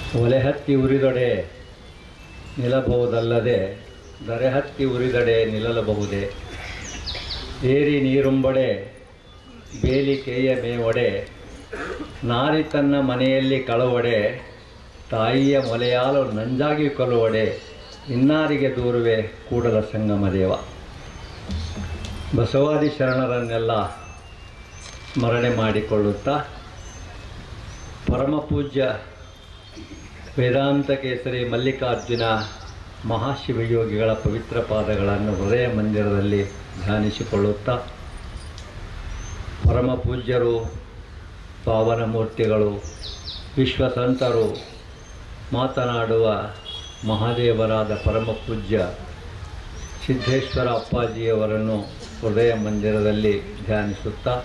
ಒಲೆ ಹತ್ತಿ ಉರಿದೊಡೆ ನಿಲ್ಲಬಹುದಲ್ಲದೆ ದರೆ ಹತ್ತಿ ಉರಿದಡೆ ನಿಲ್ಲಬಹುದೇ ಏರಿ ನೀರುಂಬಡೆ ಬೇಲಿ ಕೇಯ ಮೇವೊಡೆ ನಾರಿ ತನ್ನ ಮನೆಯಲ್ಲಿ ಕಳವಡೆ ತಾಯಿಯ ಮೊಲೆಯಾಲು ನಂಜಾಗಿ ಕೊಲುವಡೆ ಇನ್ನಾರಿಗೆ ದೂರುವೆ ಕೂಡಲ ಸಂಗಮ ದೇವ ಬಸವಾದಿ ಶರಣರನ್ನೆಲ್ಲ ಸ್ಮರಣೆ ಮಾಡಿಕೊಳ್ಳುತ್ತಾ ಪರಮಪೂಜ್ಯ ವೇದಾಂತ ಕೇಸರಿ ಮಲ್ಲಿಕಾರ್ಜುನ ಮಹಾಶಿವಯೋಗಿಗಳ ಪವಿತ್ರ ಪಾದಗಳನ್ನು ಹೃದಯ ಮಂದಿರದಲ್ಲಿ ಧ್ಯಾನಿಸಿಕೊಳ್ಳುತ್ತಾ ಪರಮ ಪೂಜ್ಯರು ಪಾವನ ಮೂರ್ತಿಗಳು ವಿಶ್ವಸಂತರು ಮಾತನಾಡುವ ಮಹಾದೇವರಾದ ಪರಮ ಪೂಜ್ಯ ಸಿದ್ದೇಶ್ವರ ಅಪ್ಪಾಜಿಯವರನ್ನು ಹೃದಯ ಮಂದಿರದಲ್ಲಿ ಧ್ಯಾನಿಸುತ್ತಾ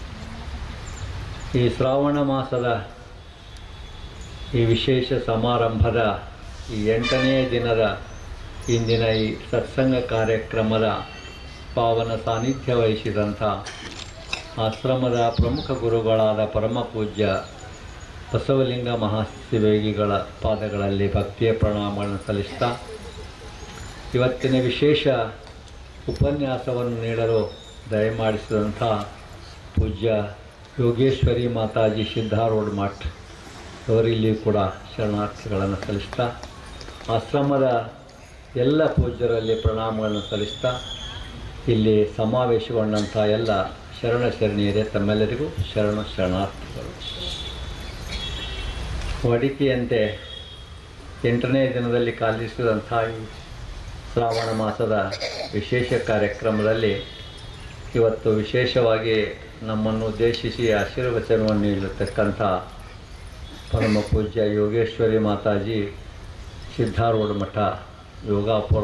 ಈ ಶ್ರಾವಣ ಮಾಸದ ಈ ವಿಶೇಷ ಸಮಾರಂಭದ ಈ ಎಂಟನೇ ದಿನದ ಇಂದಿನ ಈ ಸತ್ಸಂಗ ಕಾರ್ಯಕ್ರಮದ ಪಾವನ ಸಾನ್ನಿಧ್ಯ ವಹಿಸಿದಂಥ ಆಶ್ರಮದ ಪ್ರಮುಖ ಗುರುಗಳಾದ ಪರಮ ಪೂಜ್ಯ ಬಸವಲಿಂಗ ಮಹಾಶಿವಯೋಗಿಗಳ ಪಾದಗಳಲ್ಲಿ ಭಕ್ತಿಯ ಪ್ರಣಾಮಗಳನ್ನು ಸಲ್ಲಿಸ್ತಾ ಇವತ್ತಿನ ವಿಶೇಷ ಉಪನ್ಯಾಸವನ್ನು ನೀಡಲು ದಯಮಾಡಿಸಿದಂಥ ಪೂಜ್ಯ ಯೋಗೇಶ್ವರಿ ಮಾತಾಜಿ ಸಿದ್ಧಾರೂಢ ಮಠ್ ಅವರಿಲ್ಲಿ ಕೂಡ ಶರಣಾರ್ಥಿಗಳನ್ನು ಸಲ್ಲಿಸ್ತಾ ಆಶ್ರಮದ ಎಲ್ಲ ಪೂಜ್ಯರಲ್ಲಿ ಪ್ರಣಾಮಗಳನ್ನು ಸಲ್ಲಿಸ್ತಾ ಇಲ್ಲಿ ಸಮಾವೇಶಗೊಂಡಂಥ ಎಲ್ಲ ಶರಣ ಶರಣೀಯರೇ ತಮ್ಮೆಲ್ಲರಿಗೂ ಶರಣ ಶರಣಾರ್ಥಿಗಳು ವಾಡಿಕೆಯಂತೆ ಎಂಟನೇ ದಿನದಲ್ಲಿ ಕಾಲಿಸಿದಂಥ ಈ ಶ್ರಾವಣ ಮಾಸದ ವಿಶೇಷ ಕಾರ್ಯಕ್ರಮದಲ್ಲಿ ಇವತ್ತು ವಿಶೇಷವಾಗಿ ನಮ್ಮನ್ನು ಉದ್ದೇಶಿಸಿ ಆಶೀರ್ವಚನವನ್ನು ನೀಡತಕ್ಕಂಥ ಪರಮ ಪೂಜ್ಯ ಯೋಗೇಶ್ವರಿ ಮಾತಾಜಿ ಸಿದ್ಧಾರೂಢ ಮಠ ಯೋಗಾಪುರ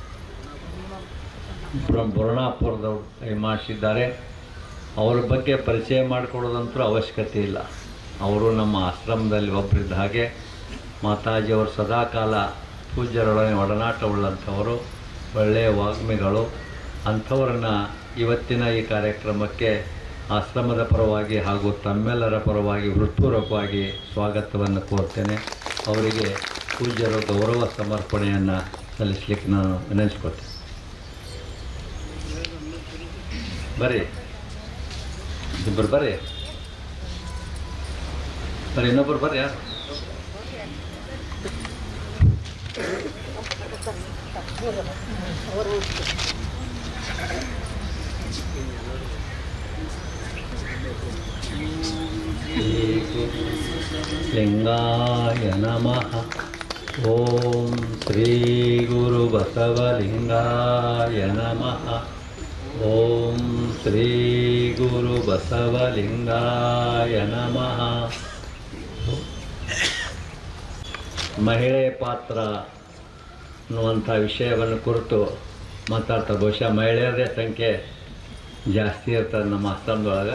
ಬ್ರ- ಬುರ್ಣಾಪುರದವ್ರು ಕೈ ಮಾಡಿಸಿದ್ದಾರೆ ಅವ್ರ ಬಗ್ಗೆ ಪರಿಚಯ ಮಾಡಿಕೊಡೋದಂತೂ ಅವಶ್ಯಕತೆ ಇಲ್ಲ ಅವರು ನಮ್ಮ ಆಶ್ರಮದಲ್ಲಿ ಒಬ್ಬರಿದ್ದ ಹಾಗೆ ಮಾತಾಜಿಯವರು ಸದಾಕಾಲ ಪೂಜ್ಯರೊಡನೆ ಒಡನಾಟವುಳ್ಳಂಥವರು ಒಳ್ಳೆಯ ವಾಗ್ಮಿಗಳು ಅಂಥವರನ್ನು ಇವತ್ತಿನ ಈ ಕಾರ್ಯಕ್ರಮಕ್ಕೆ ಆಶ್ರಮದ ಪರವಾಗಿ ಹಾಗೂ ತಮ್ಮೆಲ್ಲರ ಪರವಾಗಿ ಹೃತ್ಪೂರ್ವಕವಾಗಿ ಸ್ವಾಗತವನ್ನು ಕೋರ್ತೇನೆ ಅವರಿಗೆ ಪೂಜ್ಯರ ಗೌರವ ಸಮರ್ಪಣೆಯನ್ನು ಸಲ್ಲಿಸಲಿಕ್ಕೆ ನಾನು ವಿನಂತಿಸ್ಕೊಳ್ತೇನೆ ಬರ್ರಿ ಇಬ್ಬರು ಬರ್ರಿ ಬರ್ರಿ ಇನ್ನೊಬ್ಬರು ಬರ್ರಿ ಯಾರು ಲಿಂಗಾಯ ನಮಃ ಓಂ ಶ್ರೀ ಗುರು ಬಸವಲಿಂಗಾಯ ನಮಃ ಓಂ ಶ್ರೀ ಗುರು ಬಸವಲಿಂಗಾಯ ನಮಃ ಮಹಿಳೆಯ ಪಾತ್ರ ಅನ್ನುವಂಥ ವಿಷಯವನ್ನು ಕುರಿತು ಮಾತಾಡ್ತಾ ಬಹುಶಃ ಮಹಿಳೆಯರದೇ ಸಂಖ್ಯೆ ಜಾಸ್ತಿ ಇರ್ತದೆ ನಮ್ಮ ಆಶ್ರಮದೊಳಗೆ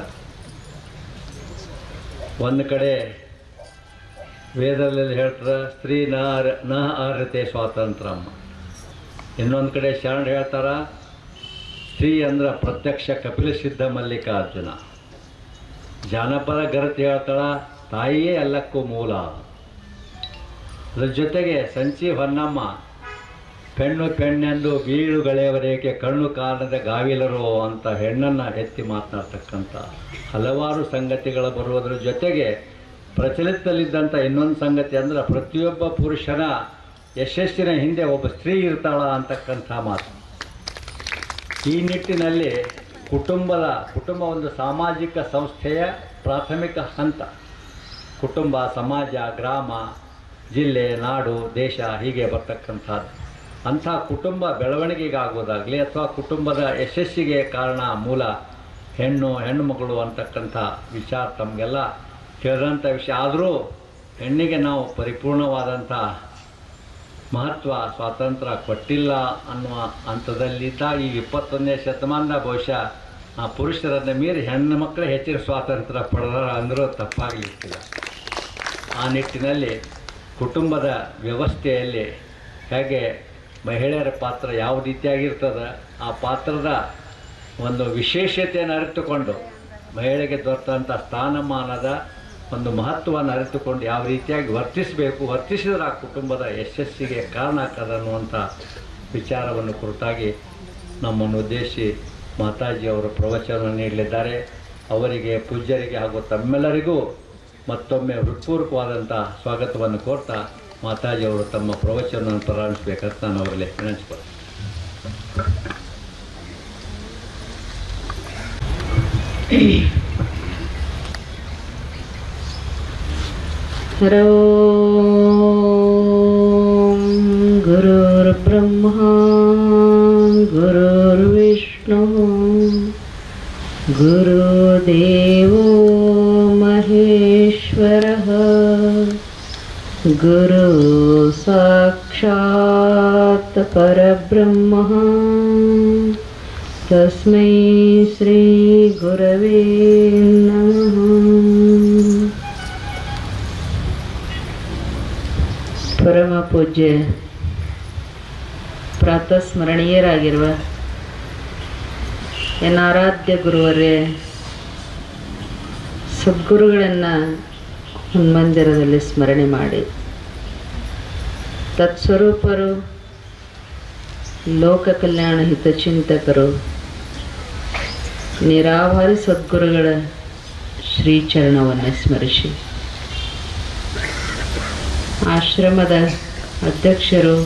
ಒಂದು ಕಡೆ ವೇದದಲ್ಲಿ ಹೇಳ್ತಾರೆ ಸ್ತ್ರೀ ನ ಅರ- ನ ಅರ್ಹತೆ ಸ್ವಾತಂತ್ರ್ಯಂ ಇನ್ನೊಂದು ಕಡೆ ಶರಣ ಹೇಳ್ತಾರ ಸ್ತ್ರೀ ಅಂದ್ರೆ ಪ್ರತ್ಯಕ್ಷ ಕಪಿಲ ಸಿದ್ಧ ಮಲ್ಲಿಕಾರ್ಜುನ ಜಾನಪದ ಗರತಿ ಹೇಳ್ತಾಳ ತಾಯಿಯೇ ಎಲ್ಲಕ್ಕೂ ಮೂಲ ಅದ್ರ ಜೊತೆಗೆ ಸಂಚಿ ಹೊನ್ನಮ್ಮ ಪೆಣ್ಣು ಪೆಣ್ಣೆಂದು ಬೀಳುಗಳೆಯವರೆಗೆ ಕಣ್ಣು ಕಾಣದ ಗಾವಿಲರು ಅಂತ ಹೆಣ್ಣನ್ನು ಎತ್ತಿ ಮಾತನಾಡ್ತಕ್ಕಂಥ ಹಲವಾರು ಸಂಗತಿಗಳು ಬರುವುದರ ಜೊತೆಗೆ ಪ್ರಚಲಿತದಲ್ಲಿದ್ದಂಥ ಇನ್ನೊಂದು ಸಂಗತಿ ಅಂದ್ರೆ ಪ್ರತಿಯೊಬ್ಬ ಪುರುಷನ ಯಶಸ್ಸಿನ ಹಿಂದೆ ಒಬ್ಬ ಸ್ತ್ರೀ ಇರ್ತಾಳ ಅಂತಕ್ಕಂಥ ಮಾತು ಈ ನಿಟ್ಟಿನಲ್ಲಿ ಕುಟುಂಬದ ಕುಟುಂಬ ಒಂದು ಸಾಮಾಜಿಕ ಸಂಸ್ಥೆಯ ಪ್ರಾಥಮಿಕ ಹಂತ ಕುಟುಂಬ ಸಮಾಜ ಗ್ರಾಮ ಜಿಲ್ಲೆ ನಾಡು ದೇಶ ಹೀಗೆ ಬರ್ತಕ್ಕಂಥದ್ದು ಅಂಥ ಕುಟುಂಬ ಬೆಳವಣಿಗೆಗಾಗೋದಾಗಲಿ ಅಥವಾ ಕುಟುಂಬದ ಯಶಸ್ಸಿಗೆ ಕಾರಣ ಮೂಲ ಹೆಣ್ಣು ಹೆಣ್ಣು ಮಗಳು ಅಂತಕ್ಕಂಥ ವಿಚಾರ ತಮಗೆಲ್ಲ ತಿಳಿದಂಥ ವಿಷಯ ಆದರೂ ಹೆಣ್ಣಿಗೆ ನಾವು ಪರಿಪೂರ್ಣವಾದಂಥ ಮಹತ್ವ ಸ್ವಾತಂತ್ರ್ಯ ಕೊಟ್ಟಿಲ್ಲ ಅನ್ನುವ ಹಂತದಲ್ಲಿದ್ದ ಈ ಇಪ್ಪತ್ತೊಂದನೇ ಶತಮಾನದ ಬಹುಶಃ ಆ ಪುರುಷರನ್ನು ಮೀರಿ ಹೆಣ್ಣು ಮಕ್ಕಳೇ ಹೆಚ್ಚಿನ ಸ್ವಾತಂತ್ರ್ಯ ಪಡೆದಾರ ಅಂದರೂ ತಪ್ಪಾಗಲಿಕ್ಕಿಲ್ಲ ಆ ನಿಟ್ಟಿನಲ್ಲಿ ಕುಟುಂಬದ ವ್ಯವಸ್ಥೆಯಲ್ಲಿ ಹೇಗೆ ಮಹಿಳೆಯರ ಪಾತ್ರ ಯಾವ ರೀತಿಯಾಗಿರ್ತದೆ ಆ ಪಾತ್ರದ ಒಂದು ವಿಶೇಷತೆಯನ್ನು ಅರಿತುಕೊಂಡು ಮಹಿಳೆಗೆ ದೊರೆತಂಥ ಸ್ಥಾನಮಾನದ ಒಂದು ಮಹತ್ವವನ್ನು ಅರಿತುಕೊಂಡು ಯಾವ ರೀತಿಯಾಗಿ ವರ್ತಿಸಬೇಕು ವರ್ತಿಸಿದ್ರೆ ಆ ಕುಟುಂಬದ ಯಶಸ್ಸಿಗೆ ಕಾರಣ ಆಗ್ತದೆ ಅನ್ನುವಂಥ ವಿಚಾರವನ್ನು ಕುರಿತಾಗಿ ನಮ್ಮನ್ನು ಉದ್ದೇಶಿ ಮಾತಾಜಿ ಅವರು ಪ್ರವಚನವನ್ನು ನೀಡಲಿದ್ದಾರೆ ಅವರಿಗೆ ಪೂಜ್ಯರಿಗೆ ಹಾಗೂ ತಮ್ಮೆಲ್ಲರಿಗೂ ಮತ್ತೊಮ್ಮೆ ಹೃತ್ಪೂರ್ವಕವಾದಂಥ ಸ್ವಾಗತವನ್ನು ಕೋರ್ತಾ ಮಾತಾಜಿ ಅವರು ತಮ್ಮ ಪ್ರವಚನವನ್ನು ಪ್ರಾರಂಭಿಸಬೇಕಂತ ನಾನು ಅವರಲ್ಲಿ ವಿನಂತಿಸ್ಕೊಳ್ತೀನಿ हरो गुरुर्ब्रह्मा गुरुर्विष्णुः गुरुदेवो महेश्वरः गुरु साक्षात् परब्रह्मः तस्मै श्रीगुरवे नमः ಪರಮ ಪೂಜ್ಯ ಪ್ರಾತಸ್ಮರಣೀಯರಾಗಿರುವ ಎನ್ನ ಆರಾಧ್ಯ ಗುರುವರೇ ಸದ್ಗುರುಗಳನ್ನು ಹನುಮಂದಿರದಲ್ಲಿ ಸ್ಮರಣೆ ಮಾಡಿ ತತ್ಸ್ವರೂಪರು ಲೋಕ ಕಲ್ಯಾಣ ಹಿತಚಿಂತಕರು ನಿರಾಭಾರಿ ಸದ್ಗುರುಗಳ ಶ್ರೀಚರಣವನ್ನು ಸ್ಮರಿಸಿ ಆಶ್ರಮದ ಅಧ್ಯಕ್ಷರು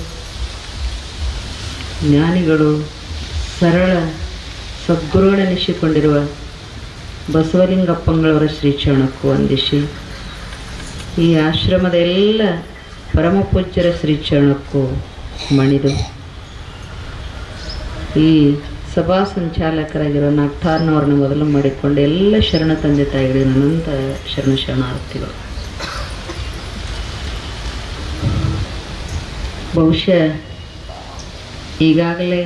ಜ್ಞಾನಿಗಳು ಸರಳ ಸದ್ಗುರುಗಳೆನಿಸಿಕೊಂಡಿರುವ ಬಸವಲಿಂಗಪ್ಪಂಗಳವರ ಶ್ರೀಚರಣಕ್ಕೂ ವಂದಿಸಿ ಈ ಆಶ್ರಮದ ಎಲ್ಲ ಪರಮಪೂಜ್ಯರ ಶ್ರೀಚರಣಕ್ಕೂ ಮಣಿದು ಈ ಸಭಾ ಸಂಚಾಲಕರಾಗಿರೋ ನಾಗ್ತಾರ್ನವ್ರನ್ನ ಮೊದಲು ಮಾಡಿಕೊಂಡು ಎಲ್ಲ ಶರಣ ತಂದೆ ತಾಯಿಗಳಿಗೆ ಅನಂತ ಶರಣ ಶರಣಾರ್ಥಿಗಳು ಬಹುಶಃ ಈಗಾಗಲೇ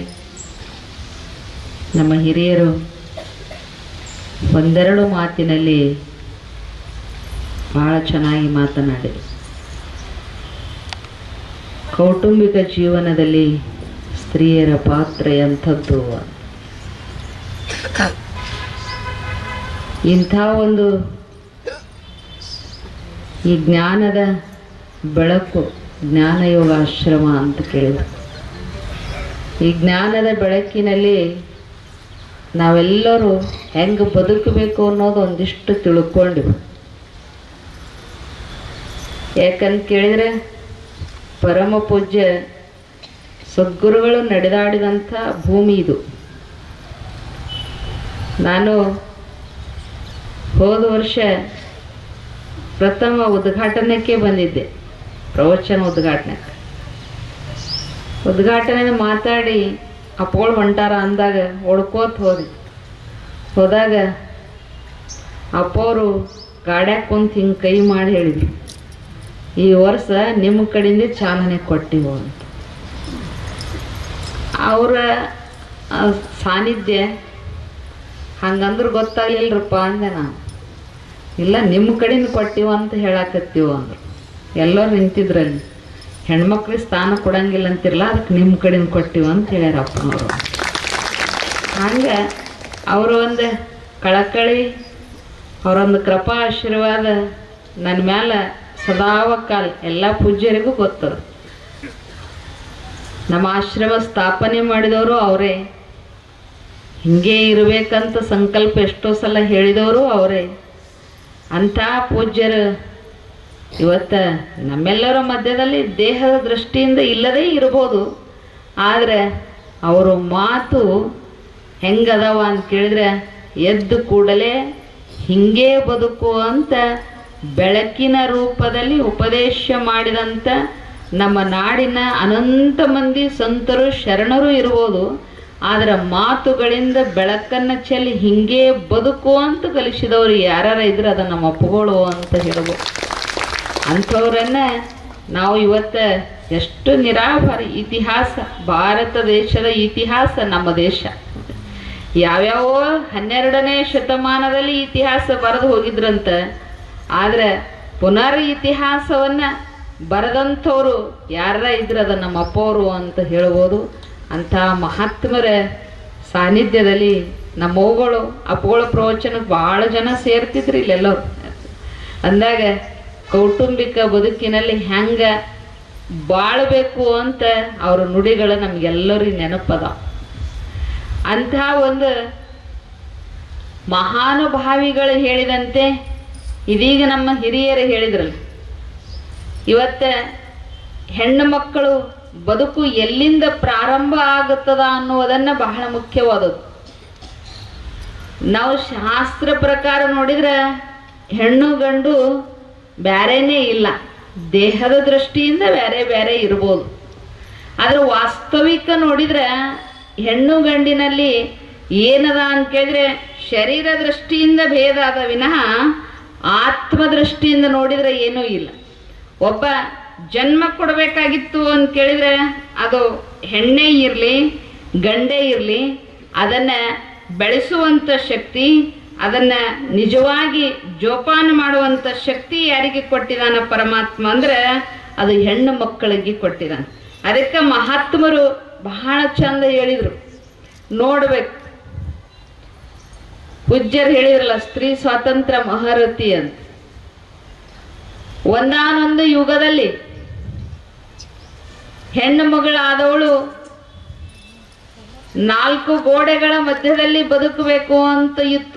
ನಮ್ಮ ಹಿರಿಯರು ಒಂದೆರಡು ಮಾತಿನಲ್ಲಿ ಭಾಳ ಚೆನ್ನಾಗಿ ಮಾತನಾಡಿದರು ಕೌಟುಂಬಿಕ ಜೀವನದಲ್ಲಿ ಸ್ತ್ರೀಯರ ಪಾತ್ರ ಎಂಥದ್ದು ಅಂತ. ಇಂಥ ಒಂದು ಈ ಜ್ಞಾನದ ಬೆಳಕು ಜ್ಞಾನಯೋಗ ಆಶ್ರಮ ಅಂತ ಕೇಳಿದ್ರು ಈ ಜ್ಞಾನದ ಬೆಳಕಿನಲ್ಲಿ ನಾವೆಲ್ಲರೂ ಹೆಂಗೆ ಬದುಕಬೇಕು ಅನ್ನೋದು ಒಂದಿಷ್ಟು ತಿಳ್ಕೊಂಡಿವು ಯಾಕಂತ ಕೇಳಿದರೆ ಪರಮ ಪೂಜ್ಯ ಸದ್ಗುರುಗಳು ನಡೆದಾಡಿದಂಥ ಭೂಮಿ ಇದು ನಾನು ಹೋದ ವರ್ಷ ಪ್ರಥಮ ಉದ್ಘಾಟನೆಗೆ ಬಂದಿದ್ದೆ ಪ್ರವಚನ ಉದ್ಘಾಟನೆ ಉದ್ಘಾಟನೆ ಮಾತಾಡಿ ಅಪ್ಪಗಳು ಹೊಂಟಾರ ಅಂದಾಗ ಹೊಡ್ಕೋತ ಹೋದೆ ಹೋದಾಗ ಅಪ್ಪವರು ಗಾಡ್ಯಾಗ ಕುಂತು ಹಿಂಗೆ ಕೈ ಮಾಡಿ ಹೇಳಿದ್ರು ಈ ವರ್ಷ ನಿಮ್ಮ ಕಡೆಯಿಂದ ಚಾಲನೆ ಕೊಟ್ಟಿವು ಅಂತ ಅವರ ಆ, ಸಾನ್ನಿಧ್ಯ ಹಂಗಂದ್ರೆ ಗೊತ್ತಾಗ್ಲಿಲ್ರಪ್ಪ ಅಂದೆ ನಾನು ಇಲ್ಲ ನಿಮ್ಮ ಕಡೆಯಿಂದ ಕೊಟ್ಟಿವ ಅಂತ ಹೇಳಾಕತ್ತೀವ ಅಂದ್ರು ಎಲ್ಲರೂ ನಿಂತಿದ್ರಲ್ಲಿ ಹೆಣ್ಮಕ್ಳಿಗೆ ಸ್ಥಾನ ಕೊಡಂಗಿಲ್ಲ ಅಂತಿರಲ್ಲ ಅದಕ್ಕೆ ನಿಮ್ಮ ಕಡೆಯಿಂದ ಕೊಟ್ಟಿವ ಅಂತ ಹೇಳ್ಯಾರ ಅಪ್ಪನವರು ಹಂಗೆ ಅವರು ಒಂದು ಕಳಕಳಿ ಅವರೊಂದು ಕೃಪಾ ಆಶೀರ್ವಾದ ನನ್ನ ಮ್ಯಾಲೆ ಸದಾವ ಕಾಲ ಎಲ್ಲ ಪೂಜ್ಯರಿಗೂ ಗೊತ್ತದ ನಮ್ಮ ಆಶ್ರಮ ಸ್ಥಾಪನೆ ಮಾಡಿದವರು ಅವರೇ ಹಿಂಗೆ ಇರಬೇಕಂತ ಸಂಕಲ್ಪ ಎಷ್ಟೋ ಸಲ ಹೇಳಿದವರು ಅವರೇ ಅಂಥ ಪೂಜ್ಯರು ಇವತ್ತು ನಮ್ಮೆಲ್ಲರ ಮಧ್ಯದಲ್ಲಿ ದೇಹದ ದೃಷ್ಟಿಯಿಂದ ಇಲ್ಲದೇ ಇರ್ಬೋದು ಆದರೆ ಅವರ ಮಾತು ಹೆಂಗದವ ಅಂತ ಕೇಳಿದ್ರೆ ಎದ್ದು ಕೂಡಲೇ ಹಿಂಗೇ ಬದುಕು ಅಂತ ಬೆಳಕಿನ ರೂಪದಲ್ಲಿ ಉಪದೇಶ ಮಾಡಿದಂಥ ನಮ್ಮ ನಾಡಿನ ಅನಂತ ಮಂದಿ ಸಂತರು ಶರಣರು ಇರ್ಬೋದು ಆದರೆ ಮಾತುಗಳಿಂದ ಬೆಳಕನ್ನು ಚೆಲ್ಲಿ ಹಿಂಗೇ ಬದುಕು ಅಂತ ಕಲಿಸಿದವರು ಯಾರ್ಯಾರ ಇದ್ರೆ ಅದನ್ನು ನಮ್ಮ ಒಪ್ಪುಗಳು ಅಂತ ಹೇಳ್ಬೋದು ಅಂಥವ್ರನ್ನ ನಾವು ಇವತ್ತು ಎಷ್ಟು ನಿರಾಭಾರಿ ಇತಿಹಾಸ ಭಾರತ ದೇಶದ ಇತಿಹಾಸ ನಮ್ಮ ದೇಶ ಯಾವ್ಯಾವ ಹನ್ನೆರಡನೇ ಶತಮಾನದಲ್ಲಿ ಇತಿಹಾಸ ಬರೆದು ಹೋಗಿದ್ರಂತ ಆದರೆ ಪುನರ್ ಇತಿಹಾಸವನ್ನು ಬರೆದಂಥವ್ರು ಯಾರ ಇದ್ರೆ ಅದು ನಮ್ಮ ಅಪ್ಪವರು ಅಂತ ಹೇಳ್ಬೋದು ಅಂಥ ಮಹಾತ್ಮರ ಸಾನ್ನಿಧ್ಯದಲ್ಲಿ ನಮ್ಮವುಗಳು ಅಪ್ಪಗಳ ಪ್ರವಚನಕ್ಕೆ ಭಾಳ ಜನ ಸೇರ್ತಿದ್ರು ಇಲ್ಲೆಲ್ಲರು ಅಂದಾಗ ಕೌಟುಂಬಿಕ ಬದುಕಿನಲ್ಲಿ ಹೆಂಗ ಬಾಳಬೇಕು ಅಂತ ಅವ್ರ ನುಡಿಗಳು ನಮ್ಗೆಲ್ಲರಿಗೂ ನೆನಪದ ಅಂಥ ಒಂದು ಮಹಾನುಭಾವಿಗಳು ಹೇಳಿದಂತೆ ಇದೀಗ ನಮ್ಮ ಹಿರಿಯರು ಹೇಳಿದ್ರಲ್ಲ ಇವತ್ತ ಹೆಣ್ಣು ಮಕ್ಕಳು ಬದುಕು ಎಲ್ಲಿಂದ ಪ್ರಾರಂಭ ಆಗುತ್ತದ ಅನ್ನುವುದನ್ನ ಬಹಳ ಮುಖ್ಯವಾದದ್ದು ನಾವು ಶಾಸ್ತ್ರ ಪ್ರಕಾರ ನೋಡಿದ್ರೆ ಹೆಣ್ಣು ಗಂಡು ಬ್ಯಾರೇನೇ ಇಲ್ಲ ದೇಹದ ದೃಷ್ಟಿಯಿಂದ ಬೇರೆ ಬೇರೆ ಇರ್ಬೋದು ಆದ್ರೆ ವಾಸ್ತವಿಕ ನೋಡಿದ್ರೆ ಹೆಣ್ಣು ಗಂಡಿನಲ್ಲಿ ಏನದ ಅಂತ ಕೇಳಿದ್ರೆ ಶರೀರ ದೃಷ್ಟಿಯಿಂದ ಭೇದ ಅದ ವಿನಃ ಆತ್ಮ ದೃಷ್ಟಿಯಿಂದ ನೋಡಿದ್ರೆ ಏನೂ ಇಲ್ಲ ಒಬ್ಬ ಜನ್ಮ ಕೊಡಬೇಕಾಗಿತ್ತು ಅಂತ ಕೇಳಿದ್ರೆ ಅದು ಹೆಣ್ಣೇ ಇರಲಿ ಗಂಡೇ ಇರಲಿ ಅದನ್ನ ಬೆಳೆಸುವಂತ ಶಕ್ತಿ ಅದನ್ನ ನಿಜವಾಗಿ ಜೋಪಾನ ಮಾಡುವಂತ ಶಕ್ತಿ ಯಾರಿಗೆ ಕೊಟ್ಟಿದಾನ ಪರಮಾತ್ಮ ಅಂದ್ರೆ ಅದು ಹೆಣ್ಣು ಮಕ್ಕಳಿಗೆ ಕೊಟ್ಟಿದಾನ ಅದಕ್ಕೆ ಮಹಾತ್ಮರು ಬಹಳ ಚಂದ ಹೇಳಿದ್ರು ನೋಡ್ಬೇಕು ಪೂಜ್ಯರು ಹೇಳಿದ್ರಲ್ಲ ಸ್ತ್ರೀ ಸ್ವಾತಂತ್ರ್ಯ ಮಹಾರಥಿ ಅಂತ ಒಂದಾನೊಂದು ಯುಗದಲ್ಲಿ ಹೆಣ್ಣು ಮಗಳಾದವಳು ನಾಲ್ಕು ಗೋಡೆಗಳ ಮಧ್ಯದಲ್ಲಿ ಬದುಕಬೇಕು ಅಂತ ಇತ್ತು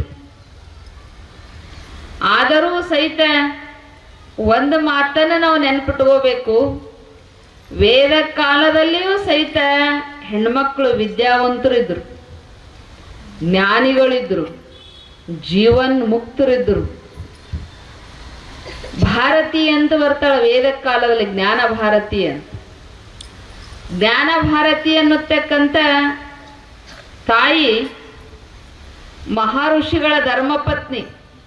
ಆದರೂ ಸಹಿತ ಒಂದು ಮಾತನ್ನ ನಾವು ನೆನ್ಪಿಟ್ಕೋಬೇಕು ವೇದ ಕಾಲದಲ್ಲಿಯೂ ಸಹಿತ ಹೆಣ್ಮಕ್ಳು ವಿದ್ಯಾವಂತರು ಇದ್ರು ಜ್ಞಾನಿಗಳಿದ್ರು ಜೀವನ್ ಮುಕ್ತರಿದ್ರು ಭಾರತಿ ಅಂತ ಬರ್ತಾಳೆ ವೇದ ಕಾಲದಲ್ಲಿ ಜ್ಞಾನ ಭಾರತಿ ಅಂತ ಜ್ಞಾನ ಭಾರತಿ ಅನ್ನತಕ್ಕಂಥ ತಾಯಿ ಮಹರ್ಷಿಗಳ ಧರ್ಮಪತ್ನಿ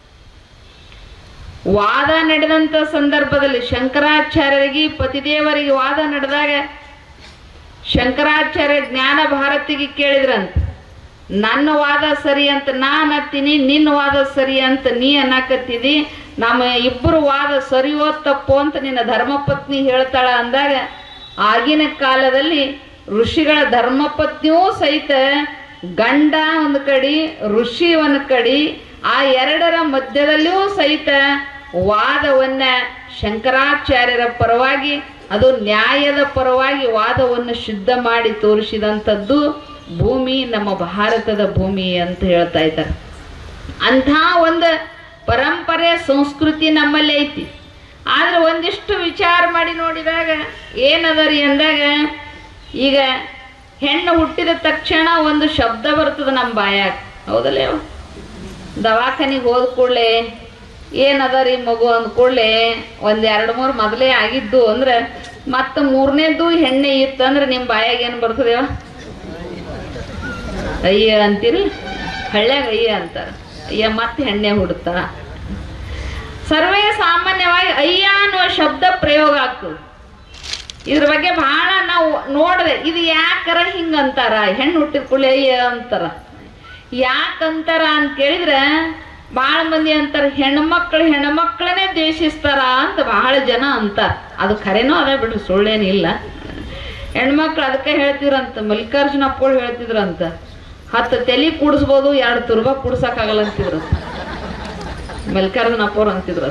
ವಾದ ನಡೆದಂತ ಸಂದರ್ಭದಲ್ಲಿ ಶಂಕರಾಚಾರ್ಯರಿಗೆ ಪತಿದೇವರಿಗೆ ವಾದ ನಡೆದಾಗ ಶಂಕರಾಚಾರ್ಯ ಜ್ಞಾನ ಭಾರತಿಗೆ ಕೇಳಿದ್ರಂತ ನನ್ನ ವಾದ ಸರಿ ಅಂತ ನಾ ಅನ್ನತ್ತೀನಿ ನಿನ್ನ ವಾದ ಸರಿ ಅಂತ ನೀ ಅನ್ನಕತ್ತಿದಿ ನಮ್ಮ ಇಬ್ಬರು ವಾದ ಸರಿಯೋ ತಪ್ಪೋ ಅಂತ ನಿನ್ನ ಧರ್ಮಪತ್ನಿ ಹೇಳ್ತಾಳ ಅಂದಾಗ ಆಗಿನ ಕಾಲದಲ್ಲಿ ಋಷಿಗಳ ಧರ್ಮಪತ್ನಿಯೂ ಸಹಿತ ಗಂಡ ಒಂದು ಕಡೆ ಋಷಿ ಒಂದು ಕಡೆ ಆ ಎರಡರ ಮಧ್ಯದಲ್ಲಿಯೂ ಸಹಿತ ವಾದವನ್ನ ಶಂಕರಾಚಾರ್ಯರ ಪರವಾಗಿ ಅದು ನ್ಯಾಯದ ಪರವಾಗಿ ವಾದವನ್ನು ಶುದ್ಧ ಮಾಡಿ ತೋರಿಸಿದಂಥದ್ದು ಭೂಮಿ ನಮ್ಮ ಭಾರತದ ಭೂಮಿ ಅಂತ ಹೇಳ್ತಾ ಇದ್ದಾರೆ ಅಂಥ ಒಂದು ಪರಂಪರೆ ಸಂಸ್ಕೃತಿ ನಮ್ಮಲ್ಲಿ ಐತಿ ಆದ್ರೆ ಒಂದಿಷ್ಟು ವಿಚಾರ ಮಾಡಿ ನೋಡಿದಾಗ ಏನದ ರೀ ಅಂದಾಗ ಈಗ ಹೆಣ್ಣು ಹುಟ್ಟಿದ ತಕ್ಷಣ ಒಂದು ಶಬ್ದ ಬರ್ತದೆ ನಮ್ಮ ಬಾಯಾಗ ಹೌದಲ್ಲ ಯವ್ವ? ದವಾಖಾನಿಗೆ ಹೋದ ಕೂಡಲೇ ಏನದ ರೀ ಮಗು ಅಂದ ಕೂಡಲೇ ಒಂದು ಎರಡು ಮೂರು ಮೊದಲೇ ಆಗಿದ್ದು ಅಂದ್ರೆ ಮತ್ತೆ ಮೂರನೇದು ಹೆಣ್ಣೆ ಇತ್ತು ಅಂದ್ರೆ ನಿಮ್ಮ ಬಾಯಾಗ ಏನು ಬರ್ತದೇವ ಅಯ್ಯ ಅಂತೀರಿ ಹಳ್ಳ್ಯಾಗ ಅಯ್ಯ ಅಂತಾರ ಅಯ್ಯ ಮತ್ತೆ ಹೆಣ್ಣೆ ಹುಡುತ್ತಾ ಸರ್ವೇ ಸಾಮಾನ್ಯವಾಗಿ ಅಯ್ಯ ಅನ್ನುವ ಶಬ್ದ ಪ್ರಯೋಗ ಆಗ್ತದೆ ಇದ್ರ ಬಗ್ಗೆ ಬಹಳ ನಾವು ನೋಡ್ದೆ ಇದು ಯಾಕರ ಹಿಂಗಂತಾರ ಹೆಣ್ಣು ಹುಟ್ಟಿದ ಕೂಡಲೇ ಅಯ್ಯ ಅಂತಾರ ಯಾಕಂತಾರ ಅಂತ ಕೇಳಿದ್ರೆ ಬಹಳ ಮಂದಿ ಅಂತಾರ ಹೆಣ್ಮಕ್ಳು ಹೆಣ್ಮಕ್ಳನ್ನೇ ದ್ವೇಷಿಸ್ತಾರ ಅಂತ ಬಹಳ ಜನ ಅಂತಾರ ಅದು ಖರೇನೋ ಅದ ಬಿಡ್ರಿ ಸುಳ್ಳೇನಿಲ್ಲ ಹೆಣ್ಮಕ್ಳು ಅದಕ್ಕೆ ಹೇಳ್ತಿದ್ರಂತ ಮಲ್ಲಿಕಾರ್ಜುನ ಅಪ್ಪಗಳು ಹೇಳ್ತಿದ್ರಂತ ಹತ್ತು ತಲೆ ಕೂಡಿಸ್ಬೋದು ಎರಡು ತುರ್ಬ ಕೂಡ್ಸಕ್ಕಾಗಲ್ಲ ಅಂತಿದ್ರು ಮಲ್ಲಿಕಾರ್ಜುನ ಅಪ್ಪವ್ರು ಅಂತಿದ್ರು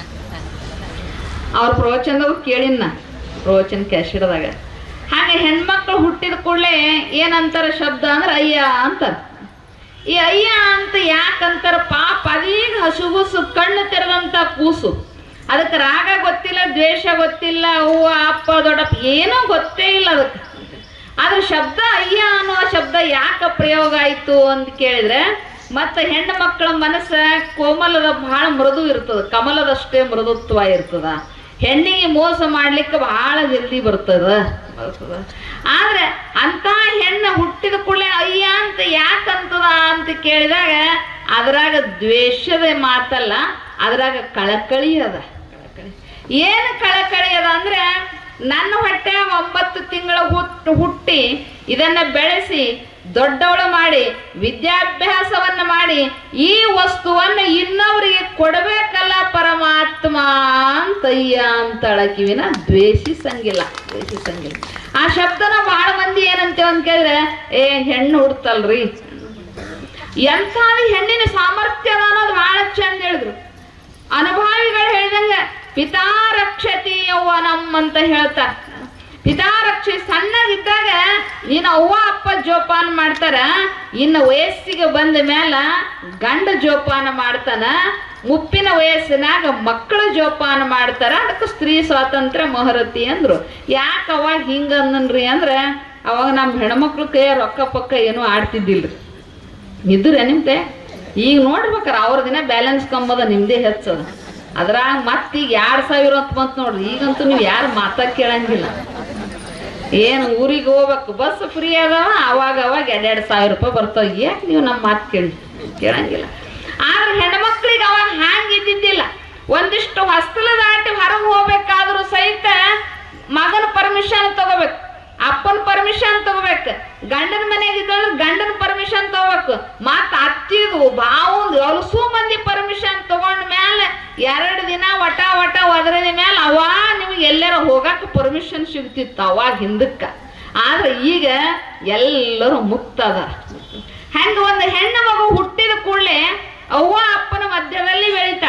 ಅವ್ರ ಪ್ರವಚನದಾಗ ಕೇಳಿನ ಪ್ರವಚನ ಕ್ಯಾಶಿಡದಾಗ ಹಾಗೆ ಹೆಣ್ಮಕ್ಳು ಹುಟ್ಟಿದ ಕೂಡಲೇ ಏನಂತಾರ ಶಬ್ದ ಅಂದ್ರೆ ಅಯ್ಯ ಅಂತಾರ ಈ ಅಯ್ಯ ಅಂತ ಯಾಕಂತಾರ ಪಾಪ ಅದೀಗ ಹಸುಗುಸು ಕಣ್ಣು ತೆರೆದಂತ ಕೂಸು ಅದಕ್ಕೆ ರಾಗ ಗೊತ್ತಿಲ್ಲ ದ್ವೇಷ ಗೊತ್ತಿಲ್ಲ ಅವ್ವ ಅಪ್ಪ ದೊಡ್ಡಪ್ಪ ಏನೂ ಗೊತ್ತೇ ಇಲ್ಲ ಅದಕ್ಕೆ ಆದ್ರೆ ಶಬ್ದ ಅಯ್ಯ ಅನ್ನೋ ಶಬ್ದ ಯಾಕ ಪ್ರಯೋಗ ಆಯ್ತು ಅಂತ ಕೇಳಿದ್ರೆ ಮತ್ತೆ ಹೆಣ್ಣು ಮಕ್ಕಳ ಮನಸ್ಸ ಕೋಮಲದ ಬಹಳ ಮೃದು ಇರ್ತದ ಕಮಲದಷ್ಟೇ ಮೃದುತ್ವ ಇರ್ತದ ಹೆಣ್ಣಿಗೆ ಮೋಸ ಮಾಡ್ಲಿಕ್ಕೆ ಬಹಳ ಜಲ್ದಿ ಬರ್ತದ ಬರ್ತದ ಆದ್ರೆ ಅಂತ ಹೆಣ್ಣು ಹುಟ್ಟಿದ ಕೂಡಲೇ ಅಯ್ಯ ಅಂತ ಯಾಕಂತದ ಅಂತ ಕೇಳಿದಾಗ ಅದ್ರಾಗ ದ್ವೇಷದ ಮಾತಲ್ಲ ಅದ್ರಾಗ ಕಳಕಳಿ ಅದ ಕಳಕಳಿ ಏನು ಕಳಕಳಿ ಅದ ಅಂದ್ರೆ ನನ್ನ ಹೊಟ್ಟೆ ಒಂಬತ್ತು ತಿಂಗಳ ಹುಟ್ಟು ಹುಟ್ಟಿ ಇದನ್ನ ಬೆಳೆಸಿ ದೊಡ್ಡವಳು ಮಾಡಿ ವಿದ್ಯಾಭ್ಯಾಸವನ್ನ ಮಾಡಿ ಈ ವಸ್ತುವನ್ನ ಇನ್ನೊವರಿಗೆ ಕೊಡಬೇಕಲ್ಲ ಪರಮಾತ್ಮ ಅಂತಯ್ಯ ಅಂತಳ ಕಿವಿನ ದ್ವೇಷಿಸಂಗಿಲ್ಲ ದ್ವೇಷಿಸಂಗಿಲ್ಲ ಆ ಶಬ್ದನ ಬಹಳ ಮಂದಿ ಏನಂತೇವ ಅಂತ ಕೇಳಿದ್ರೆ ಏ ಹೆಣ್ಣು ಹುಡ್ತಲ್ರಿ ಎಂಥ ಹೆಣ್ಣಿನ ಸಾಮರ್ಥ್ಯ ಅದ ಅನ್ನೋದು ಬಹಳ ಚಂದ ಹೇಳಿದ್ರು ಅನುಭಾವಿಗಳು ಹೇಳಿದಂಗ ಪಿತಾ ರಕ್ಷತಿ ಯೌವನಂ ಅಂತ ಹೇಳ್ತಾರ ಪಿತಾ ರಕ್ಷಿ ಸಣ್ಣಗಿದ್ದಾಗ ನೀನು ಅವ್ವ ಅಪ್ಪ ಜೋಪಾನ ಮಾಡ್ತಾರ ಇನ್ನು ವಯಸ್ಸಿಗೆ ಬಂದ ಮೇಲ ಗಂಡ ಜೋಪಾನ ಮಾಡ್ತಾನ ಮುಪ್ಪಿನ ವಯಸ್ಸಿನಾಗ ಮಕ್ಕಳು ಜೋಪಾನ ಮಾಡ್ತಾರ ಅದಕ್ಕೆ ಸ್ತ್ರೀ ಸ್ವಾತಂತ್ರ್ಯ ಮಹರತಿ ಅಂದ್ರು ಯಾಕೆ ಅವಾಗ ಹಿಂಗ ಅಂದನ್ರಿ ಅಂದ್ರೆ ಅವಾಗ ನಮ್ಮ ಹೆಣ್ಮಕ್ಳು ಕೈ ರೊಕ್ಕ ಪಕ್ಕ ಏನೂ ಆಡ್ತಿದ್ದಿಲ್ರಿ ಇದ್ರೆ ನಿಮ್ದೆ ಈಗ ನೋಡ್ಬೇಕಾರ ಅವ್ರ ದಿನ ಬ್ಯಾಲೆನ್ಸ್ ಕಮ್ಮದ ನಿಮ್ದೇ ಹೆಚ್ಚದ ಅದ್ರಾಗ ಮತ್ತೀಗ ಎರಡು ಸಾವಿರ ಅಂತ ಬಂತು ನೋಡ್ರಿ ಈಗಂತೂ ನೀವು ಯಾರು ಮಾತಾ ಕೇಳಂಗಿಲ್ಲ ಏನು ಊರಿಗೆ ಹೋಗ್ಬೇಕು ಬಸ್ ಫ್ರೀ ಅದಾವ ಅವಾಗ ಅವಾಗ ಎರಡೆರಡು ಸಾವಿರ ರೂಪಾಯಿ ಬರ್ತಾವ ಯಾಕೆ ನೀವು ನಮ್ಮ ಮಾತು ಕೇಳಿ ಕೇಳಂಗಿಲ್ಲ ಆದ್ರೆ ಹೆಣ್ಮಕ್ಳಿಗೆ ಅವಾಗ ಹ್ಯಾಂಗ್ ಇದ್ದಿದ್ದಿಲ್ಲ ಒಂದಿಷ್ಟು ಹೊಸ್ತಲ ದಾಟಿ ಹೊರಗೆ ಹೋಗ್ಬೇಕಾದ್ರೂ ಸಹಿತ ಮಗನ ಪರ್ಮಿಷನ್ ತಗೋಬೇಕು ಅಪ್ಪನ ಪರ್ಮಿಷನ್ ತಗೋಬೇಕು ಗಂಡನ ಮನೆಗೆ ಇದ್ದಂದ್ರೆ ಗಂಡನ ಪರ್ಮಿಷನ್ ತಗೋಬೇಕು ಮತ್ತ ಅತ್ತಿದು ಬಾವಂದು ಹೊಲಸು ಮಂದಿ ಪರ್ಮಿಷನ್ ತಗೊಂಡ ಮೇಲೆ ಎರಡು ದಿನ ವಟ ವಟ ಒದರಿದ ಮೇಲೆ ಅವಾ ನಿಮಗೆ ಎಲ್ಲಾರ ಹೋಗಕ್ಕೆ ಪರ್ಮಿಷನ್ ಸಿಗ್ತಿತ್ತು ಅವಾಗ ಹಿಂದಕ್ಕ ಆದ್ರೆ ಈಗ ಎಲ್ಲರೂ ಮುಕ್ತ ಅದಾರ ಹೆಂಗ ಒಂದು ಹೆಣ್ಣು ಮಗು ಹುಟ್ಟಿದ ಕೂಡಲೇ ಅವ್ವ ಅಪ್ಪನ ಮಧ್ಯದಲ್ಲಿ ಬೆಳಿತಾಳ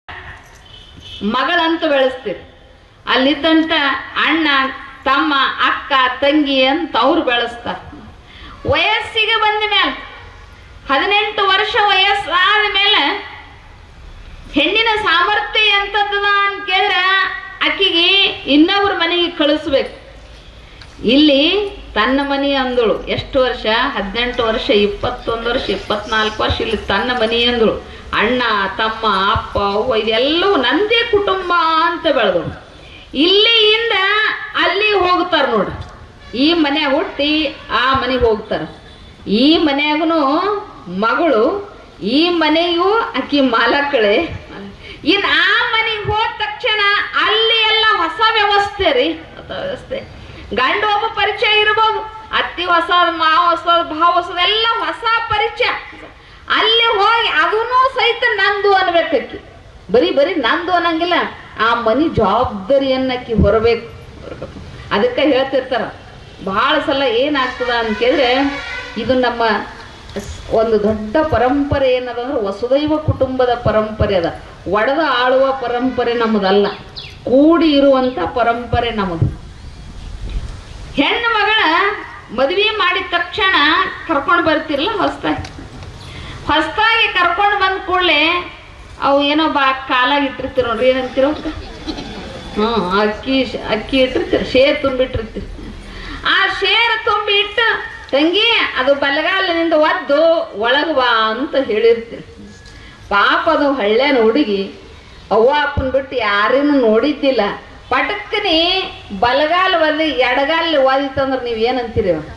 ಮಗಳಂತ ಬೆಳೆಸ್ತೀರಿ ಅಲ್ಲಿದ್ದಂತ ಅಣ್ಣ ತಮ್ಮ ಅಕ್ಕ ತಂಗಿ ಅಂತ ಅವ್ರು ಬೆಳೆಸ್ತಾರ ವಯಸ್ಸಿಗೆ ಬಂದ ಮೇಲೆ ಹದಿನೆಂಟು ವರ್ಷ ವಯಸ್ಸಾದ ಮೇಲೆ ಹೆಣ್ಣಿನ ಸಾಮರ್ಥ್ಯ ಎಂತದ ಅಂತ ಕೇಳಿದ್ರೆ ಆಕಿಗೆ ಇನ್ನೊಬ್ರ ಮನೆಗೆ ಕಳಿಸ್ಬೇಕು ಇಲ್ಲಿ ತನ್ನ ಮನೆ ಅಂದಳು ಎಷ್ಟು ವರ್ಷ ಹದಿನೆಂಟು ವರ್ಷ ಇಪ್ಪತ್ತೊಂದು ವರ್ಷ ಇಪ್ಪತ್ನಾಲ್ಕು ವರ್ಷ ಇಲ್ಲಿ ತನ್ನ ಮನೆ ಅಂದಳು ಅಣ್ಣ ತಮ್ಮ ಅಪ್ಪ ಅವ್ವ ಇದೆಲ್ಲವೂ ನಂದೇ ಕುಟುಂಬ ಅಂತ ಬೆಳೆದಳು ಇಲ್ಲಿಯಿಂದ ಅಲ್ಲಿ ಹೋಗ್ತಾರ ನೋಡ್ರಿ ಈ ಮನೆ ಹುಟ್ಟಿ ಆ ಮನೆಗೆ ಹೋಗ್ತಾರ ಈ ಮನ್ಯಾಗನು ಮಗಳು ಈ ಮನೆಯೂ ಆಕಿ ಮಾಲಕಳೆ ಇನ್ ಆ ಮನೆಗೆ ಹೋದ ತಕ್ಷಣ ಅಲ್ಲಿ ಎಲ್ಲ ಹೊಸ ವ್ಯವಸ್ಥೆ ರೀ ಹೊಸ ವ್ಯವಸ್ಥೆ ಗಂಡ ಒಬ್ಬ ಪರಿಚಯ ಇರ್ಬೋದು ಅತ್ತಿ ಹೊಸದ್ ಮಾವ ಹೊಸದ್ ಭಾವ ಹೊಸದ್ ಎಲ್ಲ ಹೊಸ ಪರಿಚಯ ಅಲ್ಲಿ ಹೋಗಿ ಅದನ್ನೂ ಸಹಿತ ನಂದು ಅನ್ಬೇಕಿ ಬರೀ ಬರೀ ನಂದು ಅನ್ನಂಗಿಲ್ಲ ಆ ಮನಿ ಜವಾಬ್ದಾರಿಯನ್ನಕ್ಕಿ ಹೊರಬೇಕು ಹೊರಬೇಕು ಅದಕ್ಕೆ ಹೇಳ್ತಿರ್ತಾರ ಬಹಳ ಸಲ ಏನಾಗ್ತದ ಅಂತ ಕೇಳಿದ್ರೆ ಇದು ನಮ್ಮ ಸ್- ಒಂದು ದೊಡ್ಡ ಪರಂಪರೆ ಏನದ ಅಂದ್ರೆ ವಸುದೈವ ಕುಟುಂಬದ ಪರಂಪರೆ ಅದ ಒಡೆದ ಆಳುವ ಪರಂಪರೆ ನಮ್ಮದಲ್ಲ ಕೂಡಿ ಇರುವಂತ ಪರಂಪರೆ ನಮ್ಮದು ಹೆಣ್ಣು ಮಗಳ ಮದುವೆ ಮಾಡಿದ ತಕ್ಷಣ ಕರ್ಕೊಂಡು ಬರ್ತಿರಲ್ಲ ಹೊಸ್ದಾಗಿ ಹೊಸ್ದಾಗಿ ಕರ್ಕೊಂಡು ಬಂದ ಕೂಡಲೇ ಅವು ಏನೋ ಬಾ ಕಾಲಾಗಿ ಇಟ್ಟಿರ್ತೀರ ನೋಡ್ರಿ ಏನಂತೀರ ಅವಕ್ಕ? ಹ್ಮ್ ಅಕ್ಕಿ ಶ- ಅಕ್ಕಿ ಇಟ್ಟಿರ್ತೀರ ಶೇರ್ ತುಂಬಿಟ್ಟಿರ್ತೀರಿ ಆ ಶೇರ್ ತುಂಬಿ ಇಟ್ಟು ತಂಗಿ ಅದು ಬಲಗಾಲಿನಿಂದ ಒದ್ದು ಒಳಗ್ ಬಾ ಅಂತ ಹೇಳಿರ್ತೀರಿ ಪಾಪ ಅದು ಹಳ್ಳ್ಯಾನ ಹುಡುಗಿ ಅವ್ವ ಅಪ್ಪನ ಬಿಟ್ಟು ಯಾರೇನು ನೋಡಿದ್ದಿಲ್ಲ ಪಟಕ್ಕನಿ ಬಲಗಾಲ ಒದಿ ಎಡಗಾಲ ಓದಿತ್ತಂದ್ರೆ ನೀವು ಏನಂತೀರಿ ಅವ?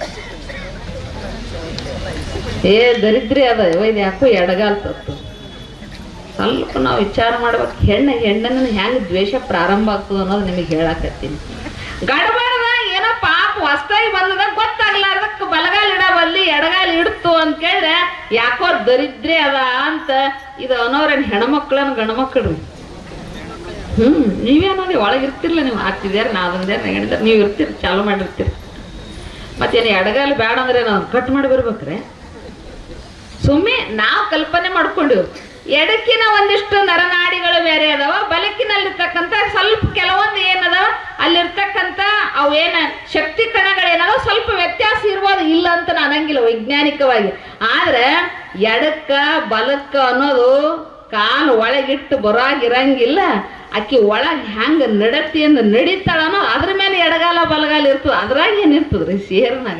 ಏ ದರಿದ್ರಿ ಅದ ಇದು ಯಾಕೋ ಎಡಗಾಲ್ ತತ್ತು ಸ್ವಲ್ಪ ನಾವು ವಿಚಾರ ಮಾಡ್ಬೇಕು ಹೆಣ್ಣು ಹೆಣ್ಣನ್ನ ಹೆಂಗ್ ದ್ವೇಷ ಪ್ರಾರಂಭ ಆಗ್ತದ ಅನ್ನೋದು ನಿಮಗೆ ಹೇಳಕತ್ತೀನಿ ಗಡಬಡದ ಏನೋ ಪಾಪ ಹೊಸ್ದಾಗಿ ಬಂದದ ಗೊತ್ತಾಗ್ಲಾರ್ದಕ್ಕ ಬಲಗಾಲ ಇಡಬಲ್ಲಿ ಎಡಗಾಲ ಇಡ್ತು ಅಂತ ಕೇಳಿದ್ರೆ ಯಾಕೋ ದರಿದ್ರಿ ಅದ ಅಂತ ಇದು ಅನ್ನೋರೇನ್ ಹೆಣ್ಮಕ್ಳನ್ ಗಂಡ್ಮಕ್ಳ್ರಿ ಹ್ಮ್ ನೀವೇನೋದಿ ಒಳಗಿರ್ತಿರ್ಲ ನೀವು ಹಾಕ್ತಿದ್ಯಾರ ನಾ ಅದನ್ನೇ ನೆಗಡಿದಾರ ನೀವು ಇರ್ತೀರಿ ಚಾಲು ಮಾಡಿರ್ತೀರಿ ಮತ್ತೇನು ಎಡಗಾಲ ಬೇಡ ಅಂದ್ರೆ ನಾವು ಕಟ್ ಮಾಡಿ ಬರ್ಬೇಕ್ರೆ ಸುಮ್ಮನೆ ನಾವು ಕಲ್ಪನೆ ಮಾಡ್ಕೊಂಡಿವ್ ಎಡಕ್ಕಿನ ಒಂದಿಷ್ಟು ನರನಾಡಿಗಳು ಬೇರೆ ಅದಾವ ಬಲಕ್ಕಿನಲ್ಲಿರ್ತಕ್ಕಂಥ ಸ್ವಲ್ಪ ಕೆಲವೊಂದು ಏನದಾವ ಅಲ್ಲಿರ್ತಕ್ಕಂಥ ಅವೇನ ಶಕ್ತಿ ಕಣಗಳೇನದಾವ ಸ್ವಲ್ಪ ವ್ಯತ್ಯಾಸ ಇರ್ಬೋದು ಇಲ್ಲ ಅಂತ ನಾನು ಅನ್ನಂಗಿಲ್ಲ ವೈಜ್ಞಾನಿಕವಾಗಿ ಆದ್ರೆ ಎಡಕ್ಕ ಬಲಕ್ಕ ಅನ್ನೋದು ಕಾಲು ಒಳಗಿಟ್ಟು ಬರೋಗಿರಂಗಿಲ್ಲ ಆಕಿ ಒಳಗೆ ಹೆಂಗ ನಡತಿ ಅಂದ ನಡೀತಾಳನೋ ಅದ್ರ ಮೇಲೆ ಎಡಗಾಲ ಬಲಗಾಲ ಇರ್ತದ ಅದ್ರಾಗ ಏನಿರ್ತದ್ರಿ ಸೇರ್ನಾಗ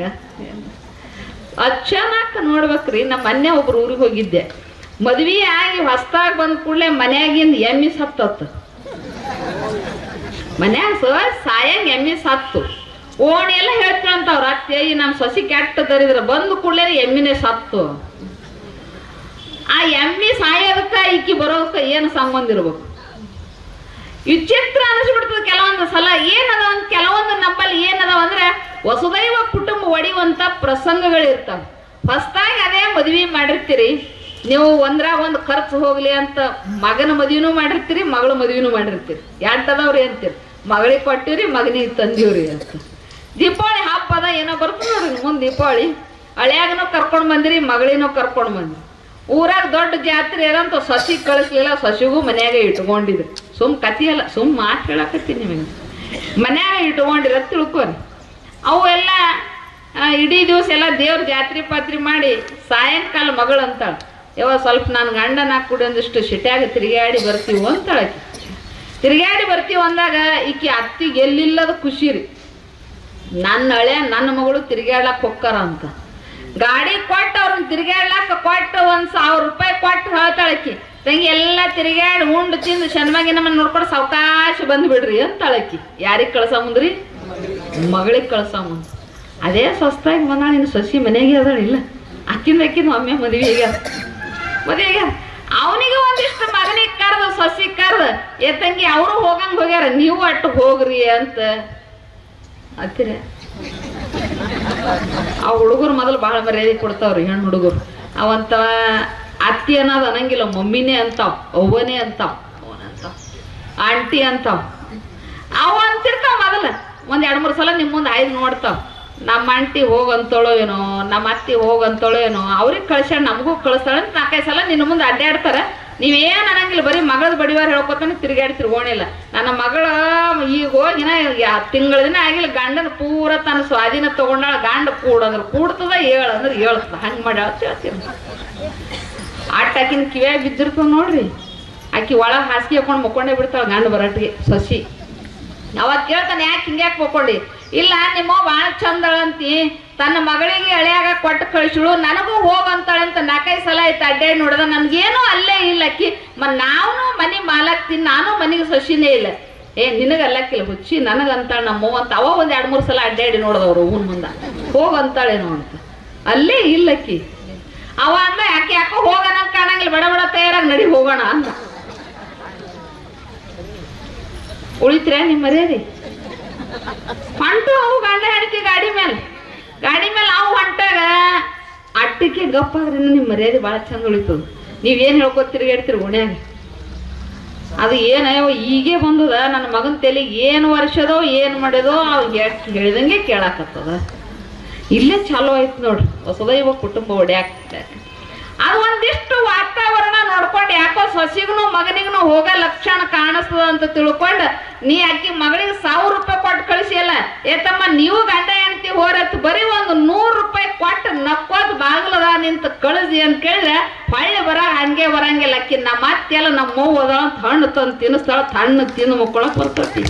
ಅಚಾನಕ್ ನೋಡ್ಬೇಕ್ರಿ ನಮ್ಮ ಮೊನ್ನೆ ಒಬ್ರು ಊರಿಗೆ ಹೋಗಿದ್ದೆ ಮದ್ವಿ ಆಗಿ ಹೊಸ್ದಾಗಿ ಬಂದ ಕೂಡಲೇ ಮನ್ಯಾಗಿಂದ ಎಮ್ಮಿ ಸತ್ತತ್ತು ಮನ್ಯಾಗ ಸ ಸಾಯಂಗ್ ಎಮ್ಮಿ ಸತ್ತು ಓಣಿ ಎಲ್ಲ ಹೇಳ್ತಾಳಂತ ಅವ್ರ ಅತ್ತೆ ಈ ನಮ್ಮ ಸೊಸಿ ಕೆಟ್ಟ ದರಿದ್ರ ಬಂದ ಕೂಡಲೇ ಎಮ್ಮಿನೇ ಸತ್ತು ಆ ಎಮ್ಮಿ ಸಾಯೋದಕ್ಕ ಈಕಿ ಬರೋದಕ್ಕ ಏನು ಸಂಬಂಧ ಇರ್ಬೇಕು ವಿಚಿತ್ರ ಅನಿಸ್ಬಿಡ್ತದೆ ಕೆಲವೊಂದು ಸಲ ಏನದ ಅಂತ ಕೆಲವೊಂದು ನಮ್ಮಲ್ಲಿ ಏನದಾವ ಅಂದ್ರೆ ವಸುದೈವ ಕುಟುಂಬ ಒಡೆಯುವಂತ ಪ್ರಸಂಗಗಳಿರ್ತಾವ ಹೊಸ್ದಾಗಿ ಅದೇ ಮದ್ವಿ ಮಾಡಿರ್ತೀರಿ ನೀವು ಒಂದ್ರಾಗ ಒಂದು ಖರ್ಚು ಹೋಗ್ಲಿ ಅಂತ ಮಗನ ಮದ್ವಿನೂ ಮಾಡಿರ್ತೀರಿ ಮಗಳ ಮದ್ವಿನೂ ಮಾಡಿರ್ತೀರಿ ಎಂಟದವ್ರಿ ಅಂತೀರಿ ಮಗಳಿಗೆ ಕೊಟ್ಟಿವ್ರಿ ಮಗನಿಗೆ ತಂದೀವ್ರಿ ಅಂತ ದೀಪಾವಳಿ ಹಬ್ಬ ಅದ ಏನೋ ಬರ್ತದೆ ನೋಡ್ರಿ ಮುಂದೆ ದೀಪಾವಳಿ ಹಳ್ಯಾಗನೂ ಕರ್ಕೊಂಡು ಬಂದಿರಿ ಮಗಳಿನೂ ಕರ್ಕೊಂಡು ಬಂದ್ರಿ ಊರಾಗ ದೊಡ್ಡ ಜಾತ್ರೆ ಏನಂತ ಸಸಿ ಕಳಿಸ್ಲಿಲ್ಲ ಸಸಿಗೂ ಮನ್ಯಾಗ ಇಟ್ಕೊಂಡಿದ್ರು ಸುಮ್ ಕತಿ ಅಲ್ಲ ಸುಮ್ ಮಾತು ಹೇಳಕತ್ತೀನಿ ನಿಮಗೆ ಮನ್ಯಾಗ ಇಟ್ಕೊಂಡಿರ ತಿಳ್ಕೊರಿ ಅವು ಎಲ್ಲ ಆ, ಇಡೀ ದಿವಸ ಎಲ್ಲ ದೇವ್ರ ಜಾತ್ರೆ ಪಾತ್ರೆ ಮಾಡಿ ಸಾಯಂಕಾಲ ಮಗಳು ಅಂತಾಳೆ ಯಾವ ಸ್ವಲ್ಪ ನಾನು ಗಂಡನ ಕುಡಿ ಒಂದಿಷ್ಟು ಸಿಟ್ಯಾಗ ತಿರುಗಾಡಿ ಬರ್ತೀವಿ ಅಂತಾಳಕಿ ತಿರುಗಾಡಿ ಬರ್ತೀವಿ ಅಂದಾಗ ಈಕಿ ಅತ್ತಿಗೆ ಎಲ್ಲಿಲ್ಲದ ಖುಷಿ ರೀ ನನ್ನ ಹಳೆ ನನ್ನ ಮಗಳು ತಿರುಗಾಡ್ಲಕ್ ಹೊಕ್ಕಾರ ಅಂತ ಗಾಡಿ ಕೊಟ್ಟು ಅವ್ರನ್ನ ತಿರುಗಾಡ್ಲಕ್ಕ ಕೊಟ್ಟು ಒಂದ್ ಸಾವಿರ ರೂಪಾಯಿ ಕೊಟ್ಟು ಹೇಳ್ತಾಳಕಿ ತಂಗಿ ಎಲ್ಲ ತಿರುಗಾಡಿ ಉಂಡು ತಿಂದು ಶನ್ಮಾಗಿ ನಮ್ಮನ್ನ ನೋಡ್ಕೊಂಡು ಸಾವಕಾಶ ಬಂದು ಬಿಡ್ರಿ ಅಂತಾಳಕಿ ಯಾರಿಗೆ ಕಳ್ಸಮಂದ್ರಿ ಮಗಳಿಗೆ ಕಳ್ಸಮ್ಮ ಅದೇ ಸ್ವಸ್ತಾಗಿ ಬಂದಾಳ ಇನ್ನು ಸಸಿ ಮನೆಗೆ ಅದಾಳಿಲ್ಲ ಅಕ್ಕಿಂದ ಅಕ್ಕಿಂದ ಒಮ್ಮೆ ಮದುವೆ ಆಗ್ಯಾರ ಮದುವೆ ಆಗ್ಯಾರ ಅವನಿಗೆ ಒಂದಿಷ್ಟು ಮಗನಿಗೆ ಕರ್ದು ಸಸಿ ಕರ್ದು ಏ ತಂಗಿ ಅವರು ಹೋಗಂಗ್ ಹೋಗ್ಯಾರ ನೀವು ಅಟ್ಟು ಹೋಗ್ರಿ ಅಂತ ಹತ್ತಿರ ಆ ಹುಡುಗರು ಮೊದಲು ಭಾಳ ಮರ್ಯಾದೆ ಕೊಡ್ತಾವ್ರಿ ಹೆಣ್ಣು ಹುಡುಗರು ಅವಂತ ಅತ್ತಿ ಅನ್ನೋದು ಅನ್ನಂಗಿಲ್ಲ ಮಮ್ಮಿನೇ ಅಂತಾವ್ ಅವ್ವನೇ ಅಂತಾವ್ ಅವನಂತಾವ್ ಆಂಟಿ ಅಂತಾವ್ ಅವ ಅಂತಿರ್ತಾವ ಮೊದಲ ಒಂದ್ ಎರಡ್ ಮೂರು ಸಲ ನಿಮ್ಮ ಮುಂದೆ ಆಯ್ದು ನೋಡ್ತಾವ್ ನಮ್ಮ ಆಂಟಿ ಹೋಗಂತಳೋ ಏನೋ ನಮ್ಮ ಅತ್ತಿ ಹೋಗಂತಳೋ ಏನೋ ಅವ್ರಿಗೆ ಕಳ್ಸ್ಯಾಳ ನಮಗೂ ಕಳಿಸ್ತಾಳ ಅಂತ ನಾಲ್ಕೈದು ಸಲ ನಿನ್ನ ಮುಂದೆ ಅಡ್ಡಾಡ್ತಾರ ನೀವೇನ್ ಅನ್ನಂಗಿಲ್ಲ ಬರೀ ಮಗಳದ್ ಬಡಿವಾರ ಹೇಳ್ಕೊತಾನೆ ತಿರುಗಾಡಿ ತಿರ್ಗೋಣಿಲ್ಲ ನನ್ನ ಮಗಳ ಈಗ ಹೋಗಿನ ತಿಂಗಳ ದಿನ ಆಗಿಲ್ಲ ಗಂಡನ ಪೂರ ತನ್ನ ಸ್ವಾಧೀನ ತಗೊಂಡಾಳ ಗಂಡ ಕೂಡಂದ್ರ ಕೂಡ್ತದ ಏಳು ಅಂದ್ರೆ ಹೇಳ್ತದ ಹಂಗೆ ಮಾಡ್ಯಾಳ ಅಂತ ಹೇಳ್ತೀನಿ ಆಟಾಕಿನ ಕಿವ್ಯಾಗ ಬಿದ್ದಿರ್ತಾವ ನೋಡ್ರಿ ಆಕಿ ಒಳಗೆ ಹಾಸಿಗೆ ಹಾಕೊಂಡು ಮಕ್ಕೊಂಡೇ ಬಿಡ್ತಾಳ ಗಂಡ ಬರಟ್ಟಿಗೆ ಸಸಿ ಅವಾಗ ಕೇಳ್ತಾನೆ ಯಾಕೆ ಹಿಂಗ್ಯಾಕೆ ಮಕ್ಕೊಂಡಿ ಇಲ್ಲ ನಿಮ್ಮ ಭಾಳ ಚಂದಳಂತಿ ತನ್ನ ಮಗಳಿಗೆ ಎಳೆಯಾಗ ಕೊಟ್ಟು ಕಳಿಸಿಳು ನನಗೂ ಹೋಗಂತಾಳೆ ಅಂತ ನಾಲ್ಕೈದು ಸಲ ಆಯ್ತು ಅಡ್ಡಾಡಿ ನೋಡ್ದ ನನ್ಗೇನು ಅಲ್ಲೇ ಇಲ್ಲ ಅಕ್ಕಿ ಮ ನಾನು ಮನೆ ಮಾಲಾಕ್ತೀನಿ ನಾನು ಮನೆಗೆ ಸಸಿನೇ ಇಲ್ಲ ಏ ನಿನಗಲ್ಲಕ್ಕಿಲ್ಲ ಹುಚ್ಚಿ ನನಗಂತಾಳೆ ನಮ್ಮವ್ವ ಅಂತ ಅವ ಒಂದ್ ಎರಡು ಮೂರು ಸಲ ಅಡ್ಡಾಡಿ ನೋಡ್ದವ್ರು ಹೂನ್ ಮುಂದ ಹೋಗಂತಾಳೇನೋ ಅಂತ ಅಲ್ಲೇ ಇಲ್ಲಕ್ಕಿ ಅವ ಅಂದ ಯಾಕೆ ಯಾಕೋ ಹೋಗೋಣ ಕಾಣಂಗಿಲ್ಲ ಬಡ ಬಡ ತಯಾರಾಗಿ ನಡಿ ಹೋಗೋಣ ಅಂದ ಉಳಿತ್ರೆ ನಿಮ್ಮ ಮರ್ಯಾದೆ ಹೊಂಟು ಅವು ಗಂಡ ಹೆಂಡತಿ ಗಾಡಿ ಮೇಲೆ ಗಾಡಿ ಮೇಲೆ ಅವು ಹೊಂಟಾಗ ಅಟ್ಟಕ್ಕೆ ಗಪ್ಪಾದ್ರೆ ನಿಮ್ಮ ಮರ್ಯಾದೆ ಭಾಳ ಚಂದ ಉಳಿತದ ನೀವೇನು ಹೇಳ್ಕೊತ ತಿರುಗಾಡ್ತೀರಿ ಓಣ್ಯಾಗ ಅದು ಏನಯ್ಯೋ ಈಗೇ ಬಂದದ ನನ್ನ ಮಗನ ತಲೆಗೆ ಏನು ವರ್ಷದೋ ಏನು ಮಾಡ್ಯದೋ ಅವ್ ಹೇಳ್- ಹೇಳಿದಂಗೆ ಕೇಳಾಕತ್ತದ ಇಲ್ಲೇ ಚಾಲೋ ಆಯ್ತು ನೋಡ್ರಿ ಹೊಸದೈವ ಕುಟುಂಬ ಒಡ್ಯಾಕ ಅದು ಒಂದಿಷ್ಟು ವಾತಾವರಣ ನೋಡ್ಕೊಂಡು ಯಾಕೋ ಸೊಸಿಗೂ ಮಗನಿಗೂ ಹೋಗೋ ಲಕ್ಷಣ ಕಾಣಿಸ್ತದ ಅಂತ ತಿಳ್ಕೊಂಡು ನೀ ಅಕ್ಕಿ ಮಗಳಿಗೆ ಸಾವಿರ ರೂಪಾಯಿ ಕೊಟ್ಟು ಕಳಿಸಿಯಲ್ಲ ಏತಮ್ಮ ನೀವು ಗಂಡ ಹೆಂಡತಿ ಹೋರತ್ತು ಬರೀ ಒಂದು ನೂರು ರೂಪಾಯಿ ಕೊಟ್ಟು ನಕ್ಕೋದ್ ಬಾಗ್ಲದ ನಿಂತ ಕಳಿಸಿ ಅಂತ ಕೇಳಿದ್ರೆ ಹೊಳ್ಳಿ ಬರ ಹಂಗೆ ಬರಂಗಿಲ್ಲ ಅಕ್ಕಿ ನಮ್ಮ ಅತ್ತೆಲ್ಲ ನಮ್ಮ ಮಗು ಅದಾಳ ಅಂತ ಹಣ್ಣು ತಂದು ತಿನ್ನಿಸ್ತಾಳ ತಣ್ಣಗೆ ತಿಂದು ಮಕ್ಕೊಳಕ್ ಬರ್ತೈತಿ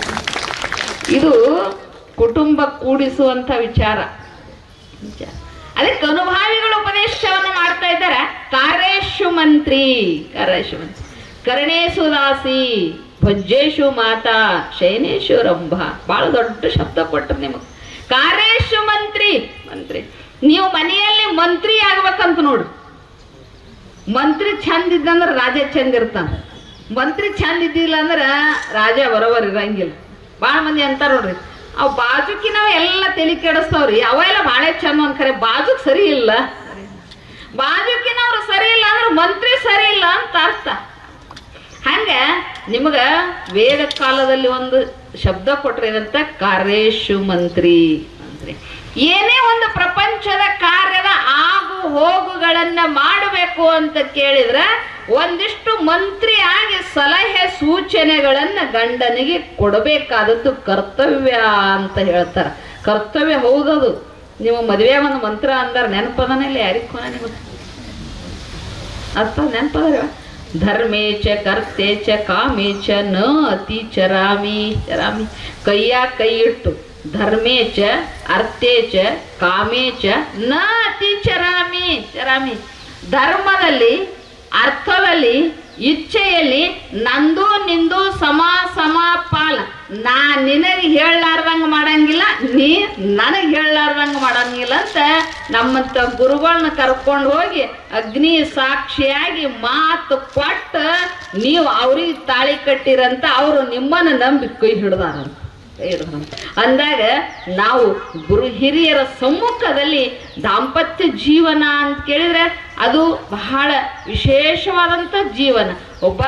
ಇದು ಕುಟುಂಬ ಕೂಡಿಸುವಂತ ವಿಚಾರ ವಿಚಾರ. ಅದಕ್ಕೆ ಅನುಭಾವಿಗಳು ಉಪದೇಶವನ್ನು ಮಾಡ್ತಾ ಇದ್ದಾರೆ ಕಾರ್ಯೇಶು ಮಂತ್ರಿ ಕಾರ್ಯೇಶು ಮಂತ್ರಿ ಕರ್ಣೇಶು ದಾಸಿ ಭಜ್ಜೇಶು ಮಾತಾ ಶಯನೇಶು ರಂಭ ಬಹಳ ದೊಡ್ಡ ಶಬ್ದ ಕೊಟ್ಟರು ನಿಮಗೆ ಕಾರ್ಯೇಶು ಮಂತ್ರಿ ಮಂತ್ರಿ ನೀವು ಮನೆಯಲ್ಲಿ ಮಂತ್ರಿ ಆಗ್ಬೇಕಂತ ನೋಡು ಮಂತ್ರಿ ಚಂದ ಇದ್ದಂದ್ರೆ ರಾಜ ಚಂದ ಇರ್ತಾನ ಮಂತ್ರಿ ಚಂದ ಇದ್ದಿಲ್ಲ ಅಂದ್ರೆ ರಾಜ ಬರೋಬರ್ ಇರಂಗಿಲ್ಲ ಭಾಳ ಮಂದಿ ಅಂತಾರ ನೋಡ್ರಿ ಅವ್ ಬಾಜುಕಿನವ ಎಲ್ಲ ತಲೆ ಕೆಡಿಸ್ತಾವ್ರಿ ಅವೆಲ್ಲ ಭಾಳ ಚಂದ ಒಂದ್ ಖರೆ ಬಾಜುಕ್ ಸರಿ ಇಲ್ಲ ಬಾಜುಕಿನವ್ರು ಸರಿ ಇಲ್ಲ ಅಂದ್ರೆ ಮಂತ್ರಿ ಸರಿ ಇಲ್ಲ ಅಂತ ಅರ್ಥ ಹಂಗ ನಿಮಗ ವೇದ ಕಾಲದಲ್ಲಿ ಒಂದು ಶಬ್ದ ಕೊಟ್ರೆ ಏನಂತ ಕಾರ್ಯೇಶು ಮಂತ್ರಿ ಮಂತ್ರಿ ಏನೇ ಒಂದು ಪ್ರಪಂಚದ ಕಾರ್ಯದ ಆಗು ಹೋಗುಗಳನ್ನ ಮಾಡಬೇಕು ಅಂತ ಕೇಳಿದ್ರೆ ಒಂದಿಷ್ಟು ಮಂತ್ರಿ ಆಗಿ ಸಲಹೆ ಸೂಚನೆಗಳನ್ನ ಗಂಡನಿಗೆ ಕೊಡಬೇಕಾದದ್ದು ಕರ್ತವ್ಯ ಅಂತ ಹೇಳ್ತಾರ ಕರ್ತವ್ಯ ಹೌದದು ನೀವು ಮದುವೆ ಒಂದು ಮಂತ್ರ ಅಂದಾರ ನೆನಪದನಿಲ್ಲ ಯಾರಿಗ್ ಕೊನ ನಿಮಗೆ ಅರ್ಥ ನೆನಪದ ಧರ್ಮೇ ಚ ಕರ್ತೆ ಚ ಕಾಮೇ ಚ ನ ಅತಿ ಚರಾಮಿ ಚರಾಮಿ ಕೈಯ ಕೈ ಇಟ್ಟು ಧರ್ಮೇ ಚ ಅರ್ಥೇ ಚ ಕಾಮೇ ಚ ನ ಅತಿ ಚರಾಮಿ ಚರಾಮಿ ಧರ್ಮದಲ್ಲಿ ಅರ್ಥದಲ್ಲಿ ಇಚ್ಛೆಯಲ್ಲಿ ನಂದು ನಿಂದು ಸಮ ಸಮ ಪಾಲ ನಾ ನಿನಗೆ ಹೇಳಲಾರ್ದಂಗ ಮಾಡಂಗಿಲ್ಲ ನೀ ನನಗೆ ಹೇಳಲಾರ್ದಂಗ ಮಾಡಂಗಿಲ್ಲ ಅಂತ ನಮ್ಮಂತ ಗುರುಗಳನ್ನ ಕರ್ಕೊಂಡು ಹೋಗಿ ಅಗ್ನಿ ಸಾಕ್ಷಿಯಾಗಿ ಮಾತು ಕೊಟ್ಟು ನೀವು ಅವ್ರಿಗೆ ತಾಳಿ ಕಟ್ಟಿರಂತ ಅವರು ನಿಮ್ಮನ್ನ ನಂಬಿ ಕೈ ಹಿಡ್ದಾರಂತ ಕೈ ಹಿಡ್ದಾರಂತ ಅಂದಾಗ ನಾವು ಗುರು ಹಿರಿಯರ ಸಮ್ಮುಖದಲ್ಲಿ ದಾಂಪತ್ಯ ಜೀವನ ಅಂತ ಕೇಳಿದ್ರೆ ಅದು ಬಹಳ ವಿಶೇಷವಾದಂಥ ಜೀವನ ಒಬ್ಬ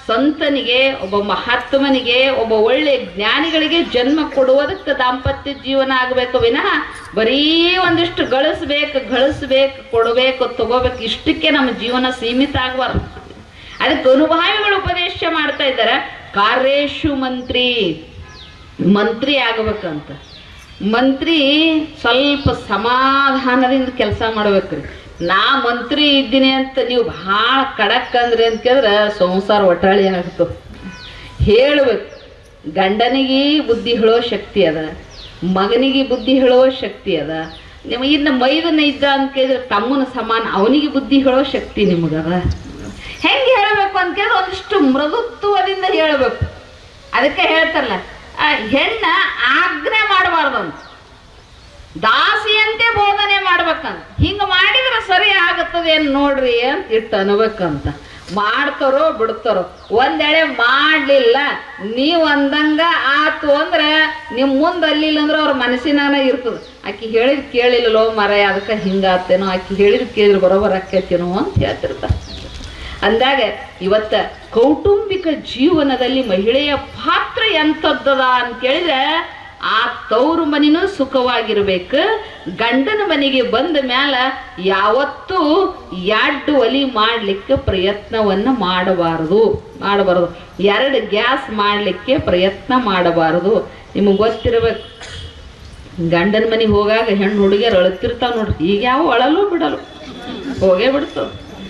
ಸಂತನಿಗೆ ಒಬ್ಬ ಮಹಾತ್ಮನಿಗೆ ಒಬ್ಬ ಒಳ್ಳೆ ಜ್ಞಾನಿಗಳಿಗೆ ಜನ್ಮ ಕೊಡುವುದಕ್ಕೆ ದಾಂಪತ್ಯ ಜೀವನ ಆಗಬೇಕು ವಿನಃ ಬರೀ ಒಂದಿಷ್ಟು ಗಳಿಸ್ಬೇಕು ಗಳಿಸ್ಬೇಕು ಕೊಡಬೇಕು ತಗೋಬೇಕು ಇಷ್ಟಕ್ಕೆ ನಮ್ಮ ಜೀವನ ಸೀಮಿತ ಆಗಬಾರ್ದು ಅದಕ್ಕೆ ಅನುಭಾವಿಗಳು ಉಪದೇಶ ಮಾಡ್ತಾ ಇದ್ದಾರೆ ಕಾರ್ಯೇಶು ಮಂತ್ರಿ ಮಂತ್ರಿ ಆಗಬೇಕಂತ ಮಂತ್ರಿ ಸ್ವಲ್ಪ ಸಮಾಧಾನದಿಂದ ಕೆಲಸ ಮಾಡ್ಬೇಕ್ರಿ ನಾ ಮಂತ್ರಿ ಇದ್ದೀನಿ ಅಂತ ನೀವು ಭಾಳ ಖಡಕ್ ಅಂದ್ರಿ ಅಂತ ಕೇಳಿದ್ರೆ ಸಂಸಾರ ಒಟ್ಟಾಳಿ ಆಗ್ತದೆ ಹೇಳ್ಬೇಕು ಗಂಡನಿಗೆ ಬುದ್ಧಿ ಹೇಳೋ ಶಕ್ತಿ ಅದ ಮಗನಿಗೆ ಬುದ್ಧಿ ಹೇಳೋ ಶಕ್ತಿ ಅದ ನಿಮ್ಮ ಇನ್ನು ಮೈದನ ಇದ್ದ ಅಂತ ಕೇಳಿದ್ರೆ ತಮ್ಮನ ಸಮಾನ ಅವನಿಗೆ ಬುದ್ಧಿ ಹೇಳೋ ಶಕ್ತಿ ನಿಮಗದ ಹೆಂಗೆ ಹೇಳಬೇಕು ಅಂತ ಕೇಳಿದ್ರೆ ಒಂದಿಷ್ಟು ಮೃದುತ್ವದಿಂದ ಹೇಳಬೇಕು ಅದಕ್ಕೆ ಹೇಳ್ತಾರಲ್ಲ ಆ ಹೆಣ್ಣ ಆಜ್ಞೆ ಮಾಡಬಾರ್ದಂತ ದಾಸಿಯಂತೆ ಬೋಧನೆ ಮಾಡ್ಬೇಕಂತ ಹಿಂಗ ಮಾಡಿದ್ರೆ ಸರಿ ಆಗತ್ತದ ಏನ್ ನೋಡ್ರಿ ಅಂತ ಇಟ್ಟು ಅನ್ಬೇಕಂತ ಮಾಡ್ತಾರೋ ಬಿಡ್ತಾರೋ ಒಂದೆಳೆ ಮಾಡ್ಲಿಲ್ಲ ನೀವ್ ಅಂದಂಗ ಆತು ಅಂದ್ರೆ ನಿಮ್ ಮುಂದ್ ಅಲ್ಲಿಲ್ಲ ಅಂದ್ರೆ ಅವ್ರ ಮನಸ್ಸಿನಾಗ ಇರ್ತದ ಆಕಿ ಹೇಳಿದ್ ಕೇಳಿಲ್ಲಲೋ ಮರ ಅದಕ್ಕೆ ಹಿಂಗಾತೇನೋ ಆಕಿ ಹೇಳಿದ್ ಕೇಳಿದ್ರೆ ಬರೋಬರ್ ಆಕೇತೇನೋ ಅಂತ ಹೇಳ್ತಿರ್ತಾರೆ ಅಂದಾಗ ಇವತ್ತ ಕೌಟುಂಬಿಕ ಜೀವನದಲ್ಲಿ ಮಹಿಳೆಯ ಪಾತ್ರ ಎಂಥದ್ದದ ಅಂತ ಕೇಳಿದ್ರೆ ಆ ತವ್ರ ಮನಿನೂ ಸುಖವಾಗಿರ್ಬೇಕು ಗಂಡನ ಮನೆಗೆ ಬಂದ ಮ್ಯಾಲ ಯಾವತ್ತೂ ಎರಡು ಒಲಿ ಮಾಡ್ಲಿಕ್ಕೆ ಪ್ರಯತ್ನವನ್ನ ಮಾಡಬಾರದು ಮಾಡಬಾರದು ಎರಡು ಗ್ಯಾಸ್ ಮಾಡ್ಲಿಕ್ಕೆ ಪ್ರಯತ್ನ ಮಾಡಬಾರದು ನಿಮಗೆ ಗೊತ್ತಿರ್ಬೇಕು ಗಂಡನ ಮನೆಗೆ ಹೋಗಾಗ ಹೆಣ್ಣು ಹುಡುಗಿಯರು ಅಳುತ್ತಿರ್ತಾವ ನೋಡ್ರಿ ಈಗ ಯಾವ ಅಳಲು ಬಿಡಲು ಹೋಗೇ ಬಿಡ್ತಾವ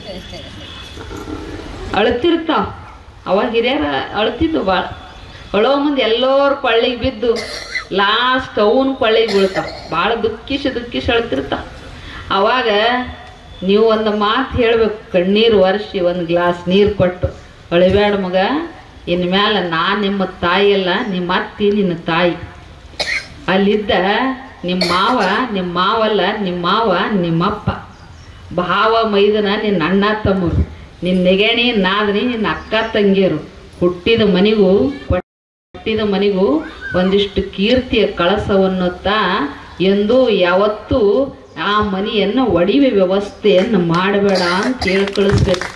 ಅಳ್ತಿರ್ತಾವ ಅವಾಗ ಹಿರಿಯರ ಅಳ್ತಿದ್ದು ಭಾಳ ಅಳೋ ಮುಂದೆ ಎಲ್ಲೋರ್ ಕೊಳ್ಳಿಗೆ ಬಿದ್ದು ಲಾಸ್ಟ್ ಅವನ್ ಕೊಳ್ಳಿಗೆ ಬೀಳ್ತಾವ ಭಾಳ ದುಃಖಿಸಿ ದುಃಖಿಸಿ ಅಳ್ತಿರ್ತಾವ ಅವಾಗ ನೀವು ಒಂದು ಮಾತು ಹೇಳ್ಬೇಕು ಕಣ್ಣೀರು ಒರೆಸಿ ಒಂದು ಗ್ಲಾಸ್ ನೀರು ಕೊಟ್ಟು ಅಳಿಬೇಡ ಮಗ ಇನ್ಮ್ಯಾಲ ನಾ ನಿಮ್ಮ ತಾಯಿ ಅಲ್ಲ ನಿಮ್ಮ ಅತ್ತಿ ನಿನ್ನ ತಾಯಿ ಅಲ್ಲಿದ್ದ ನಿಮ್ಮ ಮಾವ ನಿಮ್ಮ ಮಾವಲ್ಲ ನಿಮ್ಮ ಮಾವ ನಿಮ್ಮಪ್ಪ ಭಾವ ಮೈದನ ನಿನ್ನ ಅಣ್ಣ ತಮ್ಮರು ನಿನ್ನ ನೆಗಣಿ ನಾದನಿ ನಿನ್ನ ಅಕ್ಕ ತಂಗಿಯರು ಹುಟ್ಟಿದ ಮನೆಗೂ ಹುಟ್ಟಿದ ಮನೆಗೂ ಒಂದಿಷ್ಟು ಕೀರ್ತಿಯ ಕಳಸವನ್ನುತ್ತಾ ಎಂದು ಯಾವತ್ತೂ ಆ ಮನೆಯನ್ನು ಒಡಿವೆ ವ್ಯವಸ್ಥೆಯನ್ನು ಮಾಡಬೇಡ ಅಂತ ಹೇಳಿ ಕಳಿಸ್ಬೇಕು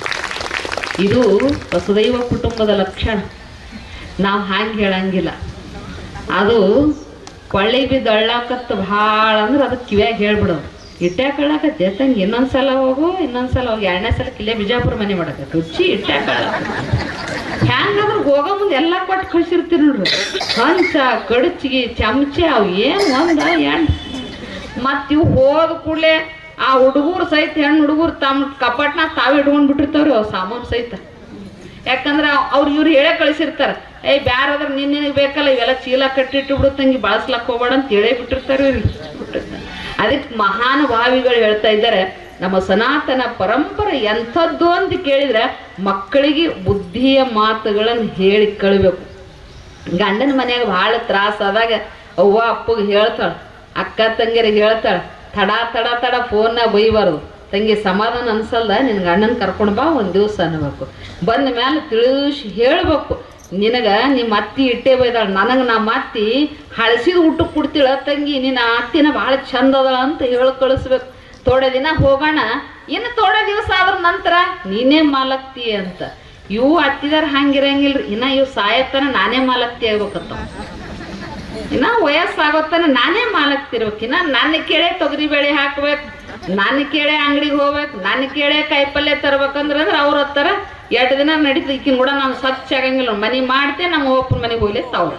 ಇದು ವಸುದೈವ ಕುಟುಂಬದ ಲಕ್ಷಣ ನಾವು ಹಾಗೆ ಹೇಳಂಗಿಲ್ಲ ಅದು ಕೊಳ್ಳಿ ಬಿದ್ದು ಅಳ್ಳಾಕತ್ತ ಭಾಳ ಅಂದ್ರೆ ಅದಕ್ಕೆ ಕಿವ್ಯಾಗ ಹೇಳ್ಬಿಡೋದು ಇಟ್ಟ್ಯಾಕ ಅಳ್ಳಾಕತ್ತೆ ತಂಗಿ ಇನ್ನೊಂದ್ಸಲ ಹೋಗು ಇನ್ನೊಂದ್ಸಲ ಹೋಗಿ ಎರಡನೇ ಸಲ ಇಲ್ಲೇ ಬಿಜಾಪುರ ಮನೆ ಮಾಡಕ್ಕೆ ರುಚಿ ಇಟ್ಟ್ಯಾಕ ಹ್ಯಾಂಗಾದ್ರೆ ಹೋಗೋ ಮುಂದೆ ಎಲ್ಲ ಕೊಟ್ಟು ಕಳ್ಸಿರ್ತೀರಿ ನೋಡ್ರಿ ಹಂಚ ಕಡಚಿಗೆ ಚಮಚ ಅವು ಏನು ಒಂದ ಎಂಟು ಮತ್ತು ಇವು ಹೋದ ಕೂಡಲೇ ಆ ಹುಡುಗರು ಸಹಿತ ಹೆಣ್ಣು ಹುಡುಗರು ತಮ್ಮ ಕಪಾಟ್ನ ತಾವೇ ಇಟ್ಕೊಂಡ್ ಬಿಟ್ಟಿರ್ತಾವ್ರಿ ಅವು ಸಾಮಾನು ಸಹಿತ ಯಾಕಂದ್ರೆ ಅವ್ರು ಇವ್ರು ಹೇಳೇ ಕಳಿಸಿರ್ತಾರ ಏಯ್ ಬ್ಯಾರಾದ್ರ ನಿನ್ನೆ ಬೇಕಲ್ಲ ಇವೆಲ್ಲ ಚೀಲ ಕಟ್ಟಿಟ್ಟು ಬಿಡು ತಂಗಿ ಬಳಸ್ಲಕ್ ಹೋಗ್ಬೇಡ ಅಂತ ಹೇಳೇ ಬಿಟ್ಟಿರ್ತಾರೆ ಇವ್ರಿಗೆ ಅದಕ್ಕೆ ಮಹಾನುಭಾವಿಗಳು ಹೇಳ್ತಾ ಇದ್ದಾರೆ ನಮ್ಮ ಸನಾತನ ಪರಂಪರೆ ಎಂಥದ್ದು ಅಂತ ಕೇಳಿದ್ರೆ ಮಕ್ಕಳಿಗೆ ಬುದ್ಧಿಯ ಮಾತುಗಳನ್ನು ಹೇಳಿ ಕಳಿಬೇಕು ಗಂಡನ ಮನ್ಯಾಗ ಭಾಳ ತ್ರಾಸ ಆದಾಗ ಅವ್ವ ಅಪ್ಪಗೆ ಹೇಳ್ತಾಳ ಅಕ್ಕ ತಂಗಿರಿಗೆ ಹೇಳ್ತಾಳ ತಡ ತಡ ತಡ ಫೋನ್ನಾಗ ಬೈಬಾರ್ದು ತಂಗಿ ಸಮಾಧಾನ ಅನ್ಸಲ್ದ ನಿನ್ ಗಂಡನ ಕರ್ಕೊಂಡು ಬಾ ಒಂದು ದಿವಸ ಅನ್ಬೇಕು ಬಂದ ಮೇಲೆ ತಿಳಿಸಿ ಹೇಳ್ಬೇಕು ನಿನಗ ನಿಮ್ಮ ಅತ್ತಿ ಇಟ್ಟೆ ಬೈದಾಳ ನನಗೆ ನಮ್ಮ ಅತ್ತಿ ಹಳಸಿದ ಊಟಕ್ಕೆ ಕೊಡ್ತೀಳ ತಂಗಿ ನಿನ್ನ ಅತ್ತಿನ ಭಾಳ ಚಂದ ಅದ ಅಂತ ಹೇಳಿ ಕಳಿಸ್ಬೇಕು ತೋಡೆ ದಿನ ಹೋಗೋಣ ಇನ್ನು ತೋಡೆ ದಿವಸ ಆದ್ರ ನಂತರ ನೀನೇ ಮಾಲಕ್ತಿ ಅಂತ ಇವು ಅತ್ತಿದಾರ ಹಂಗಿರಂಗಿಲ್ರಿ ಇನ್ನ ಇವ್ ಸಾಯತ್ತನ ನಾನೇ ಮಾಲಕ್ತಿ ಆಗ್ಬೇಕಂತ ಇನ್ನ ವಯಸ್ಸಾಗೋತನ ನಾನೇ ಮಾಲಕ್ತಿರ್ಬೇಕು ಇನ್ನ ನನ್ನ ಕೇಳೆ ತೊಗರಿ ಬೇಳೆ ಹಾಕ್ಬೇಕು ನನ್ನ ಕೇಳೆ ಅಂಗಡಿಗೆ ಹೋಗ್ಬೇಕು ನನ್ನ ಕೇಳೆ ಕಾಯಿಪಲ್ಯ ತರ್ಬೇಕಂದ್ರ ಅಂದ್ರೆ ಅವ್ರ ಹತ್ತಾರ ಎರಡು ದಿನ ನಡೀತದೆ ಈಕಿನ ಕೂಡ ನಾನು ಸ್ವಚ್ಛ ಆಗಂಗಿಲ್ಲ ಮನೆ ಮಾಡ್ತೆ ನಮ್ಮ ಒಪ್ಪನ ಮನೆಗೆ ಹೋಗ್ಲಿ ಅವ್ರ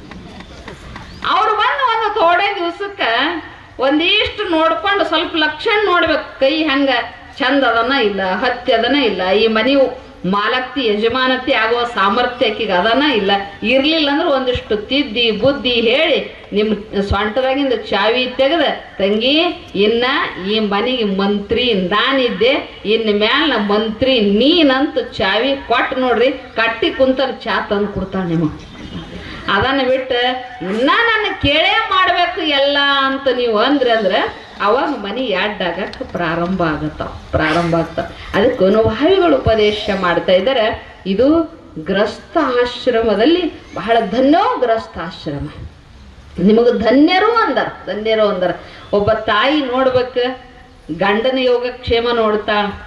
ಅವ್ರು ಬಂದು ಒಂದು ಥೋಡೆ ದಿವ್ಸಕ್ಕ ಒಂದಿಷ್ಟು ನೋಡ್ಕೊಂಡು ಸ್ವಲ್ಪ ಲಕ್ಷಣ ನೋಡ್ಬೇಕು ಕೈ ಹಂಗ ಚಂದ ಅದನ ಇಲ್ಲ ಹತ್ತಿ ಅದನ ಇಲ್ಲ ಈ ಮನೆ ಮಾಲಕ್ತಿ ಯಜಮಾನತಿ ಆಗುವ ಸಾಮರ್ಥ್ಯ ಆಕಿಗೆ ಅದನ ಇಲ್ಲ ಇರ್ಲಿಲ್ಲ ಅಂದ್ರೆ ಒಂದಿಷ್ಟು ತಿದ್ದಿ ಬುದ್ಧಿ ಹೇಳಿ ನಿಮ್ಮ ಸೊಂಟದಾಗಿಂದ ಚಾವಿ ತೆಗೆದ ತಂಗಿ ಇನ್ನ ಈ ಮನೆಗೆ ಮಂತ್ರಿ ನಾನಿದ್ದೆ ಇನ್ನು ಮ್ಯಾಲ ಮಂತ್ರಿ ನೀನಂತ ಚಾವಿ ಕೊಟ್ಟು ನೋಡ್ರಿ ಕಟ್ಟಿ ಕುಂತಲ್ಲಿ ಚಾ ತಂದು ಕೊಡ್ತಾಳೆ ನಿಮಗೆ ಅದನ್ನ ಬಿಟ್ಟು ಇನ್ನ ನನ್ನ ಕೇಳೇ ಮಾಡ್ಬೇಕು ಎಲ್ಲ ಅಂತ ನೀವು ಅಂದ್ರಿ ಅಂದ್ರೆ ಅವಾಗ ಮನೆ ಎಡ್ಡಾಗಕ್ಕೆ ಪ್ರಾರಂಭ ಆಗತ್ತಾವ ಪ್ರಾರಂಭ ಆಗ್ತಾವ ಅದಕ್ಕೆ ಅನುಭಾವಿಗಳು ಉಪದೇಶ ಮಾಡ್ತಾ ಇದ್ದಾರೆ ಇದು ಗ್ರಸ್ತ ಆಶ್ರಮದಲ್ಲಿ ಬಹಳ ಧನ್ಯೋ ಗ್ರಸ್ತ ಆಶ್ರಮ ನಿಮಗೆ ಧನ್ಯರು ಅಂದಾರ ಧನ್ಯರು ಅಂದಾರ ಒಬ್ಬ ತಾಯಿ ನೋಡ್ಬೇಕು ಗಂಡನ ಯೋಗಕ್ಷೇಮ ನೋಡ್ತಾಳ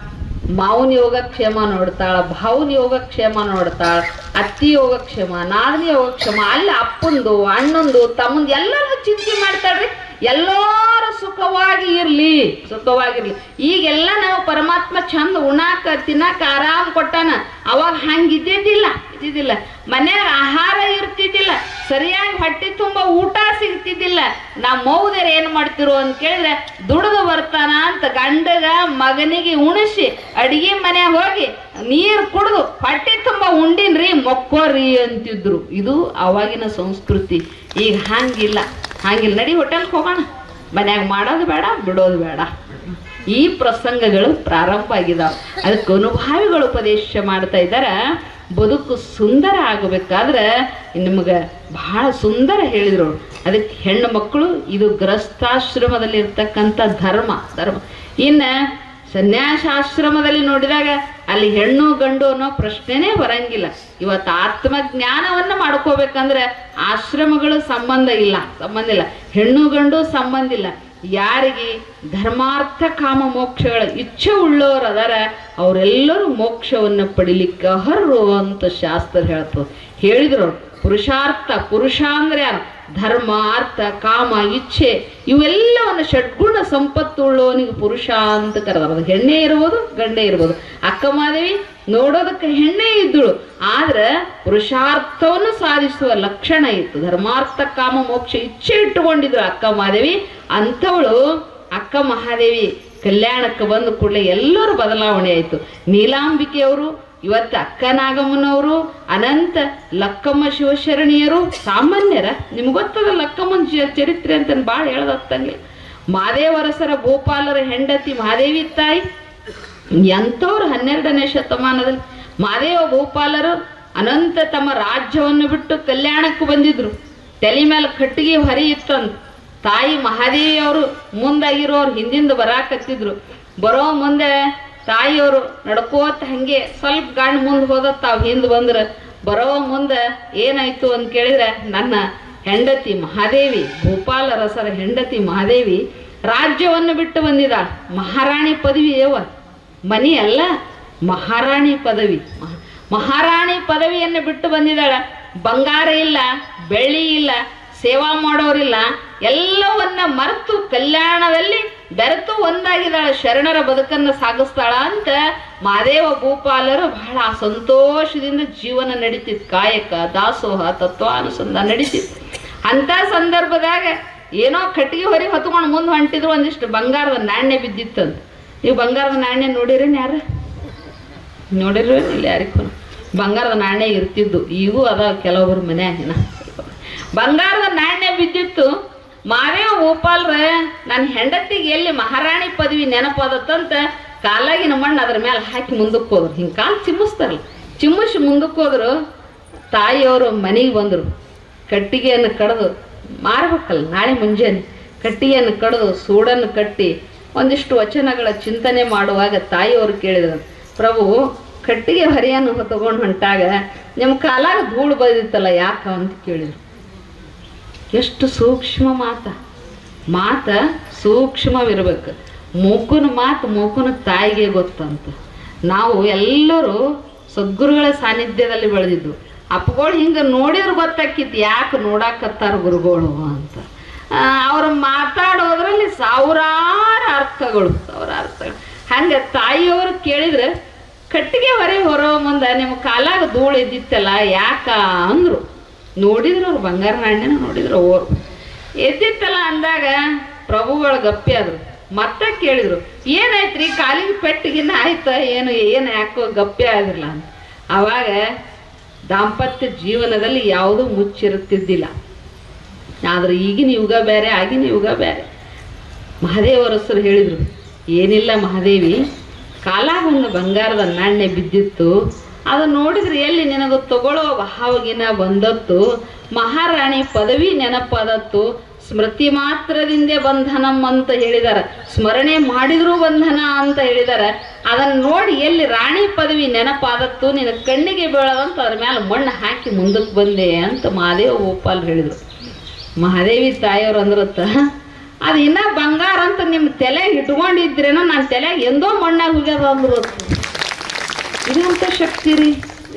ಮಾವನ ಯೋಗಕ್ಷೇಮ ನೋಡ್ತಾಳ ಭಾವನ ಯೋಗಕ್ಷೇಮ ನೋಡ್ತಾಳ ಅತ್ತಿ ಯೋಗಕ್ಷೇಮ ನಾದಿನಿ ಯೋಗಕ್ಷೇಮ ಅಲ್ಲಿ ಅಪ್ಪಂದು ಅಣ್ಣಂದು ತಮ್ಮಂದು ಎಲ್ಲರದು ಚಿಂತೆ ಮಾಡ್ತಾಳ್ರಿ ಎಲ್ಲರೂ ಸುಖವಾಗಿ ಇರ್ಲಿ ಸುಖವಾಗಿರ್ಲಿ ಈಗೆಲ್ಲ ನಾವು ಪರಮಾತ್ಮ ಚಂದ ಉಣಾಕ ತಿನ್ನಾಕ ಆರಾಮ್ ಕೊಟ್ಟಾನ ಅವಾಗ ಹಂಗ ಇದ್ದಿದ್ದಿಲ್ಲ ಇದ್ದಿದ್ದಿಲ್ಲ ಮನ್ಯಾಗ ಆಹಾರ ಇರ್ತಿದ್ದಿಲ್ಲ ಸರಿಯಾಗಿ ಹೊಟ್ಟೆ ತುಂಬ ಊಟ ಸಿಗ್ತಿದ್ದಿಲ್ಲ ನಮ್ಮ ಮೌದರ್ ಏನ್ ಮಾಡ್ತಿರೋ ಅಂತ ಕೇಳಿದ್ರೆ ದುಡಿದು ಬರ್ತಾನ ಅಂತ ಗಂಡಗ ಮಗನಿಗೆ ಉಣಿಸಿ ಅಡಿಗೆ ಮನೆ ಹೋಗಿ ನೀರು ಕುಡಿದು ಹೊಟ್ಟೆ ತುಂಬ ಉಂಡಿನ್ರಿ ಮೊಕ್ಕೋರಿ ಅಂತಿದ್ರು ಇದು ಅವಾಗಿನ ಸಂಸ್ಕೃತಿ ಈಗ ಹಂಗಿಲ್ಲ ಹಂಗಿಲ್ಲ ನಡಿ ಹೋಟೆಲ್ಗೆ ಹೋಗೋಣ ಮನ್ಯಾಗ ಮಾಡೋದು ಬೇಡ ಬಿಡೋದು ಬೇಡ ಈ ಪ್ರಸಂಗಗಳು ಪ್ರಾರಂಭ ಆಗಿದಾವೆ ಅದಕ್ಕೆ ಅನುಭಾವಿಗಳು ಉಪದೇಶ ಮಾಡ್ತಾ ಇದ್ದಾರೆ ಬದುಕು ಸುಂದರ ಆಗಬೇಕಾದ್ರೆ ನಿಮ್ಗೆ ಬಹಳ ಸುಂದರ ಹೇಳಿದ್ರು ಅವ್ರು. ಅದಕ್ಕೆ ಹೆಣ್ಣು ಮಕ್ಕಳು ಇದು ಗೃಹಸ್ಥಾಶ್ರಮದಲ್ಲಿ ಇರ್ತಕ್ಕಂಥ ಧರ್ಮ ಧರ್ಮ ಇನ್ನು ಸನ್ಯಾಸಾಶ್ರಮದಲ್ಲಿ ನೋಡಿದಾಗ ಅಲ್ಲಿ ಹೆಣ್ಣು ಗಂಡು ಅನ್ನೋ ಪ್ರಶ್ನೆನೇ ಬರಂಗಿಲ್ಲ ಇವತ್ತು ಆತ್ಮಜ್ಞಾನವನ್ನ ಮಾಡ್ಕೋಬೇಕಂದ್ರೆ ಆಶ್ರಮಗಳು ಸಂಬಂಧ ಇಲ್ಲ ಸಂಬಂಧ ಇಲ್ಲ ಹೆಣ್ಣು ಗಂಡು ಸಂಬಂಧ ಇಲ್ಲ ಯಾರಿಗೆ ಧರ್ಮಾರ್ಥ ಕಾಮ ಮೋಕ್ಷಗಳ ಇಚ್ಛೆ ಉಳ್ಳೋರು ಅದಾರ ಅವರೆಲ್ಲರೂ ಮೋಕ್ಷವನ್ನು ಪಡಿಲಿಕ್ಕೆ ಅರ್ಹರು ಅಂತ ಶಾಸ್ತ್ರ ಹೇಳ್ತದೆ ಹೇಳಿದ್ರು ಅವ್ರು. ಪುರುಷಾರ್ಥ ಪುರುಷ ಅಂದ್ರೆ ಯಾರು ಧರ್ಮ ಅರ್ಥ ಕಾಮ ಇಚ್ಛೆ ಇವೆಲ್ಲವನ್ನು ಷಡ್ಗುಣ ಸಂಪತ್ತು ಉಳ್ಳವನಿಗೆ ಪುರುಷ ಅಂತ ಕರೆದಾರ ಅದು ಹೆಣ್ಣೆ ಇರ್ಬೋದು ಗಂಡೇ ಇರ್ಬೋದು ಅಕ್ಕ ಮಾದೇವಿ ನೋಡೋದಕ್ಕೆ ಹೆಣ್ಣೆ ಇದ್ದಳು ಆದ್ರೆ ಪುರುಷಾರ್ಥವನ್ನು ಸಾಧಿಸುವ ಲಕ್ಷಣ ಇತ್ತು ಧರ್ಮಾರ್ಥ ಕಾಮ ಮೋಕ್ಷ ಇಚ್ಛೆ ಇಟ್ಟುಕೊಂಡಿದ್ರು ಅಕ್ಕ ಮಾದೇವಿ ಅಂಥವಳು ಅಕ್ಕ ಮಹಾದೇವಿ ಕಲ್ಯಾಣಕ್ಕೆ ಬಂದ ಕೂಡಲೇ ಎಲ್ಲರೂ ಬದಲಾವಣೆ ಆಯಿತು ನೀಲಾಂಬಿಕೆಯವರು ಇವತ್ತು ಅಕ್ಕ ನಾಗಮ್ಮನವರು ಅನಂತ ಲಕ್ಕಮ್ಮ ಶಿವಶರಣಿಯರು ಸಾಮಾನ್ಯರ ನಿಮ್ಗೆ ಗೊತ್ತದ ಲಕ್ಕಮ್ಮನ ಚ- ಚರಿತ್ರೆ ಅಂತ ಭಾಳ ಹೇಳದತ್ತಂಗೆ ಮಾದೇವರಸರ ಭೂಪಾಲರ ಹೆಂಡತಿ ಮಹಾದೇವಿ ತಾಯಿ ಎಂಥವ್ರು ಹನ್ನೆರಡನೇ ಶತಮಾನದಲ್ಲಿ ಮಾದೇವ ಭೂಪಾಲರು ಅನಂತ ತಮ್ಮ ರಾಜ್ಯವನ್ನು ಬಿಟ್ಟು ಕಲ್ಯಾಣಕ್ಕೆ ಬಂದಿದ್ರು ತಲೆ ಮೇಲೆ ಕಟ್ಟಿಗೆ ಹೊರಿ ಇತ್ತಂತ ತಾಯಿ ಮಹಾದೇವಿಯವರು ಮುಂದಾಗಿರೋರು ಹಿಂದಿಂದ ಬರಾಕತ್ತಿದ್ರು ಬರೋ ಮುಂದೆ ತಾಯಿಯವರು ನಡ್ಕೋತ ಹಂಗೆ ಸ್ವಲ್ಪ ಗಾಂಡ್ ಮುಂದೆ ಹೋದ ತಾವು ಹಿಂದೆ ಬಂದ್ರೆ ಬರೋ ಮುಂದೆ ಏನಾಯ್ತು ಅಂತ ಕೇಳಿದ್ರೆ ನನ್ನ ಹೆಂಡತಿ ಮಹಾದೇವಿ ಭೂಪಾಲ ರಸರ ಹೆಂಡತಿ ಮಹಾದೇವಿ ರಾಜ್ಯವನ್ನು ಬಿಟ್ಟು ಬಂದಿದ್ದಾಳೆ ಮಹಾರಾಣಿ ಪದವಿ ಯವ್ವ ಮನಿ ಅಲ್ಲ ಮಹಾರಾಣಿ ಪದವಿ ಮಹಾ- ಮಹಾರಾಣಿ ಪದವಿಯನ್ನು ಬಿಟ್ಟು ಬಂದಿದ್ದಾಳೆ ಬಂಗಾರ ಇಲ್ಲ ಬೆಳ್ಳಿ ಇಲ್ಲ ಸೇವಾ ಮಾಡೋರಿಲ್ಲ ಎಲ್ಲವನ್ನ ಮರೆತು ಕಲ್ಯಾಣದಲ್ಲಿ ಬೆರೆತು ಒಂದಾಗಿದ್ದಾಳೆ ಶರಣರ ಬದುಕನ್ನು ಸಾಗಿಸ್ತಾಳ ಅಂತ ಮಾದೇವ ಭೂಪಾಲರು ಬಹಳ ಸಂತೋಷದಿಂದ ಜೀವನ ನಡೀತಿತ್ತು ಕಾಯಕ ದಾಸೋಹ ತತ್ವಾನುಸಂಧಾನ ನಡೀತಿತ್ತು ಅಂತ ಸಂದರ್ಭದಾಗ ಏನೋ ಕಟ್ಟಿಗೆ ಹೊರಿ ಹೊತ್ಕೊಂಡು ಮುಂದೆ ಹೊಂಟಿದ್ರು ಒಂದಿಷ್ಟು ಬಂಗಾರದ ನಾಣ್ಯ ಬಿದ್ದಿತ್ತಂತ ನೀವು ಬಂಗಾರದ ನಾಣ್ಯ ನೋಡಿರೇನು ಯಾರು ನೋಡಿರ್ರಿ ಇಲ್ಲ ಯಾರಿಗೂ ಬಂಗಾರದ ನಾಣ್ಯ ಇರ್ತಿದ್ದು ಈಗೂ ಅದ ಕೆಲವೊಬ್ಬರ ಮನ್ಯಾಗಿನ ಬಂಗಾರದ ನಾಣ್ಯ ಬಿದ್ದಿತ್ತು ಮಾದೇವ ಗೋಪಾಲ್ರ ನನ್ನ ಹೆಂಡತಿಗೆ ಎಲ್ಲಿ ಮಹಾರಾಣಿ ಪದವಿ ನೆನಪಾದತ್ತಂತ ಕಾಲಾಗಿನ ಮಣ್ಣು ಅದ್ರ ಮೇಲೆ ಹಾಕಿ ಮುಂದಕ್ಕೆ ಹೋದ್ರು ಹಿಂಗೆ ಕಾಲು ಚಿಮ್ಮಿಸ್ತಾರಲ್ಲ ಚಿಮ್ಮಿಸಿ ಮುಂದಕ್ಕೆ ಹೋದ್ರು ತಾಯಿಯವರು ಮನೆಗೆ ಬಂದರು ಕಟ್ಟಿಗೆಯನ್ನು ಕಡ್ದು ಮಾರ್ಬೇಕಲ್ಲ ನಾಳೆ ಮುಂಜಾನೆ ಕಟ್ಟಿಗೆಯನ್ನು ಕಡ್ದು ಸೂಡನ್ನು ಕಟ್ಟಿ ಒಂದಿಷ್ಟು ವಚನಗಳ ಚಿಂತನೆ ಮಾಡುವಾಗ ತಾಯಿಯವರು ಕೇಳಿದರು ಪ್ರಭು ಕಟ್ಟಿಗೆ ಹರಿಯನ್ನು ಹೊತ್ಕೊಂಡು ಹೊಂಟಾಗ ನಿಮ್ಮ ಕಾಲಾಗ ಧೂಳು ಬದಿತ್ತಲ್ಲ ಯಾಕ ಅಂತ ಕೇಳಿದ್ರು ಎಷ್ಟು ಸೂಕ್ಷ್ಮ ಮಾತ ಮಾತ ಸೂಕ್ಷ್ಮವಿರ್ಬೇಕು ಮೂಕನ ಮಾತು ಮೂಕನ ತಾಯಿಗೆ ಗೊತ್ತಂತ ನಾವು ಎಲ್ಲರೂ ಸದ್ಗುರುಗಳ ಸಾನ್ನಿಧ್ಯದಲ್ಲಿ ಬೆಳೆದಿದ್ದು ಅಪ್ಪಗಳು ಹಿಂಗೆ ನೋಡಿದ್ರೆ ಗೊತ್ತಾಕಿತ್ತು ಯಾಕೆ ನೋಡಾಕತ್ತಾರ ಗುರುಗಳು ಅಂತ ಅವ್ರು ಮಾತಾಡೋದ್ರಲ್ಲಿ ಸಾವಿರಾರು ಅರ್ಥಗಳು ಸಾವಿರಾರು ಅರ್ಥಗಳು ಹಂಗೆ ತಾಯಿಯವರು ಕೇಳಿದ್ರೆ ಕಟ್ಟಿಗೆ ಹೊರೆ ಹೊರೋ ಮುಂದೆ ನಿಮ್ಮ ಕಾಲಾಗ ಧೂಳು ಇದ್ದಿತ್ತಲ್ಲ ಯಾಕ ಅಂದ್ರು ನೋಡಿದ್ರು ಅವ್ರು ಬಂಗಾರ ನಾಣ್ಯನ ನೋಡಿದ್ರು ಓರು ಎದ್ದಿತ್ತಲ್ಲ ಅಂದಾಗ ಪ್ರಭುಗಳು ಗಪ್ಪಿ ಆದ್ರು ಮತ್ತೆ ಕೇಳಿದ್ರು ಏನಾಯ್ತ್ರಿ ಕಾಲಿಗೆ ಪೆಟ್ಟಿಗಿನ್ನ ಆಯ್ತ ಏನು ಏನು ಯಾಕೋ ಗಪ್ಪಿ ಆದ್ರಲ್ಲ ಅಂತ ಅವಾಗ ದಾಂಪತ್ಯ ಜೀವನದಲ್ಲಿ ಯಾವುದೂ ಮುಚ್ಚಿರುತ್ತಿದ್ದಿಲ್ಲ ಆದ್ರೆ ಈಗಿನ ಯುಗ ಬೇರೆ ಆಗಿನ ಯುಗ ಬೇರೆ ಮಹಾದೇವರಸರು ಹೇಳಿದರು ಏನಿಲ್ಲ ಮಹಾದೇವಿ ಕಾಲಾಗ ಒಂದು ಬಂಗಾರದ ನಾಣ್ಯ ಬಿದ್ದಿತ್ತು ಅದು ನೋಡಿದ್ರೆ ಎಲ್ಲಿ ನಿನಗೆ ತಗೊಳ್ಳೋ ಭಾವಗಿನ ಬಂದತ್ತು ಮಹಾರಾಣಿ ಪದವಿ ನೆನಪಾದತ್ತು ಸ್ಮೃತಿ ಮಾತ್ರದಿಂದೇ ಬಂಧನಂ ಅಂತ ಹೇಳಿದಾರ ಸ್ಮರಣೆ ಮಾಡಿದ್ರೂ ಬಂಧನ ಅಂತ ಹೇಳಿದಾರ ಅದನ್ನ ನೋಡಿ ಎಲ್ಲಿ ರಾಣಿ ಪದವಿ ನೆನಪಾದತ್ತು ನಿನ್ನ ಕಣ್ಣಿಗೆ ಬೀಳದಂತ ಅದ್ರ ಮೇಲೆ ಮಣ್ಣು ಹಾಕಿ ಮುಂದಕ್ಕೆ ಬಂದೆ ಅಂತ ಮಹಾದೇವ ಗೋಪಾಲ್ ಹೇಳಿದ್ರು ಮಹಾದೇವಿ ತಾಯಿಯವ್ರು ಅಂದ್ರತ್ತ ಅದು ಇನ್ನ ಬಂಗಾರ ಅಂತ ನಿಮ್ಮ ತಲೆ ಇಟ್ಕೊಂಡಿದ್ರೇನೋ ನನ್ನ ತಲೆ ಎಂದೋ ಮಣ್ಣಾಗ ಹೋಗ್ಯದ ಅಂದ್ರು ಇದಂತ ಶಕ್ತಿ ರೀ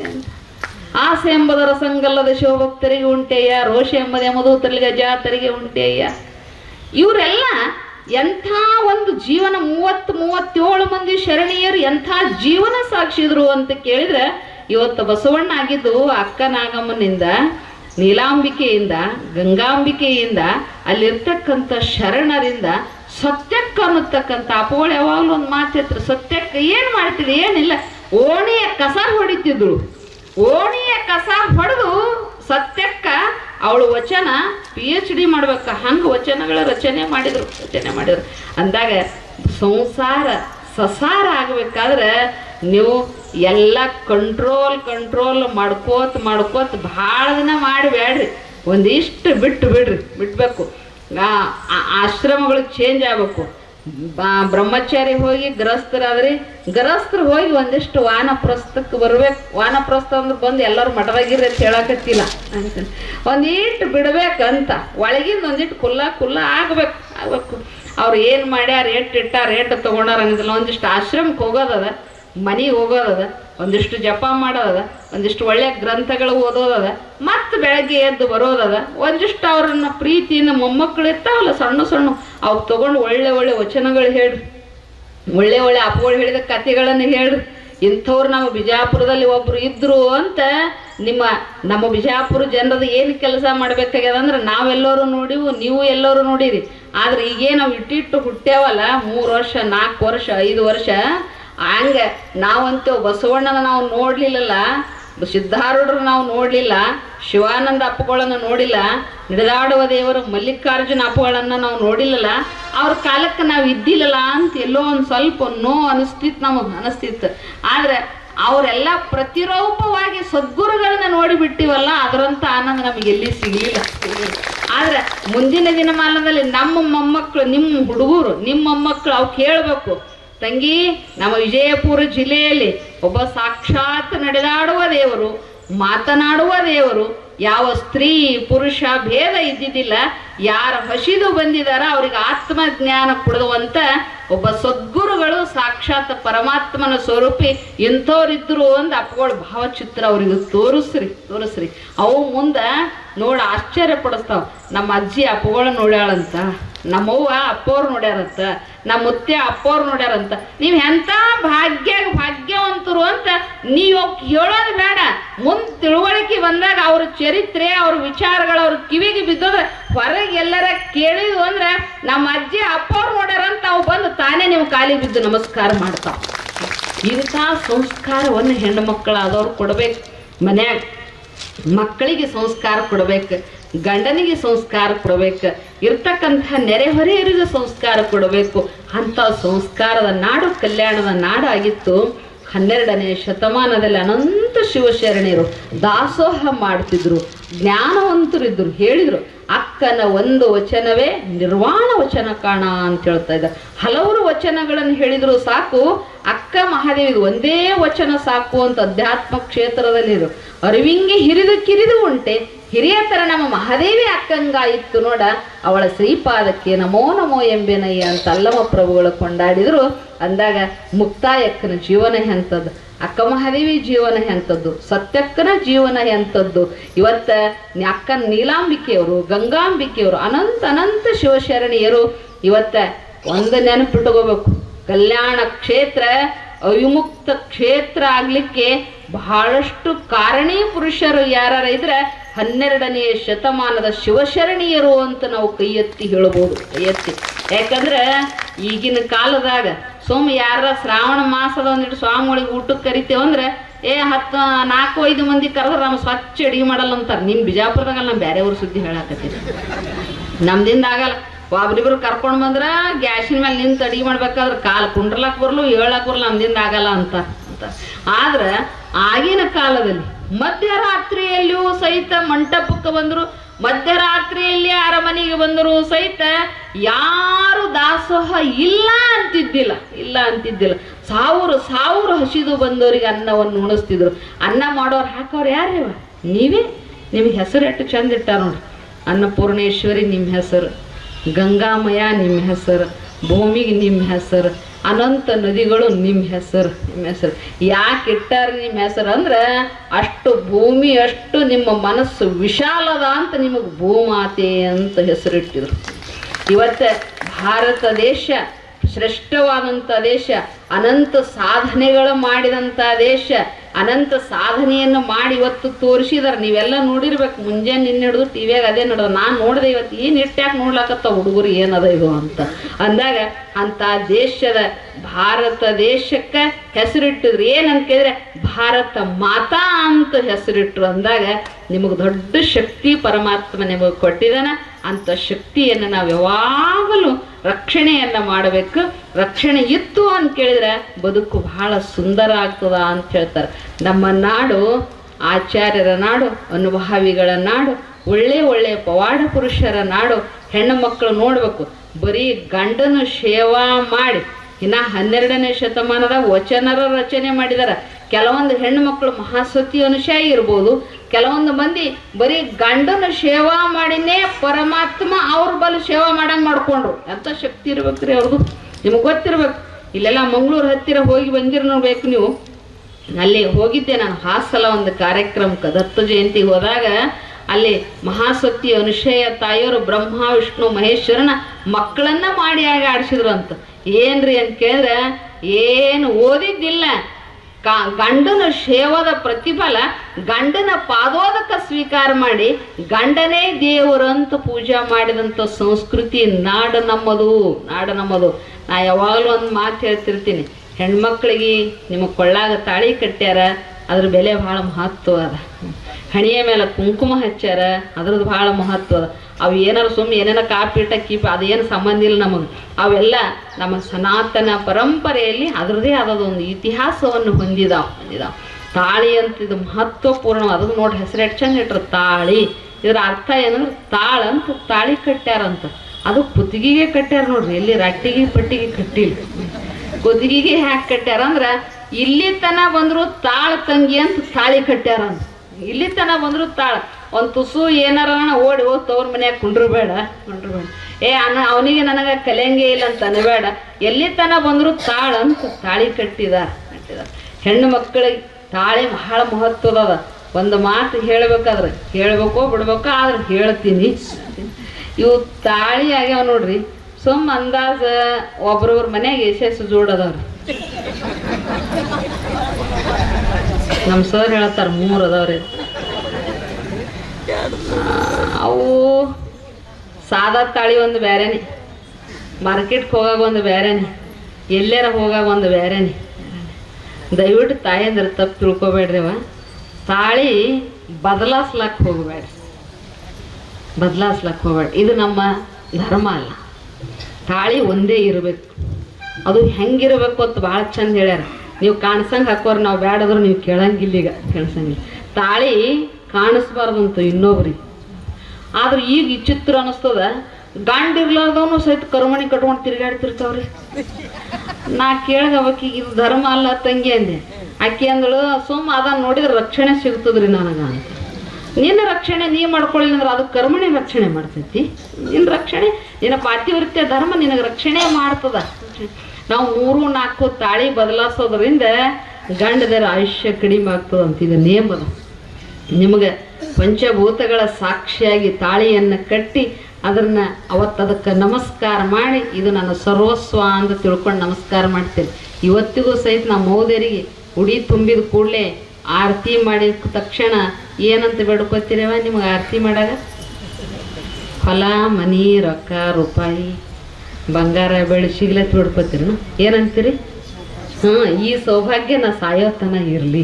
ಆಸೆ ಎಂಬುದರ ಸಂಗಲ್ಲದ ಶಿವಭಕ್ತರಿಗೆ ಉಂಟೆಯ ರೋಷ ಎಂಬುದು ಯಮದೂತರಿಗೆ ಜಾತರಿಗೆ ಉಂಟೆಯ ಇವರೆಲ್ಲ ಎಂಥ ಒಂದು ಜೀವನ ಮೂವತ್ತು ಮೂವತ್ತೇಳು ಮಂದಿ ಶರಣೀಯರು ಎಂಥ ಜೀವನ ಸಾಕ್ಷಿದ್ರು ಅಂತ ಕೇಳಿದ್ರೆ ಇವತ್ತು ಬಸವಣ್ಣ ಆಗಿದ್ದು ಅಕ್ಕ ನಾಗಮ್ಮನಿಂದ ನೀಲಾಂಬಿಕೆಯಿಂದ ಗಂಗಾಂಬಿಕೆಯಿಂದ ಅಲ್ಲಿರ್ತಕ್ಕಂಥ ಶರಣರಿಂದ ಸತ್ಯಕ್ಕೆ ಅನ್ನತಕ್ಕಂಥ ಅಪೋಳು ಯಾವಾಗಲೂ ಒಂದು ಮಾತಿತ್ತು ಸತ್ಯಕ್ಕೆ ಏನು ಮಾಡ್ತಿದ್ರು ಏನಿಲ್ಲ ಓಣಿಯ ಕಸ ಹೊಡಿತಿದ್ರು ಓಣಿಯ ಕಸ ಹೊಡೆದು ಸತ್ಯಕ್ಕ ಅವಳು ವಚನ ಪಿ ಎಚ್ ಡಿ ಮಾಡ್ಬೇಕ ಹಂಗೆ ವಚನಗಳ ರಚನೆ ಮಾಡಿದ್ರು ರಚನೆ ಮಾಡಿದ್ರು ಅಂದಾಗ ಸಂಸಾರ ಸಸಾರ ಆಗ್ಬೇಕಾದ್ರೆ ನೀವು ಎಲ್ಲ ಕಂಟ್ರೋಲ್ ಕಂಟ್ರೋಲ್ ಮಾಡ್ಕೋತ ಮಾಡ್ಕೋತ ಭಾಳ ದಿನ ಮಾಡಬೇಡ್ರಿ ಒಂದಿಷ್ಟು ಬಿಟ್ಟು ಬಿಡ್ರಿ ಬಿಡ್ಬೇಕು ಆ- ಆ- ಆಶ್ರಮಗಳು ಚೇಂಜ್ ಆಗ್ಬೇಕು ಬ- ಬ್ರಹ್ಮಚಾರಿ ಹೋಗಿ ಗೃಹಸ್ಥರಾದ್ರಿ ಗೃಹಸ್ಥರು ಹೋಗಿ ಒಂದಿಷ್ಟು ವಾನಪ್ರಸ್ಥಕ್ಕೆ ಬರ್ಬೇಕು ವಾನಪ್ರಸ್ಥ ಅಂದ್ರೆ ಬಂದು ಎಲ್ಲರೂ ಮಠದಾಗಿರ್ರಿ ಅಂತ ಹೇಳಕತ್ತಿಲ್ಲ ಅಂತ ಒಂದಿಟ್ಟು ಬಿಡ್ಬೇಕಂತ ಒಳಗಿಂದ ಒಂದಿಟ್ಟು ಕುಲ್ಲ ಕುಲ್ಲ ಆಗ್ಬೇಕು ಆಗ್ಬೇಕು ಅವ್ರು ಏನು ಮಾಡ್ಯಾರ ರೇಟ್ ಇಟ್ಟಾರ ರೇಟ್ ತೊಗೊಂಡಾರ ಅನ್ನೋದಿಲ್ಲ ಒಂದಿಷ್ಟು ಆಶ್ರಮಕ್ಕೆ ಹೋಗೋದದ ಮನೆಗೆ ಹೋಗೋದದ ಒಂದಿಷ್ಟು ಜಪ ಮಾಡೋದದ ಒಂದಿಷ್ಟು ಒಳ್ಳೆ ಗ್ರಂಥಗಳು ಓದೋದದ ಮತ್ತೆ ಬೆಳಗ್ಗೆ ಎದ್ದು ಬರೋದದ ಒಂದಿಷ್ಟು ಅವ್ರನ್ನ ಪ್ರೀತಿಯಿಂದ ಮೊಮ್ಮಕ್ಕಳು ಇರ್ತಾವಲ್ಲ ಸಣ್ಣ ಸಣ್ಣ ಅವು ತಗೊಂಡು ಒಳ್ಳೆ ಒಳ್ಳೆ ವಚನಗಳು ಹೇಳ್ರಿ ಒಳ್ಳೆ ಒಳ್ಳೆ ಅಪ್ಪಗಳು ಹೇಳಿದ ಕಥೆಗಳನ್ನು ಹೇಳ್ರಿ ಇಂಥವ್ರು ನಮ್ಮ ಬಿಜಾಪುರದಲ್ಲಿ ಒಬ್ರು ಇದ್ರು ಅಂತ ನಿಮ್ಮ ನಮ್ಮ ಬಿಜಾಪುರ ಜನರದ ಏನು ಕೆಲಸ ಮಾಡ್ಬೇಕಾಗ್ಯದ ಅಂದ್ರೆ ನಾವೆಲ್ಲರೂ ನೋಡಿವು ನೀವು ಎಲ್ಲರೂ ನೋಡಿರಿ ಆದ್ರೆ ಈಗೇನು ನಾವು ಇಟ್ಟಿಟ್ಟು ಹುಟ್ಟ್ಯಾವಲ್ಲ ಮೂರು ವರ್ಷ ನಾಲ್ಕು ವರ್ಷ ಐದು ವರ್ಷ ಹಂಗೆ ನಾವಂತೂ ಬಸವಣ್ಣನ ನಾವು ನೋಡ್ಲಿಲ್ಲಲ್ಲ ಸಿದ್ಧಾರೂಢರು ನಾವು ನೋಡಲಿಲ್ಲ ಶಿವಾನಂದ ಅಪ್ಪಗಳನ್ನು ನೋಡಿಲ್ಲ ನಡೆದಾಡುವ ದೇವರು ಮಲ್ಲಿಕಾರ್ಜುನ ಅಪ್ಪಗಳನ್ನು ನಾವು ನೋಡಿಲ್ಲಲ್ಲ ಅವ್ರ ಕಾಲಕ್ಕೆ ನಾವು ಇದ್ದಿಲ್ಲಲ್ಲ ಅಂತ ಎಲ್ಲೋ ಒಂದು ಸ್ವಲ್ಪ ನೋ ಅನಿಸ್ತಿತ್ತು ನಮಗೆ ಅನಿಸ್ತಿತ್ತು ಆದರೆ ಅವರೆಲ್ಲ ಪ್ರತಿರೂಪವಾಗಿ ಸದ್ಗುರುಗಳನ್ನ ನೋಡಿಬಿಟ್ಟಿವಲ್ಲ ಅದರಂತ ಆನಂದ ನಮಗೆ ಎಲ್ಲಿ ಸಿಗಲಿಲ್ಲ ಆದ್ರೆ ಮುಂದಿನ ದಿನಮಾನದಲ್ಲಿ ನಮ್ಮ ಮೊಮ್ಮಕ್ಕಳು ನಿಮ್ಮ ಹುಡುಗರು ನಿಮ್ಮ ಮೊಮ್ಮಕ್ಕಳು ಅವು ಕೇಳಬೇಕು ತಂಗಿ ನಮ್ಮ ವಿಜಯಪುರ ಜಿಲ್ಲೆಯಲ್ಲಿ ಒಬ್ಬ ಸಾಕ್ಷಾತ್ ನಡೆದಾಡುವ ದೇವರು ಮಾತನಾಡುವ ದೇವರು ಯಾವ ಸ್ತ್ರೀ ಪುರುಷ ಭೇದ ಇದ್ದಿದ್ದಿಲ್ಲ ಯಾರ ಹಸಿದು ಬಂದಿದಾರ ಅವ್ರಿಗೆ ಆತ್ಮಜ್ಞಾನ ಕೊಡುವಂತ ಒಬ್ಬ ಸದ್ಗುರುಗಳು ಸಾಕ್ಷಾತ್ ಪರಮಾತ್ಮನ ಸ್ವರೂಪಿ ಇಂಥವ್ರಿದ್ರು ಅಂತ ಅಪ್ಪಗಳ ಭಾವಚಿತ್ರ ಅವ್ರಿಗೆ ತೋರಿಸ್ರಿ ತೋರಿಸ್ರಿ ಅವು ಮುಂದೆ ನೋಡ ಆಶ್ಚರ್ಯ ಪಡಿಸ್ತಾವ ನಮ್ಮ ಅಜ್ಜಿ ಅಪ್ಪಗಳು ನೋಡ್ಯಾಳಂತ ನಮ್ಮವ್ವ ಅಪ್ಪವ್ರು ನೋಡ್ಯಾರಂತ ನಮ್ಮ ಮುತ್ಯ ಅಪ್ಪವ್ರು ನೋಡ್ಯಾರಂತ ನೀವು ಎಂಥ ಭಾಗ್ಯ ಭಾಗ್ಯವಂತರು ಅಂತ ನೀವು ಹೇಳೋದು ಬೇಡ ಮುಂದೆ ತಿಳುವಳಿಕೆ ಬಂದಾಗ ಅವ್ರ ಚರಿತ್ರೆ ಅವ್ರ ವಿಚಾರಗಳು ಅವ್ರ ಕಿವಿಗೆ ಬಿದ್ದೋದ್ರೆ ಹೊರಗೆ ಎಲ್ಲರ ಕೇಳಿದ್ವು ಅಂದ್ರೆ ನಮ್ಮ ಅಜ್ಜಿ ಅಪ್ಪವ್ರು ನೋಡ್ಯಾರಂತ ಅವು ಬಂದು ತಾನೇ ನೀವು ಕಾಲಿಗೆ ಬಿದ್ದು ನಮಸ್ಕಾರ ಮಾಡ್ತಾವ ಇಂಥ ಸಂಸ್ಕಾರವನ್ನು ಹೆಣ್ಣು ಮಕ್ಕಳಾದವ್ರು ಕೊಡ್ಬೇಕು ಮನ್ಯಾಗ ಮಕ್ಕಳಿಗೆ ಸಂಸ್ಕಾರ ಕೊಡ್ಬೇಕು ಗಂಡನಿಗೆ ಸಂಸ್ಕಾರ ಕೊಡ್ಬೇಕು ಇರ್ತಕ್ಕಂಥ ನೆರೆಹೊರೆಯರಿಗೆ ಸಂಸ್ಕಾರ ಕೊಡಬೇಕು ಅಂಥ ಸಂಸ್ಕಾರದ ನಾಡು ಕಲ್ಯಾಣದ ನಾಡು ಆಗಿತ್ತು ಹನ್ನೆರಡನೇ ಶತಮಾನದಲ್ಲಿ ಅನಂತ ಶಿವಶರಣೆಯರು ದಾಸೋಹ ಮಾಡ್ತಿದ್ರು ಜ್ಞಾನವಂತರಿದ್ರು ಹೇಳಿದ್ರು ಅಕ್ಕನ ಒಂದು ವಚನವೇ ನಿರ್ವಾಣ ವಚನ ಕಾಣ ಅಂತ ಹೇಳ್ತಾ ಇದ್ದ ಹಲವರು ವಚನಗಳನ್ನು ಹೇಳಿದ್ರು ಸಾಕು ಅಕ್ಕ ಮಹಾದೇವಿಗೆ ಒಂದೇ ವಚನ ಸಾಕು ಅಂತ ಅಧ್ಯಾತ್ಮ ಕ್ಷೇತ್ರದಲ್ಲಿರು ಅರಿವಿಂಗೆ ಹಿರಿದು ಕಿರಿದು ಉಂಟೆ ಹಿರಿಯ ತರ ನಮ್ಮ ಮಹಾದೇವಿ ಅಕ್ಕಂಗಾಯಿತ್ತು ನೋಡ ಅವಳ ಶ್ರೀಪಾದಕ್ಕೆ ನಮೋ ನಮೋ ಎಂಬೆನಯ್ಯ ಅಂತ ಅಲ್ಲಮ ಪ್ರಭುಗಳು ಕೊಂಡಾಡಿದ್ರು ಅಂದಾಗ ಮುಕ್ತಾಯಕ್ಕನ ಜೀವನ ಎಂಥದ್ದು ಅಕ್ಕ ಮಹಾದೇವಿ ಜೀವನ ಎಂಥದ್ದು ಸತ್ಯಕ್ಕನ ಜೀವನ ಎಂಥದ್ದು ಇವತ್ತ ನಿ- ಅಕ್ಕ ನೀಲಾಂಬಿಕೆಯವರು ಗಂಗಾಂಬಿಕೆಯವರು ಅನಂತ ಅನಂತ ಶಿವಶರಣೀಯರು ಇವತ್ತ ಒಂದು ನೆನಪಿಟ್ಕೋಬೇಕು ಕಲ್ಯಾಣ ಕ್ಷೇತ್ರ ಅವಿಮುಕ್ತ ಕ್ಷೇತ್ರ ಆಗ್ಲಿಕ್ಕೆ ಬಹಳಷ್ಟು ಕಾರಣೀ ಪುರುಷರು ಯಾರ ಇದ್ರೆ ಹನ್ನೆರಡನೆಯ ಶತಮಾನದ ಶಿವಶರಣೀಯರು ಅಂತ ನಾವು ಕೈ ಎತ್ತಿ ಹೇಳ್ಬೋದು ಕೈ ಎತ್ತಿ ಯಾಕಂದ್ರೆ ಈಗಿನ ಕಾಲದಾಗ ಸೋಮ ಯಾರ ಶ್ರಾವಣ ಮಾಸದ ಒಂದಿಟ್ಟು ಸ್ವಾಮಿಗಳಿಗೆ ಊಟಕ್ಕೆ ಕರಿತೇವೆ ಅಂದ್ರೆ ಏ ಹತ್ತು ನಾಲ್ಕು ಐದು ಮಂದಿ ಕರೆದ್ರೆ ನಮ್ಮ ಸ್ವಚ್ಛ ಅಡಿಗೆ ಮಾಡಲ್ಲ ಅಂತಾರೆ ನಿಮ್ಮ ಬಿಜಾಪುರದಾಗ ನಮ್ಮ ಬೇರೆಯವ್ರ ಸುದ್ದಿ ಹೇಳಾಕತ್ತೀನಿ ನಮ್ದಿಂದ ಆಗಲ್ಲ ಒಬ್ರಿಬ್ರು ಕರ್ಕೊಂಡು ಬಂದ್ರ ಗ್ಯಾಸಿನ ಮೇಲೆ ನಿಂತು ಅಡಿಗೆ ಮಾಡ್ಬೇಕಾದ್ರೆ ಕಾಲು ಕುಂಡ್ರಲಕ್ ಬರ್ಲು ಹೇಳಕ್ ಬರ್ಲು ನಮ್ದಿಂದ ಆಗಲ್ಲ ಅಂತ ಅಂತ ಆದ್ರೆ ಆಗಿನ ಕಾಲದಲ್ಲಿ ಮಧ್ಯರಾತ್ರಿಯಲ್ಲಿಯೂ ಸಹಿತ ಮಂಟಪಕ್ಕೆ ಬಂದರು ಮಧ್ಯರಾತ್ರಿಯಲ್ಲಿ ಅರಮನೆಗೆ ಬಂದರು ಸಹಿತ ಯಾರು ದಾಸೋಹ ಇಲ್ಲ ಅಂತಿದ್ದಿಲ್ಲ ಇಲ್ಲ ಅಂತಿದ್ದಿಲ್ಲ ಸಾವಿರ ಸಾವಿರ ಹಸಿದು ಬಂದವರಿಗೆ ಅನ್ನವನ್ನು ಉಣಿಸ್ತಿದ್ರು ಅನ್ನ ಮಾಡೋರು ಹಾಕೋರು ಯಾರೇವ ನೀವೇ ನಿಮ್ಗೆ ಹೆಸರು ಎಷ್ಟು ಚಂದ ಇಟ್ಟಾರ ನೋಡ್ರಿ ಅನ್ನಪೂರ್ಣೇಶ್ವರಿ ನಿಮ್ಮ ಹೆಸರು ಗಂಗಾಮಯ ನಿಮ್ಮ ಹೆಸರು ಭೂಮಿಗೆ ನಿಮ್ಮ ಹೆಸರು ಅನಂತ ನದಿಗಳು ನಿಮ್ಮ ಹೆಸರು ನಿಮ್ಮ ಹೆಸರು ಯಾಕೆ ಇಟ್ಟಾರ ನಿಮ್ಮ ಹೆಸರು ಅಂದ್ರೆ ಅಷ್ಟು ಭೂಮಿ ಅಷ್ಟು ನಿಮ್ಮ ಮನಸ್ಸು ವಿಶಾಲದ ಅಂತ ನಿಮಗೆ ಭೂಮಾತೆ ಅಂತ ಹೆಸರಿಟ್ಟಿದ್ರು ಇವತ್ತು ಭಾರತ ದೇಶ ಶ್ರೇಷ್ಠವಾದಂಥ ದೇಶ ಅನಂತ ಸಾಧನೆಗಳು ಮಾಡಿದಂಥ ದೇಶ ಅನಂತ ಸಾಧನೆಯನ್ನು ಮಾಡಿ ಇವತ್ತು ತೋರಿಸಿದಾರೆ ನೀವೆಲ್ಲ ನೋಡಿರ್ಬೇಕು ಮುಂಜಾನೆ ನಿನ್ನೆ ಹಿಡಿದು ಟಿವಿಯಾಗ ಅದೇ ನಡೆದ ನಾನು ನೋಡಿದೆ ಇವತ್ತು ಏನು ಇಟ್ಟ್ಯಾಕೆ ನೋಡ್ಲಾಕತ್ತ ಹುಡುಗರು ಏನದ ಇದು ಅಂತ ಅಂದಾಗ ಅಂಥ ದೇಶದ ಭಾರತ ದೇಶಕ್ಕೆ ಹೆಸರಿಟ್ಟಿದ್ರು ಏನಂತ ಕೇಳಿದ್ರೆ ಭಾರತ ಮಾತಾ ಅಂತ ಹೆಸರಿಟ್ರು ಅಂದಾಗ ನಿಮಗೆ ದೊಡ್ಡ ಶಕ್ತಿ ಪರಮಾತ್ಮ ನಿಮಗೆ ಕೊಟ್ಟಿದ್ದಾನ ಅಂಥ ಶಕ್ತಿಯನ್ನು ನಾವು ಯಾವಾಗಲೂ ರಕ್ಷಣೆಯನ್ನು ಮಾಡಬೇಕು ರಕ್ಷಣೆ ಇತ್ತು ಅಂತ ಕೇಳಿದ್ರೆ ಬದುಕು ಬಹಳ ಸುಂದರ ಆಗ್ತದ ಅಂತ ಹೇಳ್ತಾರೆ ನಮ್ಮ ನಾಡು ಆಚಾರ್ಯರ ನಾಡು ಅನುಭಾವಿಗಳ ನಾಡು ಒಳ್ಳೆ ಒಳ್ಳೆ ಪವಾಡ ಪುರುಷರ ನಾಡು ಹೆಣ್ಣು ಮಕ್ಕಳು ನೋಡ್ಬೇಕು ಬರೀ ಗಂಡನ ಸೇವಾ ಮಾಡಿ ಇನ್ನ ಹನ್ನೆರಡನೇ ಶತಮಾನದ ವಚನರ ರಚನೆ ಮಾಡಿದಾರ ಕೆಲವೊಂದು ಹೆಣ್ಣು ಮಕ್ಕಳು ಮಹಾಸತಿ ಅನುಶಾಯಿ ಇರ್ಬೋದು ಕೆಲವೊಂದು ಮಂದಿ ಬರೀ ಗಂಡನ ಸೇವಾ ಮಾಡಿನೇ ಪರಮಾತ್ಮ ಅವ್ರ ಬಲ ಸೇವಾ ಮಾಡಂಗ್ ಮಾಡ್ಕೊಂಡ್ರು ಎಂತ ಶಕ್ತಿ ಇರ್ಬೇಕ್ರಿ ಅವ್ರದ್ದು ನಿಮಗೆ ಗೊತ್ತಿರ್ಬೇಕು ಇಲ್ಲೆಲ್ಲ ಮಂಗಳೂರು ಹತ್ತಿರ ಹೋಗಿ ಬಂದಿರ ನೋಡ್ಬೇಕು ನೀವು ಅಲ್ಲಿ ಹೋಗಿದ್ದೆ ನಾನು ಹಾಸಲ ಒಂದು ಕಾರ್ಯಕ್ರಮಕ್ಕೆ ದತ್ತ ಜಯಂತಿಗೆ ಹೋದಾಗ ಅಲ್ಲಿ ಮಹಾಸತಿ ಅನುಶಯ ತಾಯಿಯವರು ಬ್ರಹ್ಮ ವಿಷ್ಣು ಮಹೇಶ್ವರನ ಮಕ್ಕಳನ್ನ ಮಾಡಿ ಆಗ ಆಡಿಸಿದ್ರು ಅಂತ ಏನ್ರಿ ಅಂತ ಕೇಳಿದ್ರೆ ಏನು ಓದಿದ್ದಿಲ್ಲ ಕಾ ಗಂಡನ ಸೇವದ ಪ್ರತಿಫಲ ಗಂಡನ ಪಾದೋದಕ ಸ್ವೀಕಾರ ಮಾಡಿ ಗಂಡನೇ ದೇವರಂತ ಪೂಜೆ ಮಾಡಿದಂಥ ಸಂಸ್ಕೃತಿ ನಾಡು ನಮ್ಮದು ನಾಡು ನಮ್ಮದು ನಾ ಯಾವಾಗಲೂ ಒಂದು ಮಾತು ಹೇಳ್ತಿರ್ತೀನಿ ಹೆಣ್ಮಕ್ಳಿಗೆ ನಿಮ್ಮ ಕೊಳ್ಳಾಗ ತಾಳಿ ಕಟ್ಟ್ಯಾರ ಅದ್ರ ಬೆಲೆ ಭಾಳ ಮಹತ್ವ ಅದ ಹಣಿಯ ಮೇಲೆ ಕುಂಕುಮ ಹಚ್ಚಾರ ಅದ್ರದ್ದು ಭಾಳ ಮಹತ್ವ ಅದ ಅವು ಏನಾರು ಸುಮ್ಮನೆ ಏನೇನೋ ಕಾಪೀಟ ಕೀಪ ಅದೇನು ಸಂಬಂಧ ಇಲ್ಲ ನಮಗೆ ಅವೆಲ್ಲ ನಮ್ಮ ಸನಾತನ ಪರಂಪರೆಯಲ್ಲಿ ಅದರದೇ ಆದದ ಒಂದು ಇತಿಹಾಸವನ್ನು ಹೊಂದಿದಾವ ಹೊಂದಿದಾವ ತಾಳಿ ಅಂತ ಇದು ಮಹತ್ವಪೂರ್ಣ ಅದನ್ನು ನೋಡಿ ಹೆಸರು ಎಷ್ಟು ಚಂದ ಇಟ್ರು ತಾಳಿ ಇದರ ಅರ್ಥ ಏನಂದ್ರೆ ತಾಳ ಅಂತ ತಾಳಿ ಕಟ್ಟ್ಯಾರಂತ ಅದು ಕುತ್ತಿಗೆಗೆ ಕಟ್ಟ್ಯಾರ ನೋಡ್ರಿ ಎಲ್ಲಿ ರಟ್ಟಿಗೆ ಪಟ್ಟಿಗೆ ಕಟ್ಟಿಲ್ಲ ಕುತ್ತಿಗೆಗೆ ಹ್ಯಾಕ್ ಕಟ್ಟ್ಯಾರ ಅಂದ್ರ ಇಲ್ಲಿ ತನ ಬಂದ್ರು ತಾಳ ತಂಗಿ ಅಂತ ತಾಳಿ ಕಟ್ಟ್ಯಾರ ಅಂತ ಇಲ್ಲಿ ತನ ಬಂದ್ರು ತಾಳ ಒಂದ್ ತುಸು ಏನಾರ ಓಡಿ ಹೋಗಿ ತವ್ರ ಮನ್ಯಾಗ ಕುಂಡ್ರು ಬೇಡ ಕುಂಡ್ರು ಬೇಡ ಏ ಅನ್ನ ಅವನಿಗೆ ನನಗ ಕಲಿಯಂಗೆ ಇಲ್ಲ ಅಂತ ಅನ್ಬೇಡ ಎಲ್ಲಿ ತನ ಬಂದ್ರು ತಾಳ ಅಂತ ತಾಳಿ ಕಟ್ಟಿದಾರ ಕಟ್ಟಿದಾರ ಹೆಣ್ಣು ಮಕ್ಕಳಿಗೆ ತಾಳಿ ಬಹಳ ಮಹತ್ವದ ಒಂದು ಮಾತು ಹೇಳ್ಬೇಕಾದ್ರೆ ಹೇಳ್ಬೇಕೋ ಬಿಡ್ಬೇಕೋ ಆದ್ರೆ ಹೇಳ್ತೀನಿ ಇವು ತಾಳಿ ಆಗ್ಯಾವ ನೋಡ್ರಿ ಸುಮ್ ಅಂದಾಜ ಒಬ್ರೊಬ್ರ ಮನ್ಯಾಗ ಎಸೆಸು ಜೋಡ್ ಅದಾವ್ರಿ ನಮ್ಮ ಸರ್ ಹೇಳ್ತಾರ ಮೂರು ಅದಾವ್ರಿ ಅವು ಸಾದಾ ತಾಳಿ ಒಂದು ಬೇರೆನೆ ಮಾರ್ಕೆಟ್ಗೆ ಹೋಗಾಗ ಒಂದು ಬೇರೆನೆ ಎಲ್ಲಾರ ಹೋಗಾಗ ಒಂದು ಬೇರೆನೆ ದಯವಿಟ್ಟು ತಾಯಂದ್ರೆ ತಪ್ಪು ತಿಳ್ಕೊಬೇಡ್ರಿ ಅವ ತಾಳಿ ಬದಲಾಸ್ಲಕ್ಕೆ ಹೋಗ್ಬೇಡ್ರಿ ಬದಲಾಸ್ಲಕ್ಕೆ ಹೋಗ್ಬೇಡ ಇದು ನಮ್ಮ ಧರ್ಮ ಅಲ್ಲ ತಾಳಿ ಒಂದೇ ಇರಬೇಕು ಅದು ಹೆಂಗಿರಬೇಕು ಅಂತ ಭಾಳ ಚಂದ ಹೇಳ್ಯಾರ ನೀವು ಕಾಣಿಸಂಗೆ ಹಾಕೋರು ನಾವು ಬೇಡದ್ರು ನೀವು ಕೇಳಂಗಿಲ್ಲ ಈಗ ಕೇಳಿಸಂಗಿಲ್ಲ ತಾಳಿ ಕಾಣಿಸ್ಬಾರ್ದಂತ ಇನ್ನೊಬ್ರಿಗೆ ಆದ್ರೆ ಈಗ ವಿಚಿತ್ರ ಅನಿಸ್ತದ ಗಂಡ ಇರ್ಲಾರ್ದವನು ಸಹಿತ ಕರ್ಮಣಿ ಕಟ್ಕೊಂಡು ತಿರುಗಾಡ್ತಿರ್ತಾವ್ರಿ ನಾ ಕೇಳ್ದ ಅವಕಿಗೆ ಇದು ಧರ್ಮ ಅಲ್ಲ ತಂಗಿ ಅಂದೆ ಆಕೆ ಅಂದಳು ಸುಮ್ಮ ಅದನ್ನ ನೋಡಿದ್ರೆ ರಕ್ಷಣೆ ಸಿಗ್ತದ್ರಿ ನನಗ ಅಂತ ನಿನ್ನ ರಕ್ಷಣೆ ನೀ ಮಾಡ್ಕೊಳ್ಳಿಲ್ಲ ಅಂದ್ರೆ ಅದು ಕರ್ಮಣಿ ರಕ್ಷಣೆ ಮಾಡ್ತೈತಿ ನಿನ್ನ ರಕ್ಷಣೆ ನಿನ್ನ ಪಾತಿವೃತ್ಯ ಧರ್ಮ ನಿನಗೆ ರಕ್ಷಣೆ ಮಾಡ್ತದ ನಾವು ಮೂರು ನಾಲ್ಕು ತಾಳಿ ಬದಲಾಯಿಸೋದ್ರಿಂದ ಗಂಡದರ ಆಯುಷ್ಯ ಕಡಿಮೆ ಆಗ್ತದ ಅಂತ ಇದು ನೇಮ ಅದ ನಿಮಗೆ ಪಂಚಭೂತಗಳ ಸಾಕ್ಷಿಯಾಗಿ ತಾಳಿಯನ್ನು ಕಟ್ಟಿ ಅದನ್ನ ಅವತ್ತು ಅದಕ್ಕೆ ನಮಸ್ಕಾರ ಮಾಡಿ ಇದು ನನ್ನ ಸರ್ವಸ್ವ ಅಂತ ತಿಳ್ಕೊಂಡು ನಮಸ್ಕಾರ ಮಾಡ್ತೇನೆ ಇವತ್ತಿಗೂ ಸಹಿತ ನಮ್ಮ ಮೋದರಿಗೆ ಉಡಿ ತುಂಬಿದ ಕೂಡಲೇ ಆರತಿ ಮಾಡಿದ ತಕ್ಷಣ ಏನಂತ ಬೇಡ್ಕೊತೀರವ ನಿಮ್ಗೆ ಆರತಿ ಮಾಡಾಗ ಹೊಲ ಮನಿ ರೊಕ್ಕ ರೂಪಾಯಿ ಬಂಗಾರ ಬೆಳೆ ಸಿಗ್ಲತ್ ಬಿಡ್ಕೊತೀರ ಏನಂತೀರಿ ಹಾಂ ಈ ಸೌಭಾಗ್ಯ ನಾ ಸಾಯೋತನ ಇರಲಿ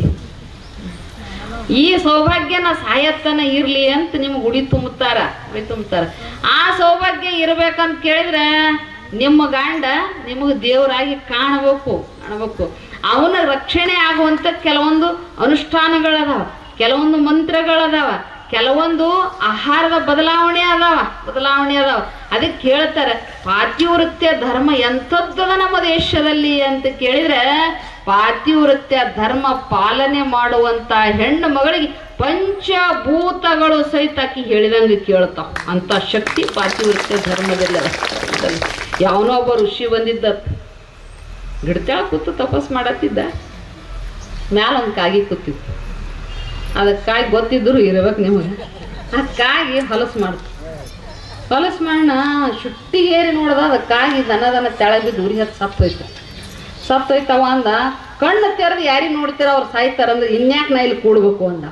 ಈ ಸೌಭಾಗ್ಯನ ಸಾಯತ್ತನ ಇರ್ಲಿ ಅಂತ ನಿಮ್ಗೆ ಉಡಿ ತುಂಬುತ್ತಾರ ಉಡಿ ತುಂಬುತ್ತಾರ ಆ ಸೌಭಾಗ್ಯ ಇರ್ಬೇಕಂತ ಕೇಳಿದ್ರೆ ನಿಮ್ಮ ಗಂಡ ನಿಮಗೆ ದೇವರಾಗಿ ಕಾಣಬೇಕು ಕಾಣಬೇಕು ಅವನ ರಕ್ಷಣೆ ಆಗುವಂತ ಕೆಲವೊಂದು ಅನುಷ್ಠಾನಗಳದಾವ ಕೆಲವೊಂದು ಮಂತ್ರಗಳದಾವ ಕೆಲವೊಂದು ಆಹಾರದ ಬದಲಾವಣೆ ಅದಾವ ಬದಲಾವಣೆ ಅದಾವ ಅದಕ್ಕೆ ಕೇಳ್ತಾರೆ ಪಾತಿವೃತ್ಯ ಧರ್ಮ ಎಂಥದ್ದದ ನಮ್ಮ ದೇಶದಲ್ಲಿ ಅಂತ ಕೇಳಿದ್ರೆ ಪಾತಿವೃತ್ಯ ಧರ್ಮ ಪಾಲನೆ ಮಾಡುವಂತ ಹೆಣ್ಣು ಮಗಳಿಗೆ ಪಂಚಭೂತಗಳು ಸಹಿತ ಆಕಿ ಹೇಳಿದಂಗೆ ಕೇಳ್ತಾವ ಅಂತ ಶಕ್ತಿ ಪಾತಿವೃತ್ಯ ಧರ್ಮದಲ್ಲಿ ಅದ ಯಾವನೋ ಒಬ್ಬ ಋಷಿ ಬಂದಿದ್ದ ಗಿಡತಾಳ ಕೂತು ತಪಸ್ ಮಾಡತ್ತಿದ್ದ ಮ್ಯಾಲ ಒಂದು ಕಾಗಿ ಕೂತಿತ್ತು ಅದಕ್ಕಾಗಿ ಗೊತ್ತಿದ್ರು ಇರ್ಬೇಕು ನಿಮಗೆ ಅದಕ್ಕಾಗಿ ಹೊಲಸು ಮಾಡ್ತು ಹೊಲಸು ಮಾಡೋಣ ಶುಟ್ಟಿಗೇರಿ ನೋಡ್ದ ಅದಕ್ಕಾಗಿ ದನ ದನ ತೆಳಗ್ ಬಿದ್ದು ಉರಿ ಹತ್ತು ಸತ್ತೋಯ್ತು ಸತ್ತೋಯ್ತವ ಅಂದ ಕಣ್ಣು ತೆರೆದು ಯಾರಿಗೆ ನೋಡ್ತೀರ ಅವ್ರು ಸಾಯ್ತಾರಂದ್ರೆ ಇನ್ಯಾಕೆ ನಾ ಇಲ್ಲಿ ಕೂಡ್ಬೇಕು ಅಂದ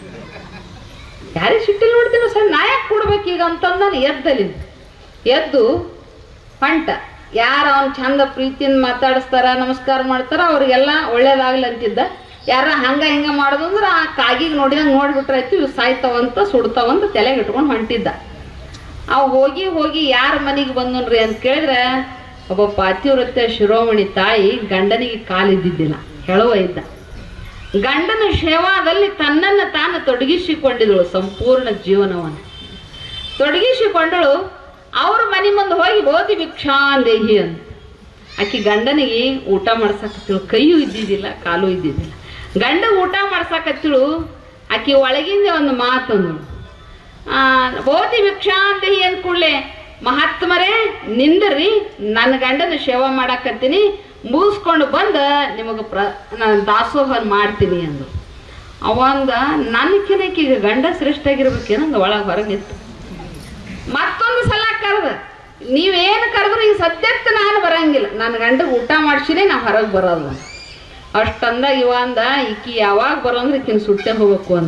ಯಾರಿಗೆ ಸಿಟ್ಟಿಲ್ ನೋಡ್ತೀನೋ ಸರ್ ನಾ ಯಾಕೆ ಕೂಡ್ಬೇಕು ಈಗ ಅಂತಂದ ನಾನು ಎದ್ದಲಿ ಎದ್ದು ಹೊಂಟ ಯಾರು ಅವ್ನು ಚಂದ ಪ್ರೀತಿಯಿಂದ ಮಾತಾಡಿಸ್ತಾರ ನಮಸ್ಕಾರ ಮಾಡ್ತಾರ ಅವ್ರಿಗೆಲ್ಲ ಒಳ್ಳೇದಾಗ್ಲಿ ಅಂತಿದ್ದ ಯಾರ ಹಂಗ ಹಿಂಗ ಮಾಡೋದು ಅಂದ್ರೆ ಆ ಕಾಗಿಗೆ ನೋಡಿದಂಗೆ ನೋಡ್ಬಿಟ್ರಾಯ್ತು ಇವು ಸಾಯ್ತಾವಂತ ಸುಡ್ತಾವಂತ ತಲೆಗೆ ಇಟ್ಕೊಂಡು ಹೊಂಟಿದ್ದ ಅವ್ ಹೋಗಿ ಹೋಗಿ ಯಾರ ಮನೆಗೆ ಬಂದನ್ರಿ ಅಂತ ಕೇಳಿದ್ರೆ ಒಬ್ಬ ಪಾತಿವ್ರತ್ಯ ಶಿರೋಮಣಿ ತಾಯಿ ಗಂಡನಿಗೆ ಕಾಲಿದ್ದಿದ್ದಿಲ್ಲ ಹೇಳುವ ಇದ್ದ ಗಂಡನ ಸೇವಾದಲ್ಲಿ ತನ್ನನ್ನು ತಾನು ತೊಡಗಿಸಿಕೊಂಡಿದಳು ಸಂಪೂರ್ಣ ಜೀವನವನ್ನು ತೊಡಗಿಸಿಕೊಂಡಳು ಅವ್ರ ಮನೆ ಮುಂದೆ ಹೋಗಿ ಓದಿ ಭಿಕ್ಷಾಂದೇಹಿ ಅಂತ ಆಕಿ ಗಂಡನಿಗೆ ಊಟ ಮಾಡ್ಸಕತ್ತಿಳು ಕೈಯೂ ಇದ್ದಿದ್ದಿಲ್ಲ ಕಾಲು ಇದ್ದಿದ್ದಿಲ್ಲ ಗಂಡ ಊಟ ಮಾಡ್ಸಕತ್ತಿಳು ಆಕಿ ಒಳಗಿಂದ ಒಂದು ಮಾತಂದು ಆ, ಓದಿ ಭಿಕ್ಷಾಂದೇಹಿ ಅಂದ ಕೂಡಲೇ ಮಹಾತ್ಮರೇ ನಿಂದ್ರಿ ನನ್ನ ಗಂಡನ ಸೇವಾ ಮಾಡಾಕತ್ತೀನಿ ಮುಗಿಸ್ಕೊಂಡು ಬಂದು ನಿಮಗೆ ಪ್ರ ನಾನು ದಾಸೋಹ ಮಾಡ್ತೀನಿ ಅಂದು ಅವಂದ ನನ್ಕಿನಕ್ಕೆ ಈಗ ಗಂಡ ಶ್ರೇಷ್ಠ ಆಗಿರ್ಬೇಕೇನಂದ ಒಳಗೆ ಹೊರಗೆ ನಿಂತು ಮತ್ತೊಂದು ಸಲ ಕರೆದ ನೀವೇನು ಕರೆದ್ರು ಈಗ ಸದ್ಯಕ್ಕೆ ನಾನು ಬರಂಗಿಲ್ಲ ನನ್ನ ಗಂಡ ಊಟ ಮಾಡಿಸಿನೇ ನಾ ಹೊರಗೆ ಬರೋದು ಅಷ್ಟಂದ ಇವ ಅಂದ ಈಕಿ ಯಾವಾಗ ಬರೋ ಅಂದ್ರೆ ಈಕಿನ ಸುಟ್ಟೆ ಹೋಗ್ಬೇಕು ಅಂದ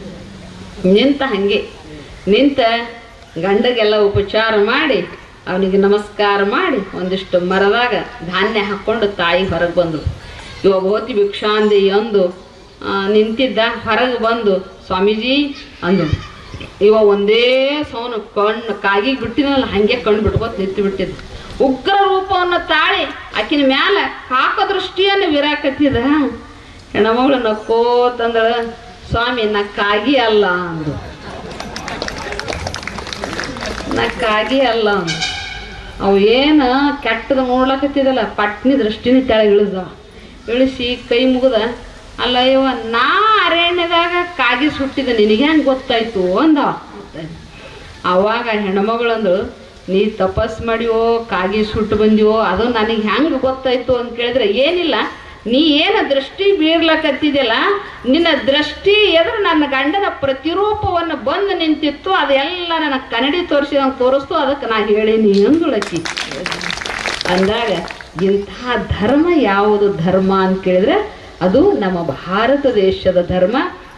ನಿಂತ ಹಂಗೆ ನಿಂತ ಗಂಡಗೆಲ್ಲ ಉಪಚಾರ ಮಾಡಿ ಅವನಿಗೆ ನಮಸ್ಕಾರ ಮಾಡಿ ಒಂದಿಷ್ಟು ಮರದಾಗ ಧಾನ್ಯ ಹಾಕ್ಕೊಂಡು ತಾಯಿ ಹೊರಗೆ ಬಂದರು ಇವ ಭೋತಿ ಭಿಕ್ಷಾಂದಿ ಅಂದು ಆ, ನಿಂತಿದ್ದ ಹೊರಗೆ ಬಂದು ಸ್ವಾಮೀಜಿ ಅಂದು ಇವ ಒಂದೇ ಸೌನು ಕಣ್ಣು ಕಾಗಿಗೆ ಬಿಟ್ಟಿನಲ್ಲ ಹಂಗೆ ಕಣ್ಣು ಬಿಟ್ಕೋತ ನಿಂತು ಬಿಟ್ಟಿದ್ದ ಉಗ್ರ ರೂಪವನ್ನು ತಾಳಿ ಆಕಿನ ಮ್ಯಾಲ ಕಾಕ ದೃಷ್ಟಿಯನ್ನು ವಿರಾಕತ್ತಿದ ಹೆಣ್ಮಗಳು ನಕ್ಕೋತಂದಳ ಸ್ವಾಮಿ ನಾ ಕಾಗಿ ಅಲ್ಲ ಅಂದು ನಾ ಕಾಗಿ ಅಲ್ಲ ಅಂದು ಅವು ಏನು ಕೆಟ್ಟದ ನೋಡ್ಲಕತ್ತಿದಲ್ಲ ಪಟ್ನಿ ದೃಷ್ಟಿನಿ ತೆಳಗೆ ಇಳಿದವ ಇಳಿಸಿ ಕೈ ಮುಗಿದ ಅಲ್ಲ ಇವ ನಾ ಅರಣ್ಯದಾಗ ಕಾಗಿ ಸುಟ್ಟಿದ ನಿನಗೆ ಹೆಂಗೆ ಗೊತ್ತಾಯ್ತು ಅಂದವ ಅವಾಗ ಹೆಣ್ಮಗಳಂದು ನೀ ತಪಸ್ ಮಾಡಿವೋ ಕಾಗಿ ಸುಟ್ಟು ಬಂದಿವೋ ಅದು ನನಗೆ ಹೆಂಗೆ ಗೊತ್ತಾಯ್ತು ಅಂತ ಕೇಳಿದ್ರೆ ಏನಿಲ್ಲ ನೀ ಏನು ದೃಷ್ಟಿ ಬೀರ್ಲಕತ್ತಿದ್ಯಲ್ಲ ನಿನ್ನ ದೃಷ್ಟಿ ಎದುರು ನನ್ನ ಗಂಡನ ಪ್ರತಿರೂಪವನ್ನು ಬಂದು ನಿಂತಿತ್ತು ಅದೆಲ್ಲ ನನ್ನ ಕನ್ನಡಿ ತೋರಿಸಿದಂಗೆ ತೋರಿಸ್ತು ಅದಕ್ಕೆ ನಾ ಹೇಳೀನಿ ಅಂದುಳಕ್ಕಿ ಅಂದಾಗ ಇಂತಹ ಧರ್ಮ ಯಾವುದು ಧರ್ಮ ಅಂತ ಕೇಳಿದ್ರೆ ಅದು ನಮ್ಮ ಭಾರತ ದೇಶದ ಧರ್ಮ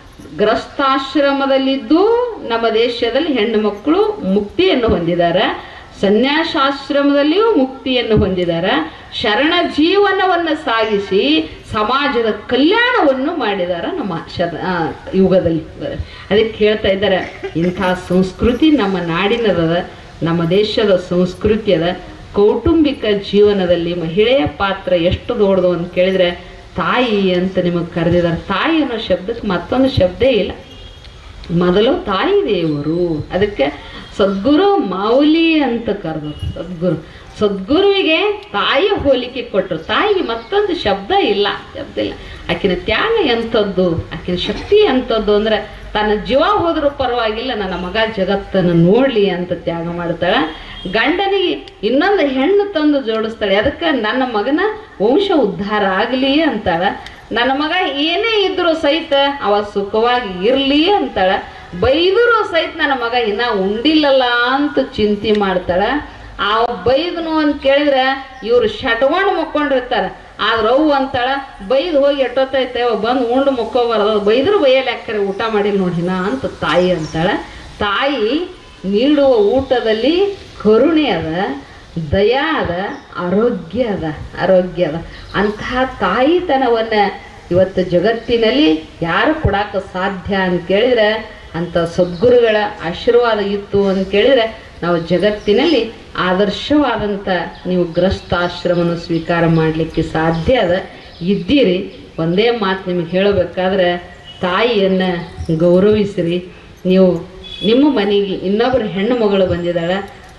ಗ್ರಸ್ತಾಶ್ರಮದಲ್ಲಿದ್ದು ನಮ್ಮ ದೇಶದಲ್ಲಿ ಹೆಣ್ಣು ಮಕ್ಕಳು ಮುಕ್ತಿಯನ್ನು ಹೊಂದಿದ್ದಾರೆ ಸನ್ಯಾಸಾಶ್ರಮದಲ್ಲಿಯೂ ಮುಕ್ತಿಯನ್ನು ಹೊಂದಿದ್ದಾರೆ ಶರಣ ಜೀವನವನ್ನು ಸಾಗಿಸಿ ಸಮಾಜದ ಕಲ್ಯಾಣವನ್ನು ಮಾಡಿದ್ದಾರೆ ನಮ್ಮ ಶರ ಆ, ಯುಗದಲ್ಲಿ ಅದಕ್ಕೆ ಹೇಳ್ತಾ ಇದ್ದಾರೆ ಇಂಥ ಸಂಸ್ಕೃತಿ ನಮ್ಮ ನಾಡಿನದ ನಮ್ಮ ದೇಶದ ಸಂಸ್ಕೃತಿ ಅದ ಕೌಟುಂಬಿಕ ಜೀವನದಲ್ಲಿ ಮಹಿಳೆಯ ಪಾತ್ರ ಎಷ್ಟು ದೊಡ್ಡದು ಅಂತ ಕೇಳಿದ್ರೆ ತಾಯಿ ಅಂತ ನಿಮಗೆ ಕರೆದಿದ್ದಾರೆ ತಾಯಿ ಅನ್ನೋ ಶಬ್ದಕ್ಕೆ ಮತ್ತೊಂದು ಶಬ್ದೇ ಇಲ್ಲ ಮೊದಲು ತಾಯಿ ದೇವರು ಅದಕ್ಕೆ ಸದ್ಗುರು ಮಾವುಲಿ ಅಂತ ಕರೆದ್ರು ಸದ್ಗುರು ಸದ್ಗುರುವಿಗೆ ತಾಯಿ ಹೋಲಿಕೆ ಕೊಟ್ಟರು ತಾಯಿಗೆ ಮತ್ತೊಂದು ಶಬ್ದ ಇಲ್ಲ ಶಬ್ದ ಇಲ್ಲ ಆಕಿನ ತ್ಯಾಗ ಎಂಥದ್ದು ಆಕಿನ ಶಕ್ತಿ ಎಂಥದ್ದು ಅಂದ್ರೆ ತನ್ನ ಜೀವ ಹೋದ್ರೂ ಪರವಾಗಿಲ್ಲ ನನ್ನ ಮಗ ಜಗತ್ತನ್ನು ನೋಡ್ಲಿ ಅಂತ ತ್ಯಾಗ ಮಾಡ್ತಾಳೆ ಗಂಡನಿಗೆ ಇನ್ನೊಂದು ಹೆಣ್ಣು ತಂದು ಜೋಡಿಸ್ತಾಳೆ ಅದಕ್ಕೆ ನನ್ನ ಮಗನ ವಂಶ ಉದ್ಧಾರ ಆಗಲಿ ಅಂತಾಳ ನನ್ನ ಮಗ ಏನೇ ಇದ್ರು ಸಹಿತ ಅವ ಸುಖವಾಗಿ ಇರ್ಲಿ ಅಂತಾಳ ಬೈದರು ಸಹಿತ ನನ್ನ ಮಗ ಇನ್ನ ಉಂಡಿಲ್ಲಲ್ಲ ಅಂತ ಚಿಂತೆ ಮಾಡ್ತಾಳ ಆ ಬೈದನು ಅಂತ ಕೇಳಿದ್ರೆ ಇವ್ರು ಶಟ್ಕೊಂಡು ಮಕ್ಕೊಂಡಿರ್ತಾರ ಆದ್ರ ಅವು ಅಂತಾಳ ಬೈದು ಹೋಗಿ ಎಟ್ಟೊತ್ತೈತೆ ಅವ ಬಂದು ಉಂಡು ಮುಕ್ಕೋಬಾರದು ಬೈದ್ರು ಬೈಯಲ್ಲ ಯಾಕರೆ ಊಟ ಮಾಡಿಲ್ಲ ನೋಡಿನ ಅಂತ ತಾಯಿ ಅಂತಾಳ ತಾಯಿ ನೀಡುವ ಊಟದಲ್ಲಿ ಕರುಣೆ ಅದ ದಯಾ ಅದ ಆರೋಗ್ಯ ಅದ ಆರೋಗ್ಯ ಅದ ಅಂತಹ ತಾಯಿತನವನ್ನ ಇವತ್ತು ಜಗತ್ತಿನಲ್ಲಿ ಯಾರು ಕೊಡಾಕ ಸಾಧ್ಯ ಅಂತ ಕೇಳಿದ್ರೆ ಅಂತ ಸದ್ಗುರುಗಳ ಆಶೀರ್ವಾದ ಇತ್ತು ಅಂತ ಕೇಳಿದ್ರೆ ನಾವು ಜಗತ್ತಿನಲ್ಲಿ ಆದರ್ಶವಾದಂಥ ನೀವು ಗ್ರಸ್ತಾಶ್ರಮನ ಸ್ವೀಕಾರ ಮಾಡಲಿಕ್ಕೆ ಸಾಧ್ಯ ಅದ ಇದ್ದೀರಿ ಒಂದೇ ಮಾತು ನಿಮಗೆ ಹೇಳಬೇಕಾದ್ರೆ ತಾಯಿಯನ್ನು ಗೌರವಿಸಿರಿ ನೀವು ನಿಮ್ಮ ಮನೆಗೆ ಇನ್ನೊಬ್ಬರು ಹೆಣ್ಣು ಮಗಳು ಬಂದಿದ್ದಾಳೆ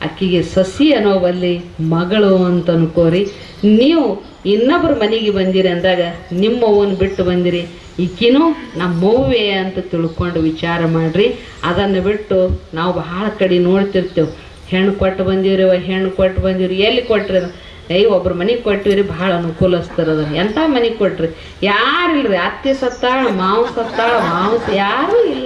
ಆಕಿಗೆ ಸಸಿ ಅನ್ನೋ ಬಲ್ಲಿ ಮಗಳು ಅಂತ ಅನ್ಕೋರಿ ನೀವು ಇನ್ನೊಬ್ಬರ ಮನೆಗೆ ಬಂದಿರಿ ಅಂದಾಗ ನಿಮ್ಮವ್ವನ ಬಿಟ್ಟು ಬಂದಿರಿ ಈಕಿನೂ ನಮ್ಮವ್ವೇ ಅಂತ ತಿಳ್ಕೊಂಡು ವಿಚಾರ ಮಾಡ್ರಿ ಅದನ್ನು ಬಿಟ್ಟು ನಾವು ಬಹಳ ಕಡೆ ನೋಡ್ತಿರ್ತೇವೆ ಹೆಣ್ಣು ಕೊಟ್ಟು ಬಂದೀವ್ರಿ ಹೆಣ್ಣು ಕೊಟ್ಟು ಬಂದೀವ್ರಿ ಎಲ್ಲಿ ಕೊಟ್ರಿ ಅದು? ಏಯ್ ಒಬ್ರ ಮನೆಗೆ ಕೊಟ್ಟಿವ್ರಿ ಭಾಳ ಅನುಕೂಲಸ್ತರ ಅದ ಎಂಥ ಮನೆಗೆ ಕೊಟ್ರಿ ಯಾರಿಲ್ರಿ ಅತ್ತೆ ಸತ್ತಾಳ ಮಾವು ಸತ್ತಾಳ ಮಾವು ಸ- ಯಾರೂ ಇಲ್ಲ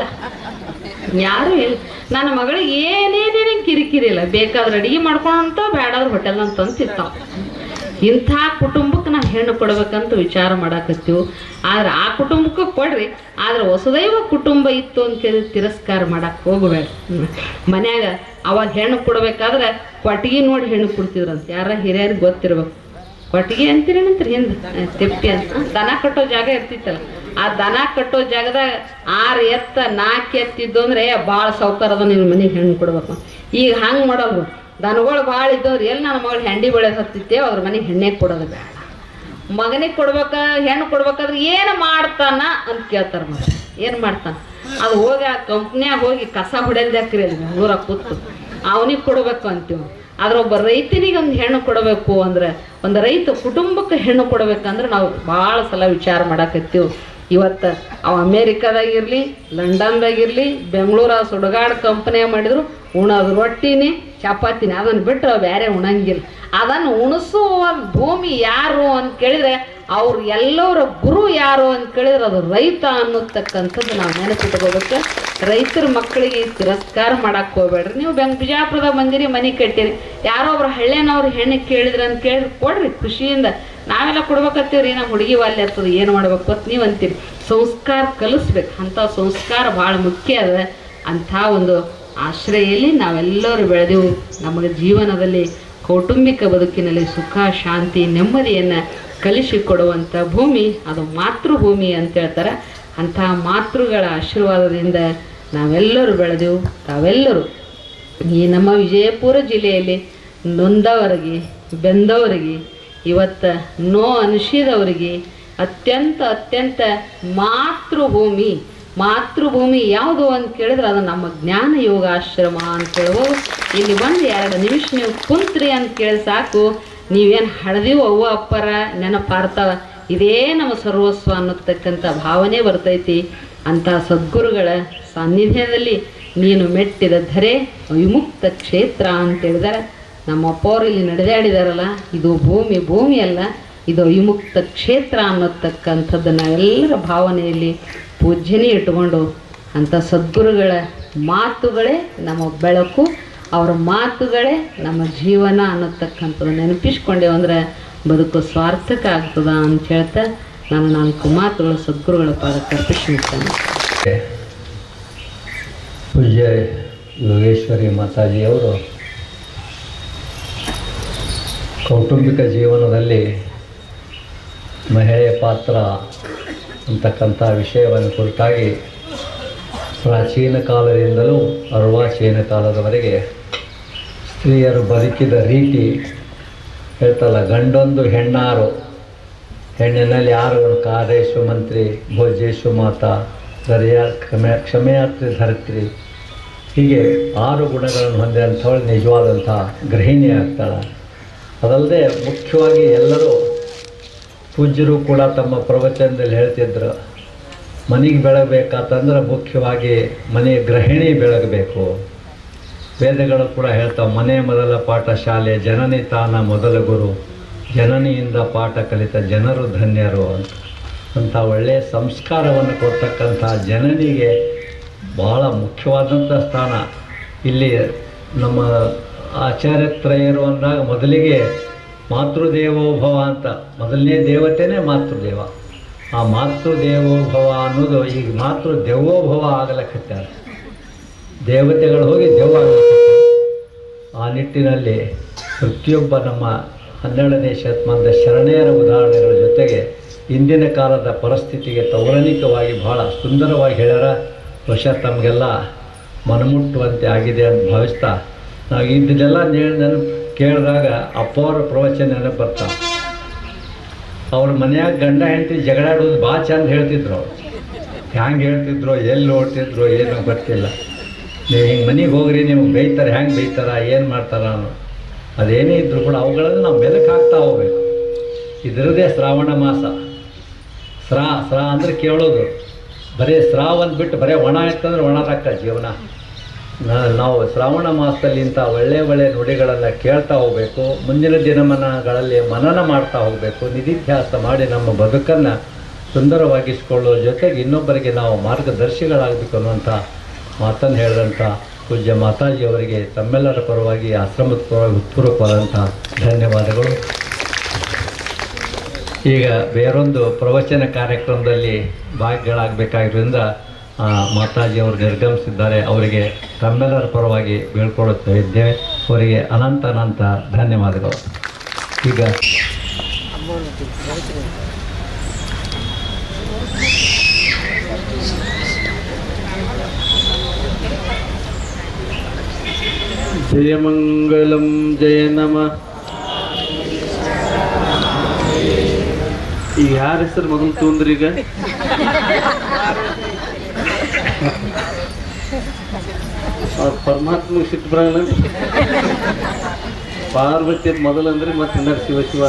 ಯಾರೂ ಇಲ್ಲ ನನ್ನ ಮಗಳಿಗೆ ಏನೇನೇನೇ ಕಿರಿಕಿರಿ ಇಲ್ಲ ಬೇಕಾದ್ರೆ ಅಡಿಗೆ ಮಾಡ್ಕೊಂತ ಬೇಡಾದ್ರೆ ಹೋಟೆಲ್ ಅಂತ ತಿಂತಾವ ಇಂಥ ಕುಟುಂಬಕ್ಕೆ ನಾವು ಹೆಣ್ಣು ಕೊಡ್ಬೇಕಂತ ವಿಚಾರ ಮಾಡಾಕತ್ತೀವಿ ಆದ್ರೆ ಆ ಕುಟುಂಬಕ್ಕೆ ಕೊಡ್ರಿ ಆದ್ರೆ ಹೊಸದೈವ ಕುಟುಂಬ ಇತ್ತು ಅಂತ ಕೇಳಿ ತಿರಸ್ಕಾರ ಮಾಡಕ್ಕೆ ಹೋಗಬೇಡ ಮನ್ಯಾಗ ಅವಾಗ ಹೆಣ್ಣು ಕೊಡ್ಬೇಕಾದ್ರೆ ಕೊಟ್ಟಿಗೆ ನೋಡಿ ಹೆಣ್ಣು ಕೊಡ್ತಿದ್ರಂತ ಯಾರ ಹಿರಿಯರಿಗೆ ಗೊತ್ತಿರ್ಬೇಕು ಕೊಟ್ಟಿಗೆ ಅಂತೀರೇನಂತ್ರಿ ಹಿಂದೆ ತೆಪ್ಪಿ ಅಂತ ದನ ಕಟ್ಟೋ ಜಾಗ ಇರ್ತಿತ್ತಲ್ಲ ಆ ದನ ಕಟ್ಟೋ ಜಾಗದಾಗ ಆರು ಎತ್ತ ನಾಲ್ಕು ಎತ್ತಿದ್ದು ಅಂದ್ರೆ ಭಾಳ ಸೌಕರ್ ಅದ ನಿನ್ನ ಮನೆಗೆ ಹೆಣ್ಣು ಕೊಡ್ಬೇಕು ಈಗ ಹಂಗೆ ಮಾಡೋದು ದನಗಳು ಭಾಳ ಇದ್ದವ್ರು ಎಲ್ಲಿ ನನ್ನ ಮಗಳು ಹೆಂಡಿ ಬೆಳೆ ಹತ್ತಿತ್ತೇವೆ ಅದ್ರ ಮನೆಗೆ ಹೆಣ್ಣೆ ಕೊಡೋದು ಬೇಡ ಮಗನಿಗೆ ಕೊಡ್ಬೇಕ ಹೆಣ್ಣು ಕೊಡ್ಬೇಕಾದ್ರೆ ಏನು ಮಾಡ್ತಾನ ಅಂತ ಕೇಳ್ತಾರ ಮಗ ಏನು ಮಾಡ್ತಾನ ಅದು ಹೋಗಿ ಆ ಕಂಪ್ನ್ಯಾಗ ಹೋಗಿ ಕಸ ಹೊಡೆಲ್ದಾಕ್ರಿ ಅಲ್ಲಿ ಬೆಂಗಳೂರಾಗ ಕೂತು ಅವನಿಗೆ ಕೊಡ್ಬೇಕು ಅಂತೀವಿ ಆದ್ರೆ ಒಬ್ಬ ರೈತನಿಗೆ ಒಂದು ಹೆಣ್ಣು ಕೊಡಬೇಕು ಅಂದ್ರೆ ಒಂದು ರೈತ ಕುಟುಂಬಕ್ಕೆ ಹೆಣ್ಣು ಕೊಡ್ಬೇಕಂದ್ರೆ ನಾವು ಭಾಳ ಸಲ ವಿಚಾರ ಮಾಡಾಕತ್ತೀವಿ ಇವತ್ತು ಅವ ಅಮೇರಿಕಾದಾಗಿರ್ಲಿ ಲಂಡನ್ದಾಗಿರ್ಲಿ ಬೆಂಗಳೂರ ಸುಡಗಾಡ್ ಕಂಪ್ನಿಯಾಗ ಮಾಡಿದ್ರು ಉಣೋದು ರೊಟ್ಟಿನೇ ಚಪಾತಿನೇ ಅದನ್ನು ಬಿಟ್ಟರೆ ಬೇರೆ ಉಣಂಗಿಲ್ಲ ಅದನ್ನು ಉಣಿಸುವ ಭೂಮಿ ಯಾರು ಅಂತ ಕೇಳಿದ್ರೆ ಅವ್ರು ಎಲ್ಲರ ಗುರು ಯಾರು ಅಂತ ಕೇಳಿದ್ರೆ ಅದು ರೈತ ಅನ್ನತಕ್ಕಂಥದ್ದು ನಾವು ನೆನಪಿಟ್ಕೋಬೇಕು ರೈತರ ಮಕ್ಕಳಿಗೆ ತಿರಸ್ಕಾರ ಮಾಡಕ್ಕೆ ಹೋಗ್ಬೇಡ್ರಿ ನೀವು ಬೆಂಗ್ ಬಿಜಾಪುರದಾಗ ಬಂದಿರಿ ಮನೆ ಕಟ್ಟಿರಿ ಯಾರೋ ಒಬ್ರು ಹಳ್ಳಿನವ್ರು ಹೆಣ್ಣು ಕೇಳಿದ್ರೆ ಅಂತ ಕೇಳಿದ್ರೆ ಕೊಡ್ರಿ ಖುಷಿಯಿಂದ ನಾವೆಲ್ಲ ಕೊಡ್ಬೇಕತ್ತೀವ್ರಿ ನಮ್ಮ ಹುಡುಗಿ ವಾಲ್ಯ ಆಗ್ತದೆ ಏನು ಮಾಡ್ಬೇಕು ಅಂತ ನೀವು ಅಂತೀರಿ ಸಂಸ್ಕಾರ ಕಲಿಸ್ಬೇಕು ಅಂಥ ಸಂಸ್ಕಾರ ಭಾಳ ಮುಖ್ಯ ಅದ ಅಂಥ ಒಂದು ಆಶ್ರಯಲ್ಲಿ ನಾವೆಲ್ಲರೂ ಬೆಳೆದೆವು ನಮಗೆ ಜೀವನದಲ್ಲಿ ಕೌಟುಂಬಿಕ ಬದುಕಿನಲ್ಲಿ ಸುಖ ಶಾಂತಿ ನೆಮ್ಮದಿಯನ್ನು ಕಲಿಸಿಕೊಡುವಂಥ ಭೂಮಿ ಅದು ಮಾತೃಭೂಮಿ ಅಂತ ಹೇಳ್ತಾರೆ ಅಂಥ ಮಾತೃಗಳ ಆಶೀರ್ವಾದದಿಂದ ನಾವೆಲ್ಲರೂ ಬೆಳೆದೆವು ತಾವೆಲ್ಲರೂ ಈ ನಮ್ಮ ವಿಜಯಪುರ ಜಿಲ್ಲೆಯಲ್ಲಿ ನೊಂದವರಿಗೆ ಬೆಂದವರಿಗೆ ಇವತ್ತು ನೋ ಅನಿಸಿದವರಿಗೆ ಅತ್ಯಂತ ಅತ್ಯಂತ ಮಾತೃಭೂಮಿ ಮಾತೃಭೂಮಿ ಯಾವುದು ಅಂತ ಕೇಳಿದ್ರೆ ಅದು ನಮ್ಮ ಜ್ಞಾನ ಯೋಗಾಶ್ರಮ ಅಂತ ಹೇಳ್ಬೋದು ಇಲ್ಲಿ ಬಂದು ಎರಡು ನಿಮಿಷ ನೀವು ಕುಂತ್ರಿ ಅಂತ ಕೇಳಿ ಸಾಕು ನೀವೇನು ಹಳದಿವು ಅವ್ವ ಅಪ್ಪರ ನೆನಪಾರ್ತಾವ ಇದೇ ನಮ್ಮ ಸರ್ವಸ್ವ ಅನ್ನತಕ್ಕಂಥ ಭಾವನೆ ಬರ್ತೈತಿ ಅಂಥ ಸದ್ಗುರುಗಳ ಸಾನ್ನಿಧ್ಯದಲ್ಲಿ ನೀನು ಮೆಟ್ಟಿದ ಧರೆ ವಿಮುಕ್ತ ಕ್ಷೇತ್ರ ಅಂತ ಹೇಳಿದಾರೆ ನಮ್ಮ ಅಪ್ಪವ್ರು ಇಲ್ಲಿ ನಡೆದಾಡಿದಾರಲ್ಲ ಇದು ಭೂಮಿ ಭೂಮಿ ಅಲ್ಲ ಇದು ವಿಮುಕ್ತ ಕ್ಷೇತ್ರ ಅನ್ನತಕ್ಕಂಥದ್ದು ನಾವೆಲ್ಲರ ಭಾವನೆಯಲ್ಲಿ ಪೂಜ್ಯನೇ ಇಟ್ಕೊಂಡು ಅಂಥ ಸದ್ಗುರುಗಳ ಮಾತುಗಳೇ ನಮ್ಮ ಬೆಳಕು ಅವರ ಮಾತುಗಳೇ ನಮ್ಮ ಜೀವನ ಅನ್ನತಕ್ಕಂಥದ್ದು ನೆನಪಿಸ್ಕೊಂಡೇವು ಅಂದ್ರೆ ಬದುಕು ಸಾರ್ಥಕ ಆಗ್ತದ ಅಂತ ಹೇಳ್ತಾ ನಾನು ನಾಲ್ಕು ಮಾತುಗಳು ಸದ್ಗುರುಗಳ ಪಾದಕ್ಕೆ ಅರ್ಪಿಸ್ಬಿಡ್ತೇನೆ ಪೂಜ್ಯ ಯೋಗೇಶ್ವರಿ ಮಾತಾಜಿಯವರು ಕೌಟುಂಬಿಕ ಜೀವನದಲ್ಲಿ ಮಹಿಳೆಯ ಪಾತ್ರ ಅಂತಕ್ಕಂಥ ವಿಷಯವನ್ನು ಕುರಿತಾಗಿ ಪ್ರಾಚೀನ ಕಾಲದಿಂದಲೂ ಅರ್ವಾಚೀನ ಕಾಲದವರೆಗೆ ಸ್ತ್ರೀಯರು ಬದುಕಿದ ರೀತಿ ಹೇಳ್ತಲ್ಲ ಗಂಡೊಂದು ಹೆಣ್ಣಾರು ಹೆಣ್ಣಿನಲ್ಲಿ ಯಾರು ಕಾರೇಶು ಮಂತ್ರಿ ಭೋಜೇಶು ಮಾತಾ ದರ್ಯಾ ಕ್ಷಮೆ ಕ್ಷಮೆಯಾತ್ರಿ ಧರಿತ್ರಿ ಹೀಗೆ ಆರು ಗುಣಗಳನ್ನು ಹೊಂದಿದಂಥವಳು ನಿಜವಾದಂಥ ಗೃಹಿಣಿ ಆಗ್ತಾಳೆ ಅದಲ್ಲದೆ ಮುಖ್ಯವಾಗಿ ಎಲ್ಲರೂ ಪೂಜ್ಯರು ಕೂಡ ತಮ್ಮ ಪ್ರವಚನದಲ್ಲಿ ಹೇಳ್ತಿದ್ರು ಮನೆಗೆ ಬೆಳಗಬೇಕಾತಂದ್ರೆ ಮುಖ್ಯವಾಗಿ ಮನೆ ಗೃಹಿಣಿ ಬೆಳಗಬೇಕು ವೇದಗಳು ಕೂಡ ಹೇಳ್ತಾವೆ ಮನೆ ಮೊದಲ ಪಾಠ ಶಾಲೆ ಜನನಿ ತಾನ ಮೊದಲ ಗುರು ಜನನಿಯಿಂದ ಪಾಠ ಕಲಿತ ಜನರು ಧನ್ಯರು ಅಂತ ಅಂಥ ಒಳ್ಳೆಯ ಸಂಸ್ಕಾರವನ್ನು ಕೊಡ್ತಕ್ಕಂಥ ಜನನಿಗೆ ಬಹಳ ಮುಖ್ಯವಾದಂಥ ಸ್ಥಾನ ಇಲ್ಲಿ ನಮ್ಮ ಆಚಾರ್ಯತ್ರಯರು ಅಂದಾಗ ಮೊದಲಿಗೆ ಮಾತೃದೇವೋಭವ ಅಂತ ಮೊದಲನೇ ದೇವತೆನೇ ಮಾತೃದೇವ ಆ ಮಾತೃದೇವೋಭವ ಅನ್ನೋದು ಈಗ ಮಾತೃ ದೇವೋಭವ ಆಗಲಕ್ಕತ್ಯಾರ ದೇವತೆಗಳು ಹೋಗಿ ದೆವ್ವ ಆಗ್ಲಕತ್ಯಾರ. ಆ ನಿಟ್ಟಿನಲ್ಲಿ ಪ್ರತಿಯೊಬ್ಬ ನಮ್ಮ ಹನ್ನೆರಡನೇ ಶತಮಾನದ ಶರಣೆಯರ ಉದಾಹರಣೆಗಳ ಜೊತೆಗೆ ಇಂದಿನ ಕಾಲದ ಪರಿಸ್ಥಿತಿಗೆ ಪೌರಾಣಿಕವಾಗಿ ಬಹಳ ಸುಂದರವಾಗಿ ಹೇಳ್ಯಾರ ಬಹುಶಃ ತಮಗೆಲ್ಲ ಮನಮುಟ್ಟುವಂತೆ ಆಗಿದೆ ಅಂತ ಭಾವಿಸ್ತಾ ನಾವು ಇದನ್ನೆಲ್ಲ ನೆನಪು ಕೇಳಿದಾಗ ಅಪ್ಪವರ ಪ್ರವಚನ ನೆನಪು ಬರ್ತಾ ಅವ್ರ ಮನ್ಯಾಗ ಗಂಡ ಹೆಂಡತಿ ಜಗಳಾಡೋದು ಭಾಳ ಚಂದ ಹೇಳ್ತಿದ್ರು ಅವ್ರು ಹ್ಯಾಂಗೆ ಹೇಳ್ತಿದ್ರು ಎಲ್ಲಿ ಓಡ್ತಿದ್ರು ಏನೋ ಗೊತ್ತಿಲ್ಲ ನೀವು ಹಿಂಗೆ ಮನೆಗೆ ಹೋಗ್ರಿ ನಿಮ್ಗೆ ಬೈತಾರೆ ಹೆಂಗೆ ಬೈತಾರ ಏನು ಮಾಡ್ತಾರ ಅನ್ನೋ ಅದೇನೇ ಇದ್ರೂ ಕೂಡ ಅವುಗಳನ್ನು ನಾವು ಮೆಲಕ್ಕೆ ಹಾಕ್ತಾ ಹೋಗ್ಬೇಕು ಇದರದೇ ಶ್ರಾವಣ ಮಾಸ ಸ್ರಾ ಸ್ರಾ ಅಂದ್ರೆ ಕೇಳೋದು ಬರೀ ಸ್ರಾವ್ ಅಂದ್ಬಿಟ್ಟು ಬರೀ ಒಣ ಇತ್ತಂದ್ರೆ ಒಣರಾಕ ಜೀವನ ನಾ- ನಾವು ಶ್ರಾವಣ ಮಾಸದಲ್ಲಿ ಇಂಥ ಒಳ್ಳೆ ಒಳ್ಳೆ ನುಡಿಗಳೆಲ್ಲ ಕೇಳ್ತಾ ಹೋಗಬೇಕು ಮುಂದಿನ ದಿನಮಾನಗಳಲ್ಲಿ ಮನನ ಮಾಡ್ತಾ ಹೋಗಬೇಕು ನಿಧಿಧ್ಯಾಸ ಮಾಡಿ ನಮ್ಮ ಬದುಕನ್ನು ಸುಂದರವಾಗಿಸ್ಕೊಳ್ಳೋ ಜೊತೆಗೆ ಇನ್ನೊಬ್ಬರಿಗೆ ನಾವು ಮಾರ್ಗದರ್ಶಿಗಳಾಗಬೇಕು ಅನ್ನುವಂಥ ಮಾತನ್ನು ಹೇಳಿದಂಥ ಪೂಜ್ಯ ಮಾತಾಜಿಯವರಿಗೆ ತಮ್ಮೆಲ್ಲರ ಪರವಾಗಿ ಆಶ್ರಮದ ಪರವಾಗಿ ಹೃತ್ಪೂರ್ವಕವಾದಂಥ ಧನ್ಯವಾದಗಳು ಈಗ ಬೇರೊಂದು ಪ್ರವಚನ ಕಾರ್ಯಕ್ರಮದಲ್ಲಿ ಭಾಗಿಗಳಾಗಬೇಕಾಗಿರೋದ್ರಿಂದ ಆ, ಮಾತಾಜಿಯವರು ನಿರ್ಗಮಿಸಿದ್ದಾರೆ ಅವರಿಗೆ ತಮ್ಮೆಲ್ಲರ ಪರವಾಗಿ ಬೀಳ್ಕೊಳ್ಳುತ್ತಾ ಇದ್ದೇವೆ ಅವರಿಗೆ ಅನಂತ ಅನಂತ ಧನ್ಯವಾದಗಳು ಈಗ ಜಯಮಂಗಲಂ ಜಯ ನಮ ಈಗ ಯಾರ ಹೆಸರು ಮೊದಲು ತೊಂದ್ರಿ ಈಗ ಆ ಪರಮಾತ್ಮ ಸಿಟ್ಟು ಬರಲ್ಲ ಪಾರ್ವತಿ ಮೊದಲಂದ್ರೆ ಮತ್ತೆ ನರಸಿಂಹ ಶಿವ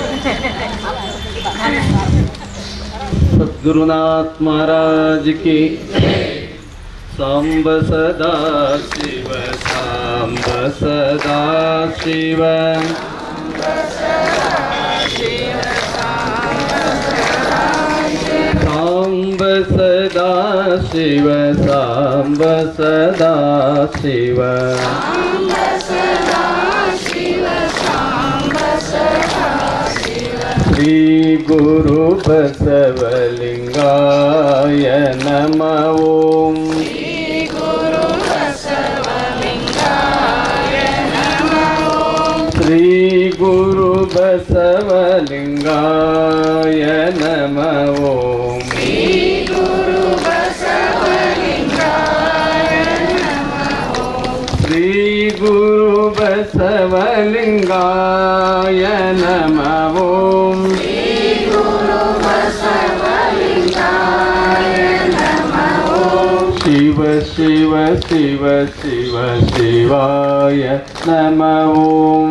ಸದ್ಗುರುನಾಥ್ ಮಹಾರಾಜ್ ಕಿ ಸಾಂಬ ಸದಾ ಶಿವ ಸಾಂಬ ಸದಾ ಶಿವ ಸಾಂಬ ಸದಾ ಶಿವ ಸಾಂಬ ಸದಾ ಶಿವ ಶ್ರೀ ಗುರು ಬಸವಲಿಂಗಾಯ ನಮ ಓಂ ಶ್ರೀ ಗುರು ಬಸವಲಿಂಗಾಯ ನಮ ಓಂ ಶ್ರೀ ಗುರು ಬಸವಲಿಂಗಾಯ ನಮ ಓಂ ಶಿವ ಶಿವ ಶಿವ ಶಿವ ಶಿವಾಯ ನಮ ಓಂ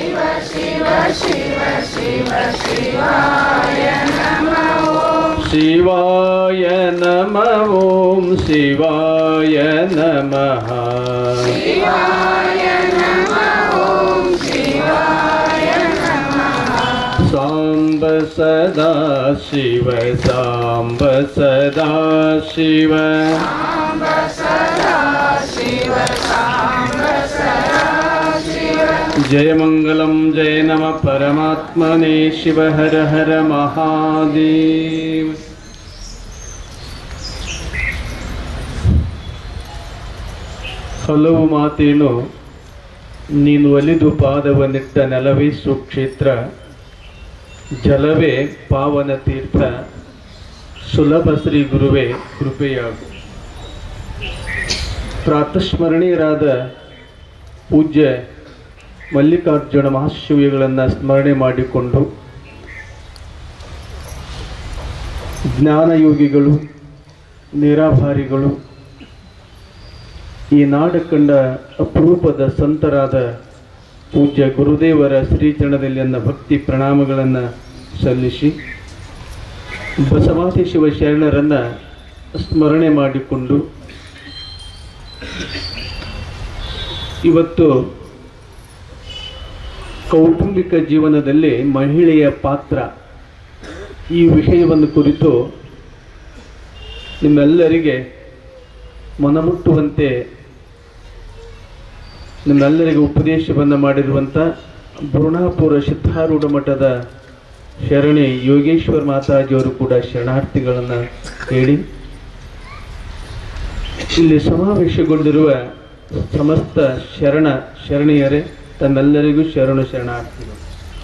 ಶಿವಾಯ ನಮ ಓಂ ಶಿವಾಯ ನಮಃ ಸಾಂಬ ಸದಾ ಶಿವ ಸಾಂಬ ಸದಾ ಶಿವ ಜಯ ಮಂಗಲಂ ಜಯ ನಮ ಪರಮಾತ್ಮನೇ ಶಿವ ಹರ ಹರ ಮಹಾದೇವ ಹಲವು ಮಾತೇನು ನೀನು ಒಲಿದು ಪಾದವನ್ನಿಟ್ಟ ನೆಲವೇ ಸುಕ್ಷೇತ್ರ ಜಲವೇ ಪಾವನ ತೀರ್ಥ ಸುಲಭ ಶ್ರೀ ಗುರುವೇ ಕೃಪೆಯಾಗು ಪ್ರಾತಸ್ಮರಣೀಯರಾದ ಪೂಜ್ಯ ಮಲ್ಲಿಕಾರ್ಜುನ ಮಹಾಶಿವಿಗಳನ್ನು ಸ್ಮರಣೆ ಮಾಡಿಕೊಂಡು ಜ್ಞಾನಯೋಗಿಗಳು ನಿರಾಭಾರಿಗಳು ಈ ನಾಡ ಕಂಡ ಅಪರೂಪದ ಸಂತರಾದ ಪೂಜ್ಯ ಗುರುದೇವರ ಶ್ರೀಚರಣದಲ್ಲಿ ನನ್ನ ಭಕ್ತಿ ಪ್ರಣಾಮಗಳನ್ನು ಸಲ್ಲಿಸಿ ಬಸವಾದಿ ಶಿವ ಶರಣರನ್ನು ಸ್ಮರಣೆ ಮಾಡಿಕೊಂಡು ಇವತ್ತು ಕೌಟುಂಬಿಕ ಜೀವನದಲ್ಲಿ ಮಹಿಳೆಯ ಪಾತ್ರ ಈ ವಿಷಯವನ್ನು ಕುರಿತು ನಿಮ್ಮೆಲ್ಲರಿಗೆ ಮನಮುಟ್ಟುವಂತೆ ನಿಮ್ಮೆಲ್ಲರಿಗೆ ಉಪದೇಶವನ್ನು ಮಾಡಿರುವಂಥ ಬುರುಣಾಪುರ ಸಿದ್ಧಾರೂಢ ಮಠದ ಶರಣಿ ಯೋಗೇಶ್ವರ ಮಾತಾಜಿಯವರು ಕೂಡ ಶರಣಾರ್ಥಿಗಳನ್ನು ಹೇಳಿ ಇಲ್ಲಿ ಸಮಾವೇಶಗೊಂಡಿರುವ ಸಮಸ್ತ ಶರಣ ಶರಣೀಯರೇ ತಮ್ಮೆಲ್ಲರಿಗೂ ಶರಣು ಶರಣಾರ್ಥಿಗಳು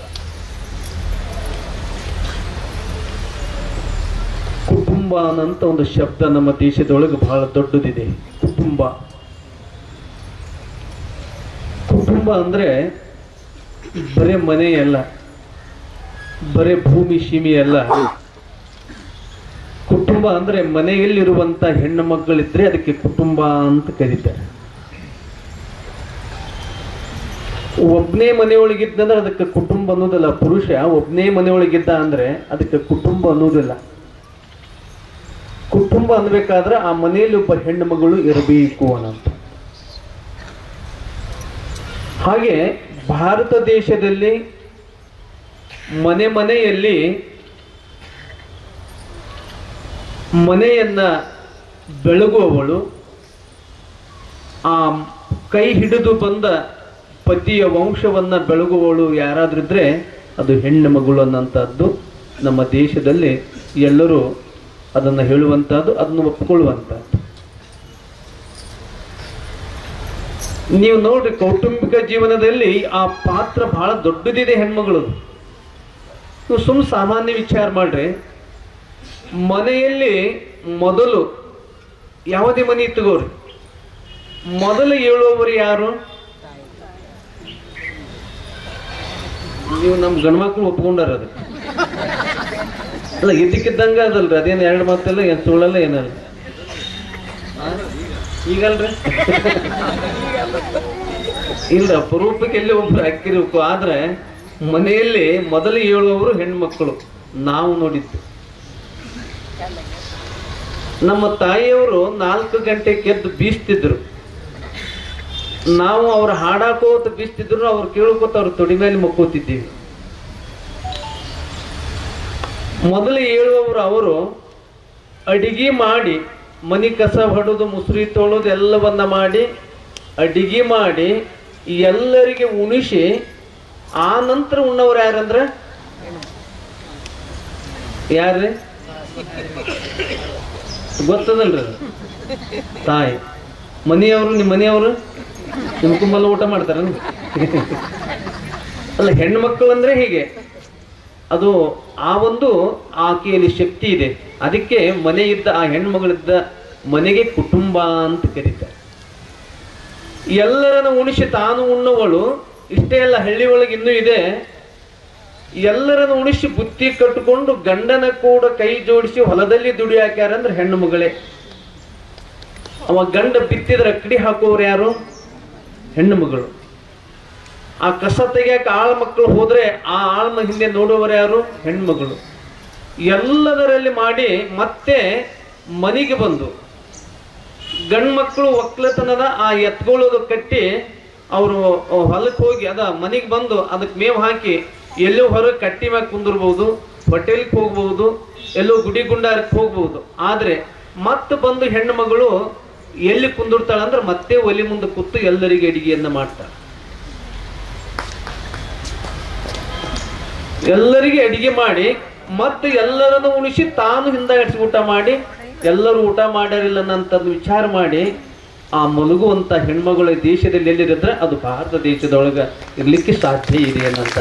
ಕುಟುಂಬ ಅನ್ನಂತ ಒಂದು ಶಬ್ದ ನಮ್ಮ ದೇಶದೊಳಗೆ ಬಹಳ ದೊಡ್ಡದಿದೆ ಕುಟುಂಬ ಕುಟುಂಬ ಅಂದ್ರೆ ಬರೇ ಮನೆ ಅಲ್ಲ ಬರೇ ಭೂಮಿ ಸೀಮೆ ಅಲ್ಲ ಕುಟುಂಬ ಅಂದ್ರೆ ಮನೆಯಲ್ಲಿರುವಂತ ಹೆಣ್ಣು ಮಕ್ಕಳಿದ್ರೆ ಅದಕ್ಕೆ ಕುಟುಂಬ ಅಂತ ಕರೀತಾರೆ ಒಬ್ಬನೇ ಮನೆಯೊಳಗಿದ್ದಂದ್ರೆ ಅದಕ್ಕೆ ಕುಟುಂಬ ಅನ್ನೋದಿಲ್ಲ ಪುರುಷ ಒಬ್ಬನೇ ಮನೆಯೊಳಗಿದ್ದ ಅಂದ್ರೆ ಅದಕ್ಕೆ ಕುಟುಂಬ ಅನ್ನೋದಿಲ್ಲ ಕುಟುಂಬ ಅನ್ಬೇಕಾದ್ರೆ ಆ ಮನೆಯಲ್ಲಿ ಒಬ್ಬ ಹೆಣ್ಣು ಮಗಳು ಇರಬೇಕು ಅನ್ನಂತ ಹಾಗೆ ಭಾರತ ದೇಶದಲ್ಲಿ ಮನೆ ಮನೆಯಲ್ಲಿ ಮನೆಯನ್ನ ಬೆಳಗುವವಳು ಆ ಕೈ ಹಿಡಿದು ಬಂದ ಪತಿಯ ವಂಶವನ್ನ ಬೆಳಗುವವಳು ಯಾರಾದ್ರಿದ್ರೆ ಅದು ಹೆಣ್ಣು ಮಗಳು ಅನ್ನಂಥದ್ದು ನಮ್ಮ ದೇಶದಲ್ಲಿ ಎಲ್ಲರೂ ಅದನ್ನು ಹೇಳುವಂತಹದ್ದು ಅದನ್ನು ಒಪ್ಪಿಕೊಳ್ಳುವಂತಹದ್ದು ನೀವು ನೋಡ್ರಿ ಕೌಟುಂಬಿಕ ಜೀವನದಲ್ಲಿ ಆ ಪಾತ್ರ ಬಹಳ ದೊಡ್ಡದಿದೆ ಹೆಣ್ಮಗಳು ನೀವು ಸುಮ್ ಸಾಮಾನ್ಯ ವಿಚಾರ ಮಾಡ್ರಿ ಮನೆಯಲ್ಲಿ ಮೊದಲು ಯಾವುದೇ ಮನೆ ತಗೋರಿ ಮೊದಲು ಹೇಳುವವರು ಯಾರು ನೀವು ನಮ್ಮ ಗಂಡ್ಮಕ್ಳು ಒಪ್ಕೊಂಡಾರ ಅದು ಅಲ್ಲ ಇದಕ್ಕಿದ್ದಂಗ ಅದಲ್ರಿ ಅದೇನು ಎರಡು ಮಾತಲ್ಲ ಏನು ಸುಳ್ಳಲ್ಲ ಏನಲ್ಲ ಆ? ಈಗಲ್ರಿ ಇಲ್ಲ ಅಪರೂಪಕ್ಕೆ ಎಲ್ಲಿ ಒಬ್ರು ಹಾಕಿರ್ಬೇಕು ಆದ್ರೆ ಮನೆಯಲ್ಲಿ ಮೊದಲು ಹೇಳುವವರು ಹೆಣ್ಮಕ್ಳು ನಾವು ನೋಡಿದ್ದು ನಮ್ಮ ತಾಯಿಯವರು ನಾಲ್ಕು ಗಂಟೆಗೆ ಎದ್ದು ಬೀಸ್ತಿದ್ರು ನಾವು ಅವ್ರ ಹಾಡಾಕೋತ ಬೀಸ್ತಿದ್ರು ಅವ್ರು ಕೇಳ್ಕೋತ ಅವ್ರ ತೊಡಿ ಮೇಲೆ ಮಕ್ಕೋತಿದ್ದೀವಿ ಮೊದಲು ಹೇಳುವವರು ಅವರು ಅಡಿಗೆ ಮಾಡಿ ಮನಿ ಕಸ ಹೊಡೋದು ಮುಸುರಿ ತೊಳೋದು ಎಲ್ಲವನ್ನ ಮಾಡಿ ಅಡಿಗೆ ಮಾಡಿ ಎಲ್ಲರಿಗೆ ಉಣಿಸಿ ಆ ನಂತರ ಉಣ್ಣವ್ರು ಯಾರಂದ್ರೆ ಯಾರ್ರಿ ಗೊತ್ತದಲ್ರಿ ಅದು? ತಾಯಿ ಮನೆಯವರು ನಿಮ್ಮ ಮನೆಯವರು ನಿಮ್ಮ ಕುಂಬಲ್ಲ ಊಟ ಮಾಡ್ತಾರ ಅಲ್ಲ ಹೆಣ್ಣು ಮಕ್ಕಳು ಅಂದ್ರೆ ಹೀಗೆ ಅದು ಆ ಒಂದು ಆಕೆಯಲ್ಲಿ ಶಕ್ತಿ ಇದೆ ಅದಕ್ಕೆ ಮನೆ ಇದ್ದ ಆ ಹೆಣ್ಮಗಳಿದ್ದ ಮನೆಗೆ ಕುಟುಂಬ ಅಂತ ಕರೀತಾರೆ ಎಲ್ಲರನ್ನ ಉಣಿಸಿ ತಾನು ಉಣ್ಣುವಳು ಇಷ್ಟೇ ಅಲ್ಲ ಹಳ್ಳಿ ಒಳಗೆ ಇನ್ನೂ ಇದೆ ಎಲ್ಲರನ್ನು ಉಣಿಸಿ ಬುತ್ತಿ ಕಟ್ಟಿಕೊಂಡು ಗಂಡನ ಕೂಡ ಕೈ ಜೋಡಿಸಿ ಹೊಲದಲ್ಲಿ ದುಡಿ ಹಾಕ್ಯಾರ ಅಂದ್ರೆ ಹೆಣ್ಣು ಮಗಳೇ ಅವ ಗಂಡ ಬಿತ್ತಿದ್ರ ಅಕ್ಕಡಿ ಹಾಕೋರು ಯಾರು ಹೆಣ್ಣು ಮಗಳು ಆ ಕಸ ತೆಗಿಯಕ್ಕೆ ಆಳ ಮಕ್ಕಳು ಹೋದ್ರೆ ಆ ಆಳ್ನ ಹಿಂದೆ ನೋಡುವವರು ಯಾರು ಹೆಣ್ಮಗಳು ಎಲ್ಲದರಲ್ಲಿ ಮಾಡಿ ಮತ್ತೆ ಮನೆಗೆ ಬಂದು ಗಂಡು ಮಕ್ಕಳು ಒಕ್ಕಲತನದ ಆ ಎತ್ಕೊಳ್ಳೋದು ಕಟ್ಟಿ ಅವರು ಹೊಲಕ್ಕೆ ಹೋಗಿ ಅದ ಮನೆಗೆ ಬಂದು ಅದಕ್ಕೆ ಮೇವು ಹಾಕಿ ಎಲ್ಲೋ ಹೊರಗೆ ಕಟ್ಟಿ ಮ್ಯಾಗ ಕುಂದಿರ್ಬೋದು ಹೋಟೆಲ್ಗೆ ಹೋಗ್ಬೋದು ಎಲ್ಲೋ ಗುಡಿ ಗುಂಡಾರಕ್ಕೆ ಹೋಗ್ಬೋದು ಆದ್ರೆ ಮತ್ತೆ ಬಂದು ಹೆಣ್ಣು ಮಗಳು ಎಲ್ಲಿ ಕುಂದಿರ್ತಾಳೆ ಅಂದ್ರೆ ಮತ್ತೆ ಒಲಿ ಮುಂದೆ ಕೂತು ಎಲ್ಲರಿಗೆ ಅಡಿಗೆಯನ್ನ ಮಾಡ್ತಾಳೆ ಎಲ್ಲರಿಗೆ ಅಡಿಗೆ ಮಾಡಿ ಮತ್ತೆ ಎಲ್ಲರನ್ನು ಉಳಿಸಿ ತಾನು ಹಿಂದಗಡಿಸಿ ಊಟ ಮಾಡಿ ಎಲ್ಲರೂ ಊಟ ಮಾಡ್ಯಾರಿಲ್ಲ ಅನ್ನಂಥದ್ದು ವಿಚಾರ ಮಾಡಿ ಆ ಮಲಗುವಂತ ಹೆಣ್ಮಗಳ ದೇಶದಲ್ಲಿ ಎಲ್ಲಿರಿದ್ರೆ ಅದು ಭಾರತ ದೇಶದೊಳಗ ಇರ್ಲಿಕ್ಕೆ ಸಾಧ್ಯ ಇದೆ ಅನ್ನಂತ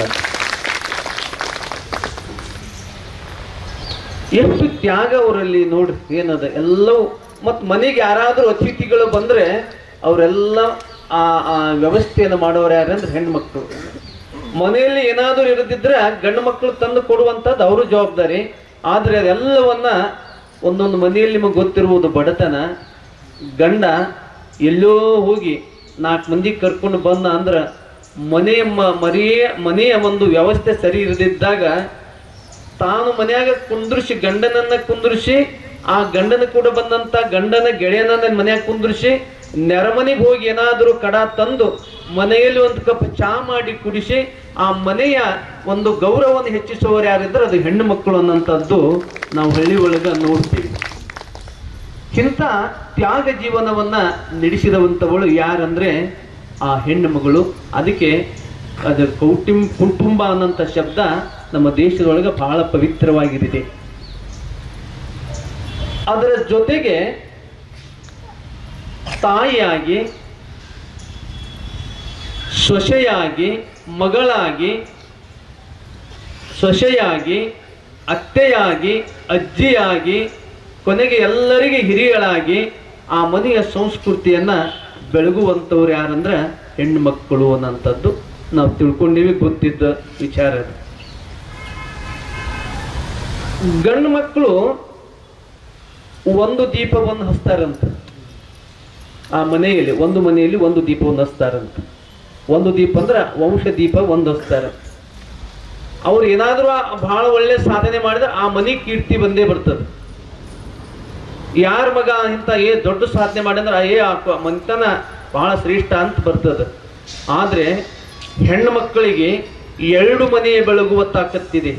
ಎಷ್ಟು ತ್ಯಾಗ ಅವರಲ್ಲಿ ನೋಡ್ರಿ ಏನದ ಎಲ್ಲವೂ ಮತ್ ಮನೆಗೆ ಯಾರಾದ್ರೂ ಅತಿಥಿಗಳು ಬಂದ್ರೆ ಅವರೆಲ್ಲ ಆ ಆ ವ್ಯವಸ್ಥೆಯನ್ನು ಮಾಡೋರು ಯಾರಂದ್ರೆ ಹೆಣ್ಮಕ್ಳು ಮನೆಯಲ್ಲಿ ಏನಾದರೂ ಇರದಿದ್ರೆ ಗಂಡು ಮಕ್ಕಳು ತಂದು ಕೊಡುವಂಥದ್ದು ಅವರು ಜವಾಬ್ದಾರಿ ಆದ್ರೆ ಅದೆಲ್ಲವನ್ನ ಒಂದೊಂದು ಮನೆಯಲ್ಲಿ ನಿಮಗೆ ಗೊತ್ತಿರುವುದು ಬಡತನ ಗಂಡ ಎಲ್ಲೋ ಹೋಗಿ ನಾಲ್ಕು ಮಂದಿ ಕರ್ಕೊಂಡು ಬಂದ ಅಂದ್ರ ಮನೆಯ ಮ- ಮರಿಯ ಮನೆಯ ಒಂದು ವ್ಯವಸ್ಥೆ ಸರಿ ಇರದಿದ್ದಾಗ ತಾನು ಮನ್ಯಾಗ ಕುಂದ್ರಿಸಿ ಗಂಡನನ್ನ ಕುಂದ್ರಿಸಿ ಆ ಗಂಡನ ಕೂಡ ಬಂದಂತ ಗಂಡನ ಗೆಳೆಯನನ್ನ ಮನ್ಯಾಗ ಕುಂದ್ರಿಸಿ ನೆರಮನೆಗೆ ಹೋಗಿ ಏನಾದರೂ ಕಡ ತಂದು ಮನೆಯಲ್ಲಿ ಒಂದು ಕಪ್ ಚಾ ಮಾಡಿ ಕುಡಿಸಿ ಆ ಮನೆಯ ಒಂದು ಗೌರವವನ್ನು ಹೆಚ್ಚಿಸುವವರು ಯಾರಿದ್ರೆ ಅದು ಹೆಣ್ಣು ಮಕ್ಕಳು ಅನ್ನೋಂಥದ್ದು ನಾವು ಹಳ್ಳಿ ಒಳಗ ನೋಡ್ತೀವಿ ಇಂಥ ತ್ಯಾಗ ಜೀವನವನ್ನ ನಡೆಸಿದವಂಥವಳು ಯಾರಂದ್ರೆ ಆ ಹೆಣ್ಣು ಮಗಳು ಅದಕ್ಕೆ ಅದು ಕೌಟುಂಬ ಕುಟುಂಬ ಅನ್ನೋಂಥ ಶಬ್ದ ನಮ್ಮ ದೇಶದೊಳಗೆ ಬಹಳ ಪವಿತ್ರವಾಗಿರಿದೆ ಅದರ ಜೊತೆಗೆ ತಾಯಿಯಾಗಿ ಸೊಸೆಯಾಗಿ ಮಗಳಾಗಿ ಸೊಸೆಯಾಗಿ ಅತ್ತೆಯಾಗಿ ಅಜ್ಜಿಯಾಗಿ ಕೊನೆಗೆ ಎಲ್ಲರಿಗೆ ಹಿರಿಯಳಾಗಿ ಆ ಮನೆಯ ಸಂಸ್ಕೃತಿಯನ್ನ ಬೆಳಗುವಂಥವ್ರು ಯಾರಂದ್ರೆ ಹೆಣ್ಣು ಮಕ್ಕಳು ಅನ್ನೋಂಥದ್ದು ನಾವು ತಿಳ್ಕೊಂಡಿವಿ ಗೊತ್ತಿದ್ದ ವಿಚಾರ ಅದು. ಗಂಡು ಮಕ್ಕಳು ಒಂದು ದೀಪವನ್ನು ಹಚ್ತಾರಂತ ಆ ಮನೆಯಲ್ಲಿ ಒಂದು ಮನೆಯಲ್ಲಿ ಒಂದು ದೀಪವನ್ನು ಹಚ್ತಾರಂತ ಒಂದು ದೀಪ ಅಂದ್ರೆ ವಂಶ ದೀಪ ಒಂದು ಹಚ್ತಾರೆ ಅವ್ರು ಏನಾದರೂ ಬಹಳ ಒಳ್ಳೆ ಸಾಧನೆ ಮಾಡಿದ್ರೆ ಆ ಮನಿ ಕೀರ್ತಿ ಬಂದೇ ಬರ್ತದೆ ಯಾರ ಮಗ ಇಂಥ ಏ ದೊಡ್ಡ ಸಾಧನೆ ಮಾಡಿದ್ರೆ ಏ ಆ ಕ- ಮನೆತನ ಬಹಳ ಶ್ರೇಷ್ಠ ಅಂತ ಬರ್ತದೆ ಆದ್ರೆ ಹೆಣ್ಣು ಮಕ್ಕಳಿಗೆ ಎರಡು ಮನೆಯ ಬೆಳಗುವ ತಾಕತ್ತಿದೆ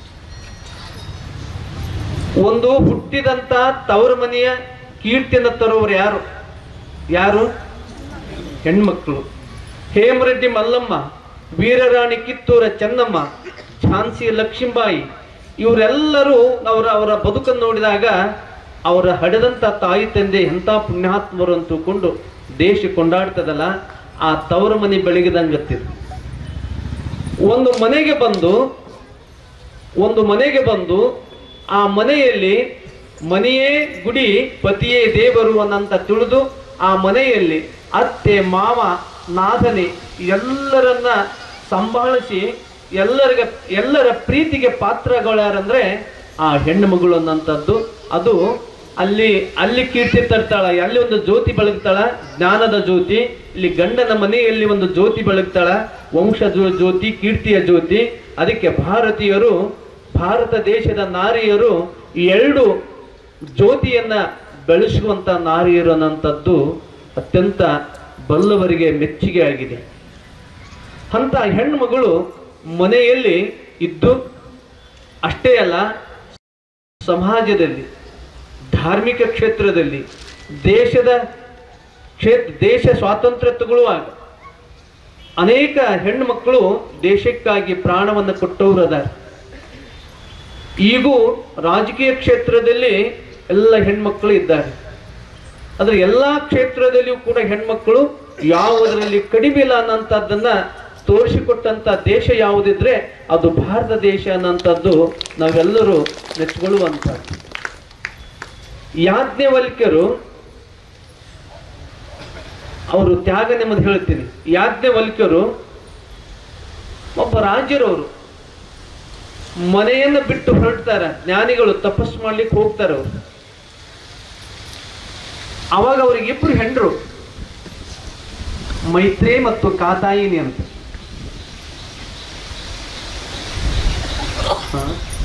ಒಂದು ಹುಟ್ಟಿದಂತ ತವರ ಮನೆಯ ಕೀರ್ತಿಯನ್ನು ತರುವವರು ಯಾರು ಯಾರು ಹೆಣ್ಮಕ್ಳು ಹೇಮರೆಡ್ಡಿ ಮಲ್ಲಮ್ಮ ವೀರರಾಣಿ ಕಿತ್ತೂರ ಚೆನ್ನಮ್ಮ ಝಾನ್ಸಿ ಲಕ್ಷ್ಮೀಬಾಯಿ ಇವರೆಲ್ಲರೂ ಅವರ ಅವರ ಬದುಕನ್ನು ನೋಡಿದಾಗ ಅವರ ಹಡೆದಂತ ತಾಯಿ ತಂದೆ ಎಂಥ ಪುಣ್ಯಾತ್ಮರು ಅಂತ ತಿಳ್ಕೊಂಡು ದೇಶ ಕೊಂಡಾಡ್ತದಲ್ಲ ಆ ತವರ ಮನೆ ಬೆಳಗಿದಂಗತ್ತಿದ್ರು ಒಂದು ಮನೆಗೆ ಬಂದು ಒಂದು ಮನೆಗೆ ಬಂದು ಆ ಮನೆಯಲ್ಲಿ ಮನೆಯೇ ಗುಡಿ ಪತಿಯೇ ದೇವರು ಅನ್ನಂತ ತಿಳಿದು ಆ ಮನೆಯಲ್ಲಿ ಅತ್ತೆ ಮಾವ ನಾದನೆ ಎಲ್ಲರನ್ನ ಸಂಭಾಳಿಸಿ ಎಲ್ಲರಿಗ ಎಲ್ಲರ ಪ್ರೀತಿಗೆ ಪಾತ್ರಗಳಾರಂದ್ರೆ ಆ ಹೆಣ್ಣು ಮಗಳು ಅನ್ನಂಥದ್ದು ಅದು ಅಲ್ಲಿ ಅಲ್ಲಿ ಕೀರ್ತಿ ತರ್ತಾಳ ಅಲ್ಲಿ ಒಂದು ಜ್ಯೋತಿ ಬೆಳಗ್ತಾಳ ಜ್ಞಾನದ ಜ್ಯೋತಿ ಇಲ್ಲಿ ಗಂಡನ ಮನೆಯಲ್ಲಿ ಒಂದು ಜ್ಯೋತಿ ಬೆಳಗ್ತಾಳ ವಂಶ ಜ್ಯೋ- ಜ್ಯೋತಿ ಕೀರ್ತಿಯ ಜ್ಯೋತಿ ಅದಕ್ಕೆ ಭಾರತೀಯರು ಭಾರತ ದೇಶದ ನಾರಿಯರು ಈ ಎರಡು ಜ್ಯೋತಿಯನ್ನ ಬೆಳೆಸುವಂತ ನಾರಿಯರು ಅನ್ನೋಂಥದ್ದು ಅತ್ಯಂತ ಬಲ್ಲವರಿಗೆ ಮೆಚ್ಚುಗೆ ಆಗಿದೆ ಅಂತ ಹೆಣ್ಣು ಮಗಳು ಮನೆಯಲ್ಲಿ ಇದ್ದು ಅಷ್ಟೇ ಅಲ್ಲ ಸಮಾಜದಲ್ಲಿ ಧಾರ್ಮಿಕ ಕ್ಷೇತ್ರದಲ್ಲಿ ದೇಶದ ಕ್ಷೇತ್ರ ದೇಶ ಸ್ವಾತಂತ್ರ್ಯ ತಗೊಳ್ಳುವಾಗ ಅನೇಕ ಹೆಣ್ಣು ಮಕ್ಕಳು ದೇಶಕ್ಕಾಗಿ ಪ್ರಾಣವನ್ನು ಕೊಟ್ಟವರು ಅದಾರ ಈಗೂ ರಾಜಕೀಯ ಕ್ಷೇತ್ರದಲ್ಲಿ ಎಲ್ಲ ಹೆಣ್ಮಕ್ಳು ಇದ್ದಾರೆ ಆದ್ರೆ ಎಲ್ಲಾ ಕ್ಷೇತ್ರದಲ್ಲಿಯೂ ಕೂಡ ಹೆಣ್ಮಕ್ಳು ಯಾವುದರಲ್ಲಿ ಕಡಿಮೆ ಇಲ್ಲ ಅನ್ನೋಂಥದ್ದನ್ನ ತೋರಿಸಿಕೊಟ್ಟಂತ ದೇಶ ಯಾವುದಿದ್ರೆ ಅದು ಭಾರತ ದೇಶ ಅನ್ನೋಂಥದ್ದು ನಾವೆಲ್ಲರೂ ಮೆಚ್ಚಿಕೊಳ್ಳುವಂಥದ್ದು ಯಾಜ್ಞವಲ್ಕ್ಯರು ಅವರು ತ್ಯಾಗ ನಿಮ್ಮದು ಹೇಳ್ತೀನಿ ಯಾಜ್ಞವಲ್ಕ್ಯರು ಒಬ್ಬ ರಾಜ್ಯರವರು ಮನೆಯನ್ನು ಬಿಟ್ಟು ಹೊರಡ್ತಾರ ಜ್ಞಾನಿಗಳು ತಪಸ್ಸು ಮಾಡ್ಲಿಕ್ಕೆ ಹೋಗ್ತಾರ ಅವರು ಅವಾಗ ಅವ್ರಿಗೆ ಇಬ್ರು ಹೆಂಡ್ರು ಮೈತ್ರಿ ಮತ್ತು ಕಾತಾಯಿನಿ ಅಂತ ಹ?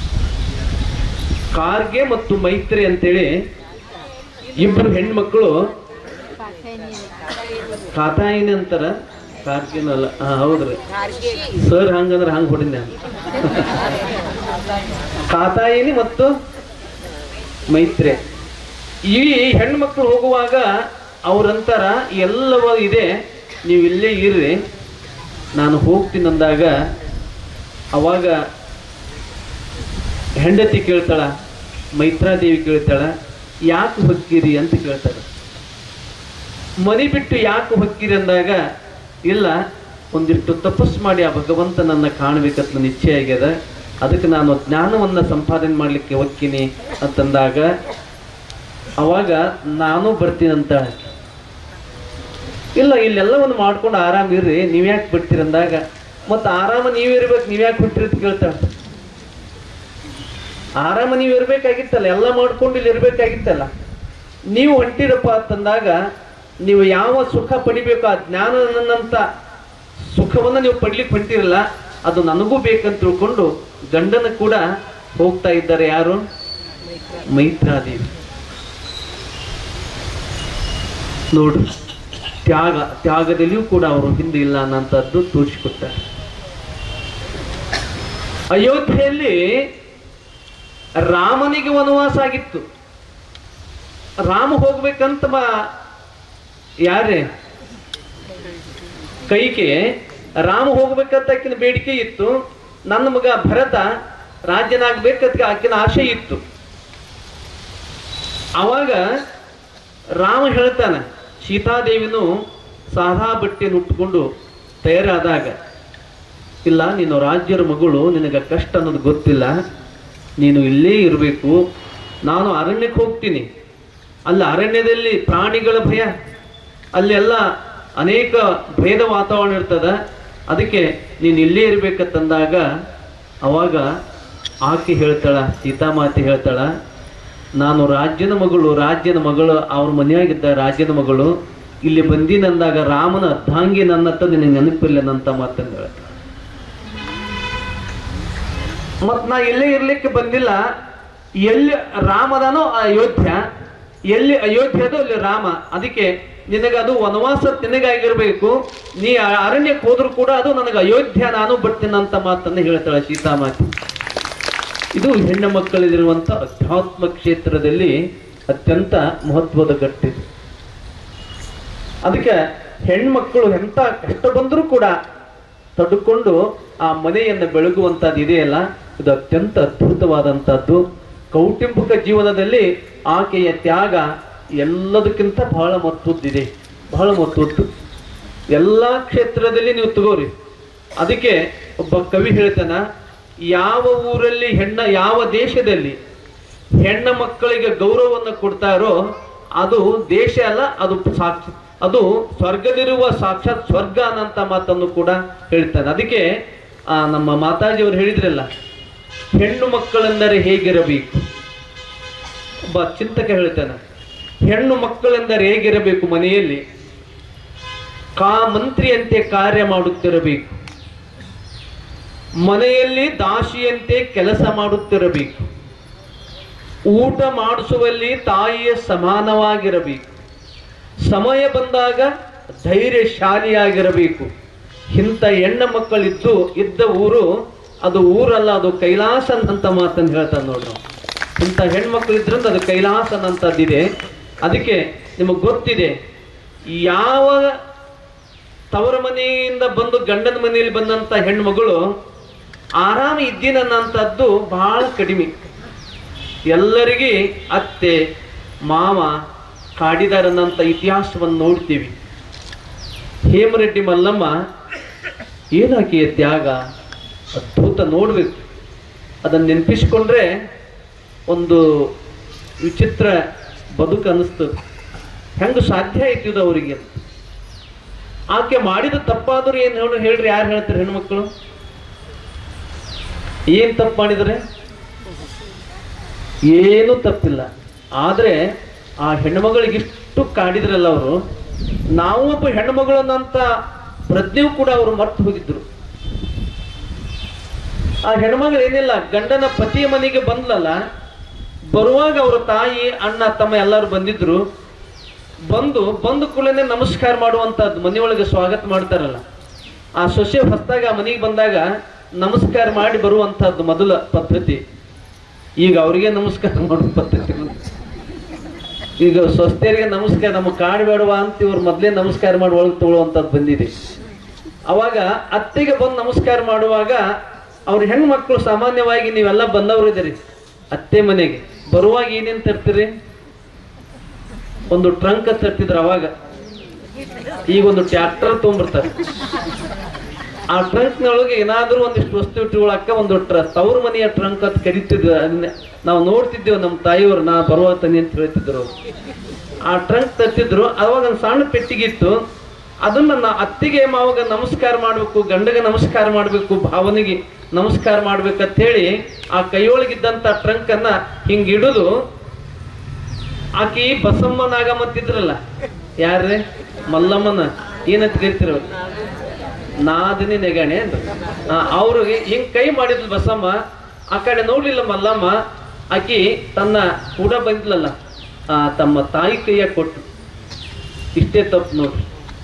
ಕಾರ್ಗೆ ಮತ್ತು ಮೈತ್ರಿ ಅಂತೇಳಿ ಇಬ್ರು ಹೆಣ್ಮಕ್ಳು ಕಾತಾಯಿನಿ ಅಂತಾರ ಕಾರ್ಗಿನಲ್ಲ ಹಾ ಹೌದ್ರಿ ಸರ್ ಹಂಗಂದ್ರೆ ಹಂಗ ಹೊಡಿನ ಕಾತಾಯಿನಿ ಮತ್ತು ಮೈತ್ರಿ ಈ ಹೆಣ್ಮಕ್ಳು ಹೋಗುವಾಗ ಅವ್ರಂತಾರ ಎಲ್ಲವ ಇದೆ ನೀವು ಇಲ್ಲೇ ಇರ್ರಿ ನಾನು ಹೋಗ್ತೀನಿ ಅಂದಾಗ ಅವಾಗ ಹೆಂಡತಿ ಕೇಳ್ತಾಳ ಮೈತ್ರಾದೇವಿ ಕೇಳ್ತಾಳ ಯಾಕೆ ಹೊಕ್ಕಿರಿ ಅಂತ ಕೇಳ್ತಾಳೆ ಮನೆ ಬಿಟ್ಟು ಯಾಕೆ ಹೊಕ್ಕಿರಿ ಅಂದಾಗ ಇಲ್ಲ ಒಂದಿಷ್ಟು ತಪಸ್ಸು ಮಾಡಿ ಆ ಭಗವಂತ ನನ್ನ ಕಾಣಬೇಕಂತ ನನ್ನ ಇಚ್ಛೆ ಆಗ್ಯದ ಅದಕ್ಕೆ ನಾನು ಜ್ಞಾನವನ್ನ ಸಂಪಾದನೆ ಮಾಡ್ಲಿಕ್ಕೆ ಹೊಕ್ಕಿನಿ ಅಂತಂದಾಗ ಅವಾಗ ನಾನು ಬರ್ತೀನಿ ಅಂತ ಇಲ್ಲ ಇಲ್ಲೆಲ್ಲವನ್ನು ಮಾಡ್ಕೊಂಡು ಆರಾಮ್ ಇರ್ರಿ ನೀವ್ಯಾಕೆ ಬಿಡ್ತೀರಿ ಅಂದಾಗ ಮತ್ತೆ ಆರಾಮ ನೀವಿರ್ಬೇಕು ನೀವ್ಯಾಕೆ ಬಿಟ್ಟಿರಿ ಅಂತ ಕೇಳ್ತಾಳೆ ಆರಾಮ ನೀವು ಇರ್ಬೇಕಾಗಿತ್ತಲ್ಲ ಎಲ್ಲ ಮಾಡ್ಕೊಂಡು ಇಲ್ಲಿ ಇರ್ಬೇಕಾಗಿತ್ತಲ್ಲ ನೀವು ಹೊಂಟಿರಪ್ಪ ಅಂತಂದಾಗ ನೀವು ಯಾವ ಸುಖ ಪಡಿಬೇಕು ಆ ಜ್ಞಾನನಂತ ಸುಖವನ್ನ ನೀವು ಪಡ್ಲಿಕ್ಕೆ ಹೊಂಟಿರಲ್ಲ ಅದು ನನಗೂ ಬೇಕಂತ ತಿಳ್ಕೊಂಡು ಗಂಡನ ಕೂಡ ಹೋಗ್ತಾ ಇದ್ದಾರೆ ಯಾರು ಮೈತ್ರಾದೇವಿ ನೋಡು ತ್ಯಾಗ ತ್ಯಾಗದಲ್ಲಿಯೂ ಕೂಡ ಅವರು ಹಿಂದೆ ಇಲ್ಲ ಅನ್ನೋಂಥದ್ದು ತೋರಿಸಿಕೊಟ್ಟಾರೆ ಅಯೋಧ್ಯೆಯಲ್ಲಿ ರಾಮನಿಗೆ ವನವಾಸ ಆಗಿತ್ತು ರಾಮ ಹೋಗ್ಬೇಕಂತ ಬಾ ಯಾರೇ ಕೈಗೆ ರಾಮ ಹೋಗ್ಬೇಕಂತ ಆಕಿನ ಬೇಡಿಕೆ ಇತ್ತು ನನ್ನ ಮಗ ಭರತ ರಾಜ್ಯನಾಗ್ಬೇಕಂತ ಆಕಿನ ಆಸೆ ಇತ್ತು ಅವಾಗ ರಾಮ ಹೇಳ್ತಾನೆ ಸೀತಾದೇವಿನೂ ಸಾದಾ ಬಟ್ಟೆಯನ್ನು ಉಟ್ಕೊಂಡು ತಯಾರಾದಾಗ ಇಲ್ಲ ನೀನು ರಾಜ್ಯರ ಮಗಳು ನಿನಗೆ ಕಷ್ಟ ಅನ್ನೋದು ಗೊತ್ತಿಲ್ಲ ನೀನು ಇಲ್ಲೇ ಇರಬೇಕು ನಾನು ಅರಣ್ಯಕ್ಕೆ ಹೋಗ್ತೀನಿ ಅಲ್ಲಿ ಅರಣ್ಯದಲ್ಲಿ ಪ್ರಾಣಿಗಳ ಭಯ ಅಲ್ಲೆಲ್ಲ ಅನೇಕ ಭಯದ ವಾತಾವರಣ ಇರ್ತದ ಅದಕ್ಕೆ ನೀನು ಇಲ್ಲೇ ಇರ್ಬೇಕಂತಂದಾಗ ಅವಾಗ ಆಕೆ ಹೇಳ್ತಾಳ ಸೀತಾಮಾತೆ ಹೇಳ್ತಾಳ ನಾನು ರಾಜ್ಯನ ಮಗಳು ರಾಜ್ಯನ ಮಗಳು ಅವ್ರ ಮನೆಯಾಗಿದ್ದ ರಾಜ್ಯನ ಮಗಳು ಇಲ್ಲಿ ಬಂದಿನಂದಾಗ ರಾಮನ ಅರ್ಧಾಂಗಿ ನನ್ನತ್ತ ನಿನಗೆ ನೆನಪಿಲ್ಲನಂತ ಮಾತನ್ನು ಹೇಳ್ತಾಳೆ ಮತ್ ನಾ ಎಲ್ಲೇ ಇರ್ಲಿಕ್ಕೆ ಬಂದಿಲ್ಲ ಎಲ್ಲಿ ರಾಮದನೋ ಅಯೋಧ್ಯ ಎಲ್ಲಿ ಅಯೋಧ್ಯದೋ ಅಲ್ಲಿ ರಾಮ ಅದಕ್ಕೆ ನಿನಗದು ವನವಾಸ ನಿನಗಾಗಿರ್ಬೇಕು ನೀ ಆ- ಅರಣ್ಯಕ್ಕೆ ಹೋದ್ರು ಕೂಡ ಅದು ನನಗೆ ಅಯೋಧ್ಯ ನಾನು ಬರ್ತೀನಂತ ಮಾತನ್ನು ಹೇಳ್ತಾಳೆ ಸೀತಾಮಾತೆ ಇದು ಹೆಣ್ಣು ಮಕ್ಕಳಲ್ಲಿರುವಂತ ಅಧ್ಯಾತ್ಮ ಕ್ಷೇತ್ರದಲ್ಲಿ ಅತ್ಯಂತ ಮಹತ್ವದ ಗಟ್ಟಿದೆ ಅದಕ್ಕೆ ಹೆಣ್ಮಕ್ಕಳು ಎಂತ ಕಷ್ಟ ಬಂದರೂ ಕೂಡ ತಡ್ಕೊಂಡು ಆ ಮನೆಯನ್ನು ಬೆಳಗುವಂತದ್ದು ಇದೆಯಲ್ಲ ಇದು ಅತ್ಯಂತ ಅದ್ಭುತವಾದಂತಹದ್ದು ಕೌಟುಂಬಿಕ ಜೀವನದಲ್ಲಿ ಆಕೆಯ ತ್ಯಾಗ ಎಲ್ಲದಕ್ಕಿಂತ ಬಹಳ ಮಹತ್ವದ್ದಿದೆ ಬಹಳ ಮಹತ್ವದ್ದು ಎಲ್ಲ ಕ್ಷೇತ್ರದಲ್ಲಿ ನೀವು ತಗೋರಿ ಅದಕ್ಕೆ ಒಬ್ಬ ಕವಿ ಹೇಳ್ತಾನ ಯಾವ ಊರಲ್ಲಿ ಹೆಣ್ಣ ಯಾವ ದೇಶದಲ್ಲಿ ಹೆಣ್ಣ ಮಕ್ಕಳಿಗೆ ಗೌರವವನ್ನು ಕೊಡ್ತಾರೋ ಅದು ದೇಶ ಅಲ್ಲ ಅದು ಸಾಕ್ಷಿ ಅದು ಸ್ವರ್ಗದಲ್ಲಿರುವ ಸಾಕ್ಷಾತ್ ಸ್ವರ್ಗ ಅನ್ನಂತ ಮಾತನ್ನು ಕೂಡ ಹೇಳ್ತಾನೆ ಅದಕ್ಕೆ ಆ ನಮ್ಮ ಮಾತಾಜಿಯವರು ಹೇಳಿದ್ರಲ್ಲ ಹೆಣ್ಣು ಮಕ್ಕಳೆಂದರೆ ಹೇಗಿರಬೇಕು ಒಬ್ಬ ಚಿಂತಕ ಹೇಳ್ತಾನೆ ಹೆಣ್ಣು ಮಕ್ಕಳೆಂದರೆ ಹೇಗಿರಬೇಕು ಮನೆಯಲ್ಲಿ ಕಾ ಮಂತ್ರಿಯಂತೆ ಕಾರ್ಯ ಮಾಡುತ್ತಿರಬೇಕು ಮನೆಯಲ್ಲಿ ದಾಸಿಯಂತೆ ಕೆಲಸ ಮಾಡುತ್ತಿರಬೇಕು ಊಟ ಮಾಡಿಸುವಲ್ಲಿ ತಾಯಿಯ ಸಮಾನವಾಗಿರಬೇಕು ಸಮಯ ಬಂದಾಗ ಧೈರ್ಯಶಾಲಿಯಾಗಿರಬೇಕು ಇಂಥ ಹೆಣ್ಣ ಮಕ್ಕಳಿದ್ದು ಇದ್ದ ಊರು ಅದು ಊರಲ್ಲ ಅದು ಕೈಲಾಸ ಅಂತ ಮಾತನ್ನು ಹೇಳ್ತಾನೆ ನೋಡ್ರಿ ಅವ್ನು. ಇಂಥ ಹೆಣ್ಮಕ್ಳು ಇದ್ರಿಂದ ಅದು ಕೈಲಾಸ ಅನ್ನಂಥದ್ದಿದೆ ಅದಕ್ಕೆ ನಿಮಗೆ ಗೊತ್ತಿದೆ ಯಾವ ತವರ ಮನೆಯಿಂದ ಬಂದು ಗಂಡನ ಮನೆಯಲ್ಲಿ ಬಂದಂತ ಹೆಣ್ಮಗಳು ಆರಾಮ ಇದ್ದೀನನ್ನಂಥದ್ದು ಬಹಳ ಕಡಿಮೆ ಎಲ್ಲರಿಗೆ ಅತ್ತೆ ಮಾವ ಕಾಡಿದಾರನ್ನಂತ ಇತಿಹಾಸವನ್ನು ನೋಡ್ತೀವಿ ಹೇಮರೆಡ್ಡಿ ಮಲ್ಲಮ್ಮ ಏನಾಕೆಯ ತ್ಯಾಗ ಅದ್ಭುತ ನೋಡ್ಬೇಕು ಅದನ್ನು ನೆನಪಿಸ್ಕೊಂಡ್ರೆ ಒಂದು ವಿಚಿತ್ರ ಬದುಕು ಅನ್ನಿಸ್ತದೆ ಹೆಂಗ ಸಾಧ್ಯ ಆಯ್ತಿದು ಅವರಿಗೆ ಆಕೆ ಮಾಡಿದ ತಪ್ಪಾದರೂ ಏನು ಹೇಳಿ ಹೇಳ್ರಿ ಯಾರು ಹೇಳ್ತಾರೆ ಹೆಣ್ಮಕ್ಳು ಏನ್ ತಪ್ಪು ಮಾಡಿದ್ರೆ ಏನು ತಪ್ಪಿಲ್ಲ ಆದ್ರೆ ಆ ಹೆಣ್ಮಗಳಿಗೆ ಇಷ್ಟು ಕಾಡಿದ್ರಲ್ಲ ಅವರು ನಾವು ಒಬ್ಬ ಹೆಣ್ಮಗಳನ್ನಂತ ಪ್ರಜ್ಞೆಯೂ ಕೂಡ ಅವರು ಮರ್ತು ಹೋಗಿದ್ರು ಆ ಹೆಣ್ಮಗಳು ಏನಿಲ್ಲ ಗಂಡನ ಪತಿಯ ಮನೆಗೆ ಬಂದ್ಲಲ್ಲ ಬರುವಾಗ ಅವರ ತಾಯಿ ಅಣ್ಣ ತಮ್ಮ ಎಲ್ಲರೂ ಬಂದಿದ್ರು ಬಂದು ಬಂದು ಕೂಡಲೇ ನಮಸ್ಕಾರ ಮಾಡುವಂತದ್ದು ಮನೆಯೊಳಗೆ ಸ್ವಾಗತ ಮಾಡ್ತಾರಲ್ಲ ಆ ಸೊಸೆ ಹೊಸದಾಗ ಆ ಮನೆಗೆ ಬಂದಾಗ ನಮಸ್ಕಾರ ಮಾಡಿ ಬರುವಂತಹದ್ದು ಮೊದಲ ಪದ್ಧತಿ ಈಗ ಅವರಿಗೆ ನಮಸ್ಕಾರ ಮಾಡುವ ಪದ್ಧತಿ ಬಂತು. ಈಗ ಸ್ವಸ್ಥರಿಗೆ ನಮಸ್ಕಾರ ನಮಗೆ ಕಾಡು ಬೇಡವಾ ಅಂತ ಇವ್ರು ಮೊದಲೇ ನಮಸ್ಕಾರ ಮಾಡಿ ಒಳಗೆ ತಗೊಳ್ಳುವಂಥದ್ದು ಬಂದಿದೆ ಅವಾಗ ಅತ್ತೆಗೆ ಬಂದು ನಮಸ್ಕಾರ ಮಾಡುವಾಗ ಅವ್ರ ಹೆಣ್ಮಕ್ಳು ಸಾಮಾನ್ಯವಾಗಿ ನೀವೆಲ್ಲ ಬಂದವರು ಇದ್ದೀರಿ ಅತ್ತೆ ಮನೆಗೆ ಬರುವಾಗ ಏನೇನು ತರ್ತೀರಿ ಒಂದು ಟ್ರಂಕ್ ತರ್ತಿದ್ರು ಅವಾಗ ಈಗ ಒಂದು ಟ್ರ್ಯಾಕ್ಟರ್ ತೊಗೊಂಡ್ಬರ್ತಾರೆ ಆ ಟ್ರಂಕ್ನೊಳಗೆ ಏನಾದ್ರೂ ಒಂದಿಷ್ಟು ವಸ್ತು ಇಟ್ಟುಕೊಳ್ಳಕ್ಕ ಒಂದು ಟ್ರ ತವ್ರ ಮನೆಯ ಟ್ರಂಕ್ ಅಂತ ಕರಿತಿದ್ವಿ ಅದನ್ನೇ ನಾವು ನೋಡ್ತಿದ್ದೇವೆ ನಮ್ಮ ತಾಯಿಯವರು ನಾ ಬರುವ ತನಿ ಅಂತ ಹೇಳ್ತಿದ್ರು ಅವ್ರು. ಆ ಟ್ರಂಕ್ ತರ್ತಿದ್ರು ಅವಾಗ ಒಂದು ಸಣ್ಣ ಪೆಟ್ಟಿಗೆ ಇತ್ತು ಅದನ್ನ ನಾ ಅತ್ತಿಗೆ ಮಾವಾಗ ನಮಸ್ಕಾರ ಮಾಡ್ಬೇಕು ಗಂಡಗೆ ನಮಸ್ಕಾರ ಮಾಡ್ಬೇಕು ಭಾವನಿಗೆ ನಮಸ್ಕಾರ ಮಾಡ್ಬೇಕಂತ ಹೇಳಿ ಆ ಕೈಯೊಳಗಿದ್ದಂತ ಟ್ರಂಕ್ ಅನ್ನ ಹಿಂಗ್ ಹಿಡಿದು ಆಕಿ ಬಸಮ್ಮ ನಾಗಮ್ಮತ್ತಿದ್ರಲ್ಲ ಯಾರ್ರಿ ಮಲ್ಲಮ್ಮನ ಏನಂತ ಕರಿತಿರ ನಾದಿನಿ ನೆಗಣೆ ಅಂತ ಅವ್ರಿಗೆ ಹಿಂಗ್ ಕೈ ಮಾಡಿದ್ಲು ಬಸಮ್ಮ ಆ ಕಡೆ ನೋಡ್ಲಿಲ್ಲ ಮಲ್ಲಮ್ಮ ಆಕಿ ತನ್ನ ಕೂಡ ಬಂದ್ಲಲ್ಲ ಆ ತಮ್ಮ ತಾಯಿ ಕೈಯಾಗ ಕೊಟ್ಟು ಇಷ್ಟೇ ತಪ್ಪು ನೋಡ್ರಿ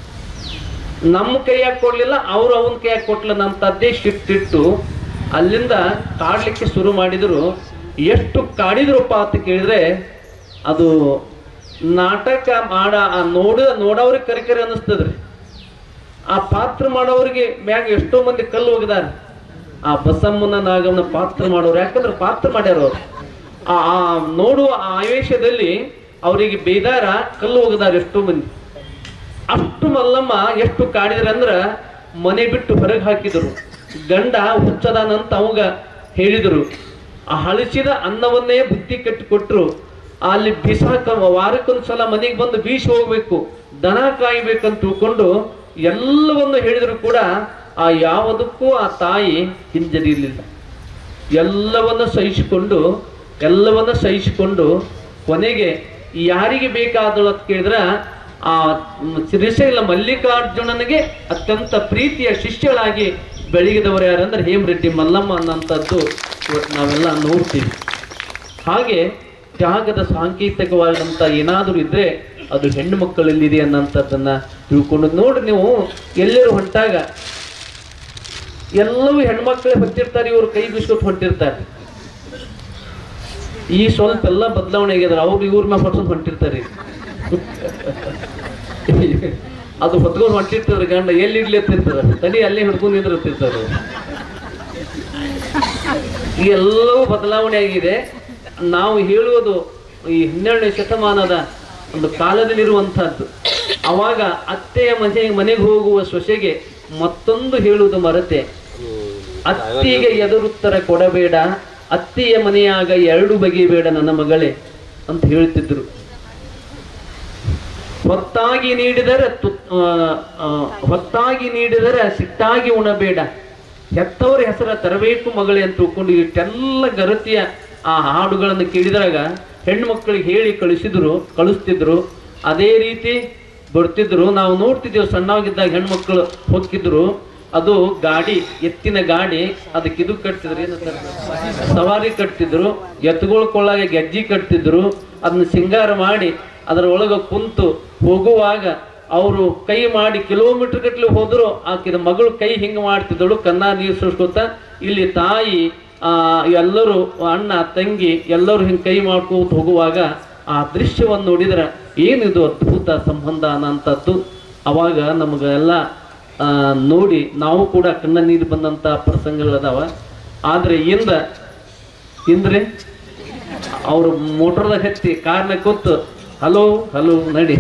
ನಮ್ಮ ಕೈಯಾಗ ಕೊಡ್ಲಿಲ್ಲ ಅವ್ರು ಅವನ ಕೈಯಾಗ ಕೊಟ್ಲ ನಮ್ಮ ತದ್ದೇ ಶಿಟ್ಟಿಟ್ಟು ಅಲ್ಲಿಂದ ಕಾಡ್ಲಿಕ್ಕೆ ಶುರು ಮಾಡಿದ್ರು ಎಷ್ಟು ಕಾಡಿದ್ರಪ್ಪ ಅಂತ ಕೇಳಿದ್ರೆ ಅದು ನಾಟಕ ಮಾಡ ಆ ನೋಡ ನೋಡೋರಿಗೆ ಕರಿಕರಿ ಅನ್ನಿಸ್ತದ್ರಿ ಆ ಪಾತ್ರ ಮಾಡೋರಿಗೆ ಮ್ಯಾಗ ಎಷ್ಟೋ ಮಂದಿ ಕಲ್ಲು ಹೋಗಿದಾರ ಆ ಬಸಮ್ಮನ ನಾಗಮ್ಮನ ಪಾತ್ರ ಮಾಡೋರು ಯಾಕಂದ್ರೆ ಪಾತ್ರ ಮಾಡ್ಯಾರ ಅವ್ರು ಆ ಆ ನೋಡುವ ಆ ಆವೇಶದಲ್ಲಿ ಅವರಿಗೆ ಬೇದಾರ ಕಲ್ಲು ಹೋಗಿದಾರ ಎಷ್ಟೋ ಮಂದಿ ಅಷ್ಟು ಮಲ್ಲಮ್ಮ ಎಷ್ಟು ಕಾಡಿದ್ರ ಅಂದ್ರ ಮನೆ ಬಿಟ್ಟು ಹೊರಗೆ ಹಾಕಿದರು ಗಂಡ ಹುಚ್ಚದಾನಂತ ಅವಾಗ ಹೇಳಿದರು ಆ ಹಳಸಿದ ಅನ್ನವನ್ನೇ ಬುದ್ಧಿ ಕಟ್ಟಿಕೊಟ್ರು ಅಲ್ಲಿ ಬಿಸಾಕ ವಾರಕ್ಕೊಂದ್ಸಲ ಮನೆಗೆ ಬಂದು ಬೀಸಿ ಹೋಗ್ಬೇಕು ದನ ಕಾಯ್ಬೇಕಂತ ತಿಳ್ಕೊಂಡು ಎಲ್ಲವನ್ನು ಹೇಳಿದ್ರು ಕೂಡ ಆ ಯಾವುದಕ್ಕೂ ಆ ತಾಯಿ ಹಿಂಜರಿಲಿಲ್ಲ ಎಲ್ಲವನ್ನ ಸಹಿಸಿಕೊಂಡು ಎಲ್ಲವನ್ನ ಸಹಿಸಿಕೊಂಡು ಕೊನೆಗೆ ಯಾರಿಗೆ ಬೇಕಾದಳು ಅಂತ ಕೇಳಿದ್ರ ಆ ಶ್ರೀಶೈಲ ಮಲ್ಲಿಕಾರ್ಜುನನಿಗೆ ಅತ್ಯಂತ ಪ್ರೀತಿಯ ಶಿಷ್ಯಳಾಗಿ ಬೆಳಗಿದವರು ಯಾರಂದ್ರೆ ಹೇಮರೆಡ್ಡಿ ಮಲ್ಲಮ್ಮ ಅನ್ನೋಂಥದ್ದು ಇವತ್ತು ನಾವೆಲ್ಲ ನೋಡ್ತೀವಿ ಹಾಗೆ ತ್ಯಾಗದ ಸಾಂಕೇತಿಕವಾದಂಥ ಏನಾದರೂ ಇದ್ರೆ ಅದು ಹೆಣ್ಣು ಮಕ್ಕಳಲ್ಲಿದೆ ಅನ್ನೋಂಥದ್ದನ್ನ ತಿಳ್ಕೊಂಡು ನೋಡ್ರಿ ನೀವು ಎಲ್ಲರೂ ಹೊಂಟಾಗ ಎಲ್ಲವೂ ಹೆಣ್ಮಕ್ಳೇ ಹೊತ್ತಿರ್ತಾರೆ ಇವರು ಕೈ ಬಿಸ್ಕೊಟ್ಟು ಹೊಂಟಿರ್ತಾರೆ ಈ ಸ್ವಲ್ಪ ಎಲ್ಲ ಬದಲಾವಣೆ ಆಗಿದ್ರೆ ಅವ್ರು ಇವ್ರ ಮ್ಯಾಗ ಹೊಡ್ಸೋದು ಹೊಂಟಿರ್ತಾರೆ ಅದು ಹೊತ್ಕೊಂಡು ಹೊಂಟಿರ್ತಾರೆ ಗಂಡ ಎಲ್ಲಿ ಇಡ್ಲಿ ಎತ್ತಿರ್ತಾರೆ ತಡಿ ಅಲ್ಲೇ ಹಿಡ್ಕೊಂಡು ನಿಂದಿರ್ತಿರ್ತಾರೆ ಈ ಎಲ್ಲವೂ ಬದಲಾವಣೆ ಆಗಿದೆ ನಾವು ಹೇಳುವುದು ಈ ಹನ್ನೆರಡನೇ ಶತಮಾನದ ಒಂದು ಕಾಲದಲ್ಲಿರುವಂತಹದ್ದು ಅವಾಗ ಅತ್ತೆಯ ಮನೆ ಮನೆಗೆ ಹೋಗುವ ಸೊಸೆಗೆ ಮತ್ತೊಂದು ಹೇಳುವುದು ಮರತೆ ಅತ್ತಿಗೆ ಎದುರುತ್ತರ ಕೊಡಬೇಡ ಅತ್ತಿಯ ಮನೆಯಾಗ ಎರಡು ಬಗೆಬೇಡ ನನ್ನ ಮಗಳೇ ಅಂತ ಹೇಳ್ತಿದ್ರು ಹೊತ್ತಾಗಿ ನೀಡಿದರೆ ತು- ಆ, ಆ, ಹೊತ್ತಾಗಿ ನೀಡಿದರೆ ಸಿಟ್ಟಾಗಿ ಉಣಬೇಡ ಹೆತ್ತವರ ಹೆಸರ ತರಬೇಕು ಮಗಳೇ ಅಂತ ತಿಳ್ಕೊಂಡು ಇಷ್ಟೆಲ್ಲ ಗರತಿಯ ಆ ಹಾಡುಗಳನ್ನು ಕೇಳಿದಾಗ ಹೆಣ್ಣು ಮಕ್ಕಳಿಗೆ ಹೇಳಿ ಕಳಿಸಿದ್ರು ಕಳಿಸ್ತಿದ್ರು ಅದೇ ರೀತಿ ಬರ್ತಿದ್ರು ನಾವು ನೋಡ್ತಿದ್ದೇವೆ ಸಣ್ಣವಾಗಿದ್ದಾಗ ಹೆಣ್ಮಕ್ಳು ಹೋಗ್ತಿದ್ರು ಅದು ಗಾಡಿ ಎತ್ತಿನ ಗಾಡಿ ಅದಕ್ಕೆ ಇದು ಕಟ್ತಿದ್ರು ಏನಂತಾರೆ ಸವಾರಿ ಕಟ್ತಿದ್ರು ಎತ್ತುಗಳ ಕೊಳ್ಳಾಗ ಗೆಜ್ಜಿ ಕಟ್ತಿದ್ರು ಅದನ್ನ ಸಿಂಗಾರ ಮಾಡಿ ಅದರ ಒಳಗೆ ಕುಂತು ಹೋಗುವಾಗ ಅವರು ಕೈ ಮಾಡಿ ಕಿಲೋಮೀಟರ್ ಗಟ್ಟಲೆ ಹೋದ್ರು ಆಕಿದ ಮಗಳು ಕೈ ಹಿಂಗೆ ಮಾಡ್ತಿದ್ದಳು ಕನ್ನ ನೀರು ಸುರಿಸ್ಕೊತ ಇಲ್ಲಿ ತಾಯಿ ಆ ಎಲ್ಲರೂ ಅಣ್ಣ ತಂಗಿ ಎಲ್ಲರೂ ಹಿಂಗೆ ಕೈ ಮಾಡ್ಕೋತ ಹೋಗುವಾಗ ಆ ದೃಶ್ಯವನ್ನು ನೋಡಿದ್ರೆ ಏನಿದು ಅದ್ಭುತ ಸಂಬಂಧ ಅನ್ನೋಂಥದ್ದು ಅವಾಗ ನಮಗೆಲ್ಲ ಆ, ನೋಡಿ ನಾವು ಕೂಡ ಕಣ್ಣ ನೀರು ಬಂದಂಥ ಪ್ರಸಂಗಗಳದಾವ ಆದರೆ ಇಂದ ಇಂದ್ರೆ ಅವರು ಮೋಟರ್ದಾಗ ಹತ್ತಿ ಕಾರ್ನ ಕೂತು ಹಲೋ ಹಲೋ ನಡಿ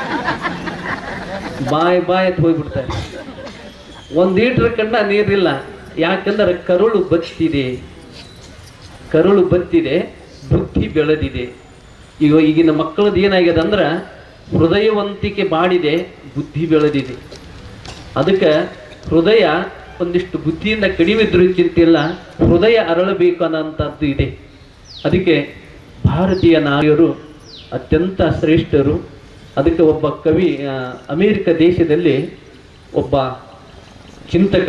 ಬಾಯ್ ಬಾಯ್ ಅಂತ ಹೋಗ್ಬಿಡ್ತಾರೆ ಒಂದ್ ಲೀಟರ್ ಕಣ್ಣ ನೀರಿಲ್ಲ ಯಾಕಂದ್ರೆ ಕರುಳು ಬತ್ತಿದೆ ಕರುಳು ಬತ್ತಿದೆ ಬುದ್ಧಿ ಬೆಳೆದಿದೆ ಈಗ ಈಗಿನ ಮಕ್ಕಳದ್ದು ಏನಾಗ್ಯದ ಅಂದ್ರ ಹೃದಯವಂತಿಕೆ ಬಾಡಿದೆ ಬುದ್ಧಿ ಬೆಳೆದಿದೆ ಅದಕ್ಕೆ ಹೃದಯ ಒಂದಿಷ್ಟು ಬುದ್ಧಿಯಿಂದ ಕಡಿಮೆ ಇದ್ರೂ ಚಿಂತಿಲ್ಲ ಹೃದಯ ಅರಳಬೇಕು ಅನ್ನೋಂಥದ್ದು ಇದೆ ಅದಕ್ಕೆ ಭಾರತೀಯ ನಾರಿಯರು ಅತ್ಯಂತ ಶ್ರೇಷ್ಠರು ಅದಕ್ಕೆ ಒಬ್ಬ ಕವಿ ಆ, ಅಮೇರಿಕ ದೇಶದಲ್ಲಿ ಒಬ್ಬ ಚಿಂತಕ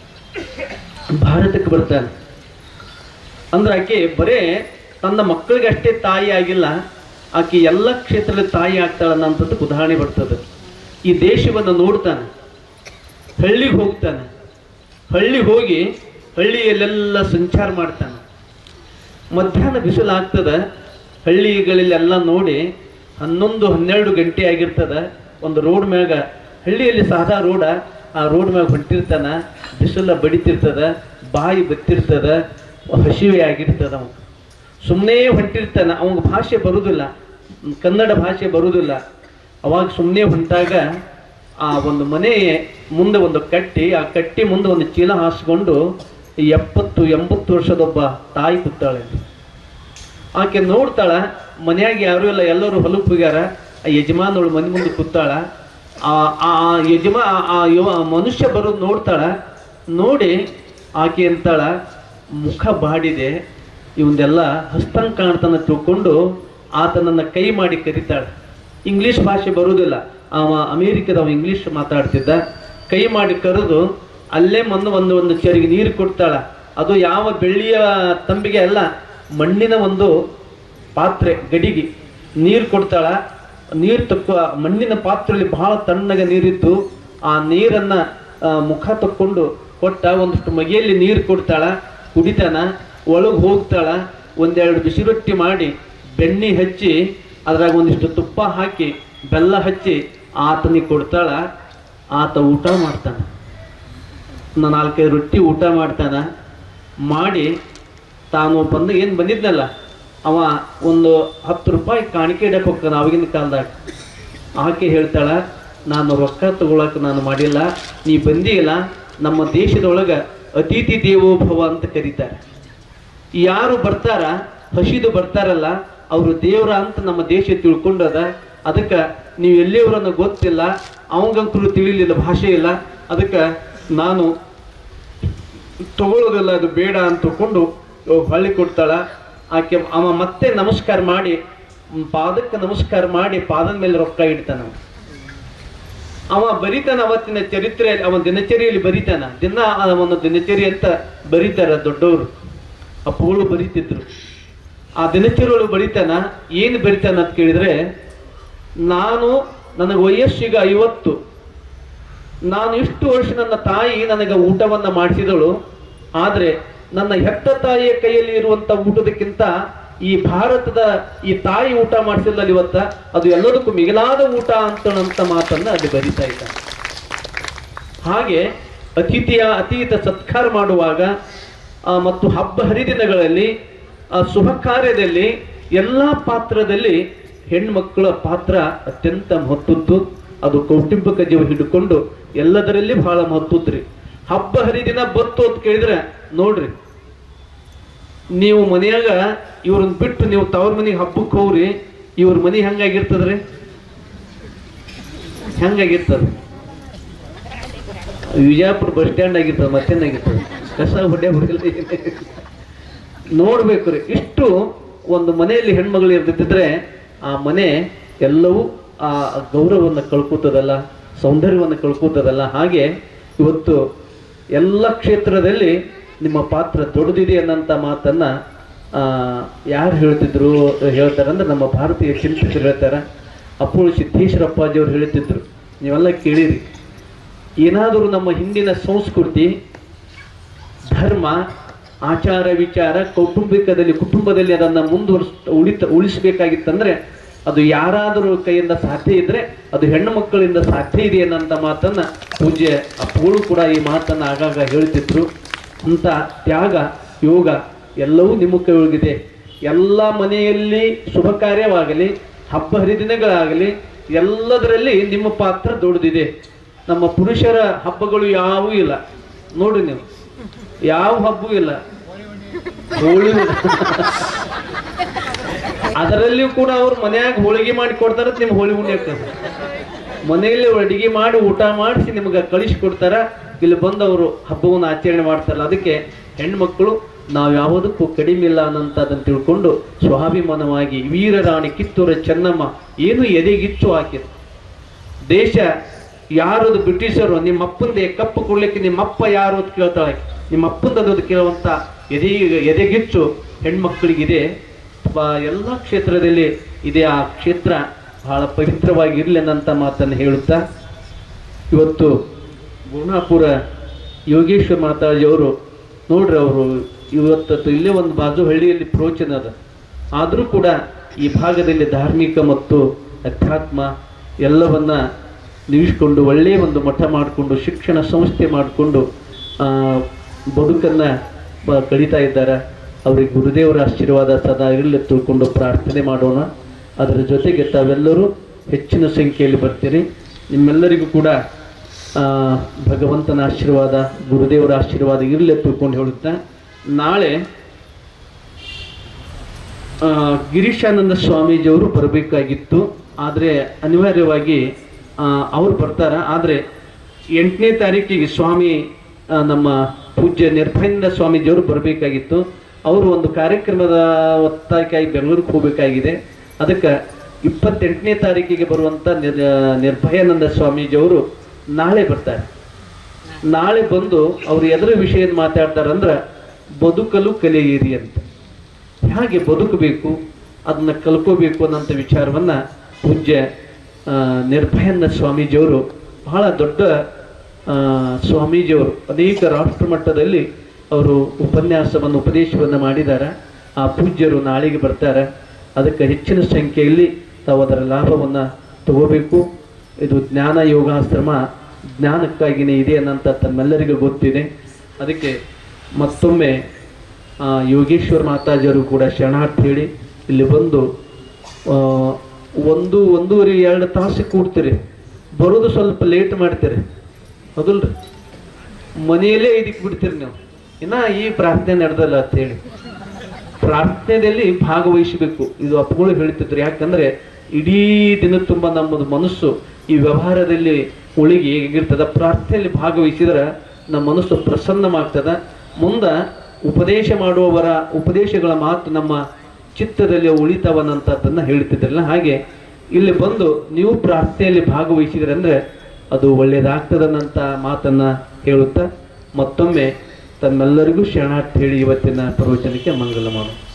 ಭಾರತಕ್ಕೆ ಬರ್ತಾನೆ ಅಂದ್ರೆ ಆಕೆ ಬರೇ ತನ್ನ ಮಕ್ಕಳಿಗೆ ಅಷ್ಟೇ ತಾಯಿ ಆಗಿಲ್ಲ ಆಕೆ ಎಲ್ಲ ಕ್ಷೇತ್ರದಲ್ಲಿ ತಾಯಿ ಆಗ್ತಾಳೆ ಅನ್ನೋಂಥದ್ದು ಉದಾಹರಣೆ ಬರ್ತದೆ ಈ ದೇಶವನ್ನು ನೋಡ್ತಾನೆ ಹಳ್ಳಿಗೆ ಹೋಗ್ತಾನೆ ಹಳ್ಳಿಗೆ ಹೋಗಿ ಹಳ್ಳಿಯಲ್ಲೆಲ್ಲ ಸಂಚಾರ ಮಾಡ್ತಾನೆ ಮಧ್ಯಾಹ್ನ ಬಿಸಿಲು ಆಗ್ತದ ಹಳ್ಳಿಗಳಲ್ಲೆಲ್ಲ ನೋಡಿ ಹನ್ನೊಂದು ಹನ್ನೆರಡು ಗಂಟೆ ಆಗಿರ್ತದ ಒಂದು ರೋಡ್ ಮ್ಯಾಗ ಹಳ್ಳಿಯಲ್ಲಿ ಸಾದಾ ರೋಡ ಆ ರೋಡ್ ಮ್ಯಾಗ ಹೊಂಟಿರ್ತಾನ ಬಿಸಿಲ ಬಡಿತಿರ್ತದ ಬಾಯಿ ಬತ್ತಿರ್ತದ ಹಸಿವೆ ಆಗಿರ್ತದ ಅವ ಸುಮ್ಮನೆ ಹೊಂಟಿರ್ತಾನ ಅವಂಗ ಭಾಷೆ ಬರುವುದಿಲ್ಲ ಕನ್ನಡ ಭಾಷೆ ಬರುವುದಿಲ್ಲ ಅವಾಗ ಸುಮ್ಮನೆ ಹೊಂಟಾಗ ಆ ಒಂದು ಮನೆ ಮುಂದೆ ಒಂದು ಕಟ್ಟಿ ಆ ಕಟ್ಟಿ ಮುಂದೆ ಒಂದು ಚೀಲ ಹಾಸ್ಕೊಂಡು ಎಪ್ಪತ್ತು ಎಂಬತ್ತು ವರ್ಷದೊಬ್ಬ ತಾಯಿ ಕೂತಾಳೆ ಆಕೆ ನೋಡ್ತಾಳ ಮನ್ಯಾಗ ಯಾರು ಇಲ್ಲ ಎಲ್ಲರೂ ಹೊಲಕ್ಕೆ ಹೋಗ್ಯಾರ ಆ ಯಜಮಾನಳು ಮನೆ ಮುಂದೆ ಕೂತಾಳ ಆ ಆ ಯಜಮಾ ಆ- ಆ ಯುವ ಮನುಷ್ಯ ಬರೋದು ನೋಡ್ತಾಳ ನೋಡಿ ಆಕೆ ಅಂತಾಳ ಮುಖ ಬಾಡಿದೆ ಇವಂದೆಲ್ಲ ಹಸ್ತಂಗ್ ಕಾಣ್ತಾನ ತಿಳ್ಕೊಂಡು ಆತನನ್ನ ಕೈ ಮಾಡಿ ಕರೀತಾಳೆ ಇಂಗ್ಲಿಷ್ ಭಾಷೆ ಬರುವುದಿಲ್ಲ ಅವ ಅಮೇರಿಕದವ ಇಂಗ್ಲಿಷ್ ಮಾತಾಡ್ತಿದ್ದ ಕೈ ಮಾಡಿ ಕರೆದು ಅಲ್ಲೇ ಮಂದು ಒಂದು ಒಂದು ಚರಿಗೆ ನೀರು ಕೊಡ್ತಾಳ ಅದು ಯಾವ ಬೆಳ್ಳಿಯ ತಂಬಿಗೆ ಅಲ್ಲ ಮಣ್ಣಿನ ಒಂದು ಪಾತ್ರೆ ಗಡಿಗೆ ನೀರು ಕೊಡ್ತಾಳ ನೀರು ತಕ್ಕ ಮಣ್ಣಿನ ಪಾತ್ರೆಯಲ್ಲಿ ಬಹಳ ತಣ್ಣಗೆ ನೀರಿತ್ತು ಆ ನೀರನ್ನ ಆ, ಮುಖ ತಕ್ಕೊಂಡು ಕೊಟ್ಟ ಒಂದಷ್ಟು ಮಗಿಯಲ್ಲಿ ನೀರು ಕೊಡ್ತಾಳ ಕುಡಿತಾನ ಒಳಗೆ ಹೋಗ್ತಾಳ ಒಂದೆರಡು ಬಿಸಿ ರೊಟ್ಟಿ ಮಾಡಿ ಬೆಣ್ಣೆ ಹಚ್ಚಿ ಅದ್ರಾಗ ಒಂದಿಷ್ಟು ತುಪ್ಪ ಹಾಕಿ ಬೆಲ್ಲ ಹಚ್ಚಿ ಆತನಿಗೆ ಕೊಡ್ತಾಳ ಆತ ಊಟ ಮಾಡ್ತಾನೆ ನಾ ನಾಲ್ಕೈದು ರೊಟ್ಟಿ ಊಟ ಮಾಡ್ತಾನ ಮಾಡಿ ತಾನು ಬಂದು ಏನು ಬಂದಿದ್ನಲ್ಲ ಅವ ಒಂದು ಹತ್ತು ರೂಪಾಯಿ ಕಾಣಿಕೆ ಇಡಕ್ಕೆ ಹೋಗ್ತಾನೆ ಅವಾಗಿನ ಕಾಲದಾಗ ಆಕೆ ಹೇಳ್ತಾಳ ನಾನು ರೊಕ್ಕ ತಗೊಳಕ್ಕೆ ನಾನು ಮಾಡಿಲ್ಲ ನೀ ಬಂದಿಲ್ಲ ನಮ್ಮ ದೇಶದೊಳಗೆ ಅತಿಥಿ ದೇವೋಭವ ಅಂತ ಕರೀತಾರೆ ಯಾರು ಬರ್ತಾರ ಹಸಿದು ಬರ್ತಾರಲ್ಲ ಅವರು ದೇವ್ರ ಅಂತ ನಮ್ಮ ದೇಶ ತಿಳ್ಕೊಂಡದ ಅದಕ್ಕೆ ನೀವು ಎಲ್ಲಿಯವರನ್ನ ಗೊತ್ತಿಲ್ಲ ಅವಂಗಂತೂ ತಿಳಿಲಿಲ್ಲ ಭಾಷೆ ಇಲ್ಲ ಅದಕ್ಕೆ ನಾನು ತಗೊಳ್ಳೋದಿಲ್ಲ ಅದು ಬೇಡ ಅಂತ ತಿಳ್ಕೊಂಡು ಹೊಳ್ಳಿ ಕೊಡ್ತಾಳ ಆಕೆ ಅವ ಮತ್ತೆ ನಮಸ್ಕಾರ ಮಾಡಿ ಮ್, ಪಾದಕ್ಕೆ ನಮಸ್ಕಾರ ಮಾಡಿ ಪಾದದ ಮೇಲೆ ರೊಕ್ಕ ಇಡ್ತಾನ ಅವ. ಅವ ಬರಿತಾನ ಅವತ್ತಿನ ಚರಿತ್ರೆ ಅವನ ದಿನಚರಿಯಲ್ಲಿ ಬರಿತಾನ ದಿನ ಅವನ ದಿನಚರಿ ಅಂತ ಬರೀತಾರ ದೊಡ್ಡವರು ಅಪ್ಪಗಳು ಬರೀತಿದ್ರು ಆ ದಿನಚರಿ ಒಳಗೆ ಬರಿತಾನ ಏನು ಬರಿತಾನ ಅಂತ ಕೇಳಿದ್ರೆ ನಾನು ನನಗೆ ವಯಸ್ಸೀಗ ಐವತ್ತು ನಾನು ಇಷ್ಟು ವರ್ಷ ನನ್ನ ತಾಯಿ ನನಗೆ ಊಟವನ್ನ ಮಾಡಿಸಿದಳು ಆದ್ರೆ ನನ್ನ ಹೆತ್ತ ತಾಯಿಯ ಕೈಯಲ್ಲಿ ಇರುವಂತ ಊಟದಕ್ಕಿಂತ ಈ ಭಾರತದ ಈ ತಾಯಿ ಊಟ ಮಾಡಿಸಿಲ್ಲ ಇವತ್ತ ಅದು ಎಲ್ಲದಕ್ಕೂ ಮಿಗಿಲಾದ ಊಟ ಅಂತಂತ ಮಾತನ್ನ ಅಲ್ಲಿ ಬರಿತಾ ಇದ್ದಾನೆ ಹಾಗೆ ಅತಿಥಿಯ ಅತೀತ ಸತ್ಕಾರ ಮಾಡುವಾಗ ಆ, ಮತ್ತು ಹಬ್ಬ ಹರಿದಿನಗಳಲ್ಲಿ ಆ, ಶುಭ ಕಾರ್ಯದಲ್ಲಿ ಎಲ್ಲಾ ಪಾತ್ರದಲ್ಲಿ ಹೆಣ್ಮಕ್ಕಳ ಪಾತ್ರ ಅತ್ಯಂತ ಮಹತ್ವದ್ದು ಅದು ಕೌಟುಂಬಿಕ ಜೀವ ಹಿಡ್ಕೊಂಡು ಎಲ್ಲದರಲ್ಲಿ ಬಹಳ ಮಹತ್ವದ್ರಿ ಹಬ್ಬ ಹರಿದಿನ ಬತ್ತು ಅಂತ ಕೇಳಿದ್ರೆ ನೋಡ್ರಿ ನೀವು ಮನೆಯಾಗ ಇವ್ರನ್ನ ಬಿಟ್ಟು ನೀವು ತವ್ರ ಮನೆಗೆ ಹಬ್ಬಕ್ಕೆ ಹೋಗ್ರಿ ಇವ್ರ ಮನೆ ಹೆಂಗಾಗಿರ್ತದ್ರಿ ಹೆಂಗಾಗಿರ್ತದ ವಿಜಯಪುರ ಬಸ್ ಸ್ಟ್ಯಾಂಡ್ ಆಗಿರ್ತದೆ ಮತ್ತೇನಾಗಿರ್ತದೆ ಕಸ ಹೊಡೆ ಹೊಡೆಯಲ್ಲ ನೋಡ್ಬೇಕು ರೀ ಇಷ್ಟು ಒಂದು ಮನೆಯಲ್ಲಿ ಹೆಣ್ಮಗಳು ಇರ್ದಿದ್ರೆ ಆ ಮನೆ ಎಲ್ಲವೂ ಆ ಗೌರವವನ್ನು ಕಳ್ಕೊತದಲ್ಲ ಸೌಂದರ್ಯವನ್ನು ಕಳ್ಕೊತದಲ್ಲ ಹಾಗೆ ಇವತ್ತು ಎಲ್ಲ ಕ್ಷೇತ್ರದಲ್ಲಿ ನಿಮ್ಮ ಪಾತ್ರ ದೊಡ್ಡದಿದೆ ಅನ್ನಂತ ಮಾತನ್ನ ಆ, ಯಾರು ಹೇಳ್ತಿದ್ರು ಹೇಳ್ತಾರೆ ಅಂದ್ರೆ ನಮ್ಮ ಭಾರತೀಯ ಶಿಲ್ಪಿಗಳು ಹೇಳ್ತಾರ ಅಪ್ಪಳು ಸಿದ್ದೇಶ್ವರಪ್ಪಾಜಿ ಅವ್ರು ಹೇಳ್ತಿದ್ರು ನೀವೆಲ್ಲ ಕೇಳಿರಿ ಏನಾದರೂ ನಮ್ಮ ಹಿಂದಿನ ಸಂಸ್ಕೃತಿ ಧರ್ಮ ಆಚಾರ ವಿಚಾರ ಕೌಟುಂಬಿಕದಲ್ಲಿ ಕುಟುಂಬದಲ್ಲಿ ಅದನ್ನ ಮುಂದುವರಿಸ್ ಉಳಿತ ಉಳಿಸಬೇಕಾಗಿತ್ತಂದ್ರೆ ಅದು ಯಾರಾದರೂ ಕೈಯಿಂದ ಸಾಧ್ಯ ಇದ್ರೆ ಅದು ಹೆಣ್ಣು ಮಕ್ಕಳಿಂದ ಸಾಧ್ಯ ಇದೆ ಅನ್ನಂತ ಮಾತನ್ನ ಪೂಜ್ಯ ಅಪ್ಪಗಳು ಕೂಡ ಈ ಮಾತನ್ನ ಆಗಾಗ ಹೇಳ್ತಿದ್ರು ಅಂತ ತ್ಯಾಗ ಯೋಗ ಎಲ್ಲವೂ ನಿಮ್ಮ ಕೈಯೊಳಗಿದೆ ಎಲ್ಲ ಮನೆಯಲ್ಲಿ ಶುಭ ಕಾರ್ಯವಾಗಲಿ ಹಬ್ಬ ಹರಿದಿನಗಳಾಗಲಿ ಎಲ್ಲದರಲ್ಲಿ ನಿಮ್ಮ ಪಾತ್ರ ದೊಡ್ಡದಿದೆ ನಮ್ಮ ಪುರುಷರ ಹಬ್ಬಗಳು ಯಾವೂ ಇಲ್ಲ ನೋಡಿ ನೀವು ಯಾವ ಹಬ್ಬವೂ ಇಲ್ಲ ಹೋಳಿ ಅದರಲ್ಲಿಯೂ ಕೂಡ ಅವ್ರು ಮನ್ಯಾಗ ಹೋಳಿಗೆ ಮಾಡಿ ಕೊಡ್ತಾರ ನಿಮ್ಗೆ ಹೋಳಿ ಉಂಡೆ ಆಗ್ತದೆ ಮನೆಯಲ್ಲಿ ಅಡಿಗೆ ಮಾಡಿ ಊಟ ಮಾಡಿಸಿ ನಿಮ್ಗೆ ಕಳಿಸಿ ಕೊಡ್ತಾರ ಇಲ್ಲಿ ಬಂದು ಅವರು ಹಬ್ಬವನ್ನು ಆಚರಣೆ ಮಾಡ್ತಾರಲ್ಲ ಅದಕ್ಕೆ ಹೆಣ್ಮಕ್ಳು ನಾವು ಯಾವುದಕ್ಕೂ ಕಡಿಮೆ ಇಲ್ಲ ಅನ್ನಂತದನ್ನು ತಿಳ್ಕೊಂಡು ಸ್ವಾಭಿಮಾನವಾಗಿ ವೀರರಾಣಿ ಕಿತ್ತೂರ ಚೆನ್ನಮ್ಮ ಏನು ಎದೆಗಿಚ್ಚು ಹಾಕಿದ್ರು ದೇಶ ಯಾರದು ಬ್ರಿಟಿಷರು ನಿಮ್ಮ ಅಪ್ಪಂದೆ ಕಪ್ಪು ಕೊಡ್ಲಿಕ್ಕೆ ನಿಮ್ಮ ಅಪ್ಪ ಯಾರು ಅಂತ ಕೇಳ್ತಾಳೆ ನಿಮ್ಮ ಅಪ್ಪಂದದು ಕೇಳುವಂತ ಎದೆ ಎದೆಗಿಚ್ಚು ಹೆಣ್ಮಕ್ಳಿಗಿದೆ ಬ- ಎಲ್ಲ ಕ್ಷೇತ್ರದಲ್ಲಿ ಇದೆ ಆ ಕ್ಷೇತ್ರ ಬಹಳ ಪವಿತ್ರವಾಗಿರ್ಲಿ ಅನ್ನಂತ ಮಾತನ್ನು ಹೇಳುತ್ತಾ ಇವತ್ತು ಗುಣಾಪುರ ಯೋಗೇಶ್ವರ ಮಾತಾಜಿಯವರು ನೋಡ್ರಿ ಅವರು ಇವತ್ತು ಇಲ್ಲೇ ಒಂದು ಬಾಜು ಹಳ್ಳಿಯಲ್ಲಿ ಪ್ರೋಚನ ಅದ ಆದರೂ ಕೂಡ ಈ ಭಾಗದಲ್ಲಿ ಧಾರ್ಮಿಕ ಮತ್ತು ಅಧ್ಯಾತ್ಮ ಎಲ್ಲವನ್ನ ನಿಲ್ಲಿಸ್ಕೊಂಡು ಒಳ್ಳೆಯ ಒಂದು ಮಠ ಮಾಡಿಕೊಂಡು ಶಿಕ್ಷಣ ಸಂಸ್ಥೆ ಮಾಡಿಕೊಂಡು ಬದುಕನ್ನ ಬ- ಕಳೀತಾ ಇದ್ದಾರೆ ಅವರಿಗೆ ಗುರುದೇವರ ಆಶೀರ್ವಾದ ಸದಾ ಇರಲಿ ತಿಳ್ಕೊಂಡು ಪ್ರಾರ್ಥನೆ ಮಾಡೋಣ ಅದರ ಜೊತೆಗೆ ತಾವೆಲ್ಲರೂ ಹೆಚ್ಚಿನ ಸಂಖ್ಯೆಯಲ್ಲಿ ಬರ್ತೀರಿ ನಿಮ್ಮೆಲ್ಲರಿಗೂ ಕೂಡ ಆ, ಭಗವಂತನ ಆಶೀರ್ವಾದ ಗುರುದೇವರ ಆಶೀರ್ವಾದ ಇರಲಿ ತಿಳ್ಕೊಂಡು ಹೇಳುತ್ತಾ ನಾಳೆ ಆ, ಗಿರೀಶಾನಂದ ಸ್ವಾಮೀಜಿಯವರು ಬರಬೇಕಾಗಿತ್ತು ಆದರೆ ಅನಿವಾರ್ಯವಾಗಿ ಆ, ಅವ್ರು ಬರ್ತಾರ ಆದರೆ ಎಂಟನೇ ತಾರೀಕಿಗೆ ಸ್ವಾಮಿ ಆ, ನಮ್ಮ ಪೂಜ್ಯ ನಿರ್ಭಯಾನಂದ ಸ್ವಾಮೀಜಿಯವರು ಬರಬೇಕಾಗಿತ್ತು ಅವರು ಒಂದು ಕಾರ್ಯಕ್ರಮದ ಒತ್ತಾಯಕ್ಕಾಗಿ ಬೆಂಗಳೂರಿಗೆ ಹೋಗಬೇಕಾಗಿದೆ ಅದಕ್ಕೆ ಇಪ್ಪತ್ತೆಂಟನೇ ತಾರೀಕಿಗೆ ಬರುವಂಥ ನಿರ್ ನಿರ್ಭಯಾನಂದ ಸ್ವಾಮೀಜಿಯವರು ನಾಳೆ ಬರ್ತಾರೆ ನಾಳೆ ಬಂದು ಅವ್ರು ಎದರ ವಿಷಯ ಮಾತಾಡ್ತಾರಂದ್ರೆ ಬದುಕಲು ಕಲಿಯಿರಿ ಅಂತ ಹೇಗೆ ಬದುಕಬೇಕು ಅದನ್ನ ಕಲ್ಕೋಬೇಕು ಅನ್ನೋಂಥ ವಿಚಾರವನ್ನ ಪೂಜ್ಯ ಆ, ನಿರ್ಭಯಾನಂದ ಸ್ವಾಮೀಜಿಯವರು ಬಹಳ ದೊಡ್ಡ ಆ, ಸ್ವಾಮೀಜಿಯವರು ಅನೇಕ ರಾಷ್ಟ್ರ ಮಟ್ಟದಲ್ಲಿ ಅವರು ಉಪನ್ಯಾಸವನ್ನು ಉಪದೇಶವನ್ನು ಮಾಡಿದ್ದಾರೆ ಆ ಪೂಜ್ಯರು ನಾಳೆಗೆ ಬರ್ತಾರೆ ಅದಕ್ಕೆ ಹೆಚ್ಚಿನ ಸಂಖ್ಯೆಯಲ್ಲಿ ತಾವು ಅದರ ಲಾಭವನ್ನು ತಗೋಬೇಕು ಇದು ಜ್ಞಾನ ಯೋಗಾಶ್ರಮ ಜ್ಞಾನಕ್ಕಾಗಿಯೇ ಇದೆ ಅನ್ನಂತ ತಮ್ಮೆಲ್ಲರಿಗೂ ಗೊತ್ತಿದೆ ಅದಕ್ಕೆ ಮತ್ತೊಮ್ಮೆ ಆ, ಯೋಗೇಶ್ವರ ಮಾತಾಜಿಯವರು ಕೂಡ ಶರಣಾರ್ಥಿ ಹೇಳಿ ಇಲ್ಲಿ ಬಂದು ಆ, ಒಂದು ಒಂದೂವರೆ ಎರಡು ತಾಸು ಕೂಡ್ತೀರಿ ಬರೋದು ಸ್ವಲ್ಪ ಲೇಟ್ ಮಾಡ್ತೀರಿ ಹೌದಲ್ರಿ ಮನೆಯಲ್ಲೇ ಇದಕ್ಕೆ ಬಿಡ್ತೀರಿ ನೀವು ಇನ್ನ ಈ ಪ್ರಾರ್ಥನೆ ನಡೆದಲ್ಲ ಅಂತ ಹೇಳಿ ಪ್ರಾರ್ಥನೆಯಲ್ಲಿ ಭಾಗವಹಿಸಬೇಕು ಇದು ಅಪ್ಪಗಳು ಹೇಳ್ತಿದ್ರು ಯಾಕಂದ್ರೆ ಇಡೀ ದಿನ ತುಂಬ ನಮ್ಮದು ಮನಸ್ಸು ಈ ವ್ಯವಹಾರದಲ್ಲಿ ಉಳಿಗೆ ಹೇಗಿರ್ತದ ಪ್ರಾರ್ಥನೆಯಲ್ಲಿ ಭಾಗವಹಿಸಿದ್ರೆ ನಮ್ಮ ಮನಸ್ಸು ಪ್ರಸನ್ನವಾಗ್ತದ ಮುಂದ ಉಪದೇಶ ಮಾಡುವವರ ಉಪದೇಶಗಳ ಮಾತು ನಮ್ಮ ಚಿತ್ತದಲ್ಲಿ ಉಳಿತಾವನ್ನಂತದ್ದನ್ನ ಹೇಳ್ತಿದ್ರಲ್ಲ ಹಾಗೆ ಇಲ್ಲಿ ಬಂದು ನೀವು ಪ್ರಾರ್ಥನೆಯಲ್ಲಿ ಭಾಗವಹಿಸಿದ್ರೆ ಅಂದ್ರೆ ಅದು ಒಳ್ಳೆಯದಾಗ್ತದನ್ನಂತ ಮಾತನ್ನ ಹೇಳುತ್ತಾ ಮತ್ತೊಮ್ಮೆ ತಮ್ಮೆಲ್ಲರಿಗೂ ಶರಣಾರ್ಥಿ ಹೇಳಿ ಇವತ್ತಿನ ಪ್ರವಚನಕ್ಕೆ ಮಂಗಲ ಮಾಡು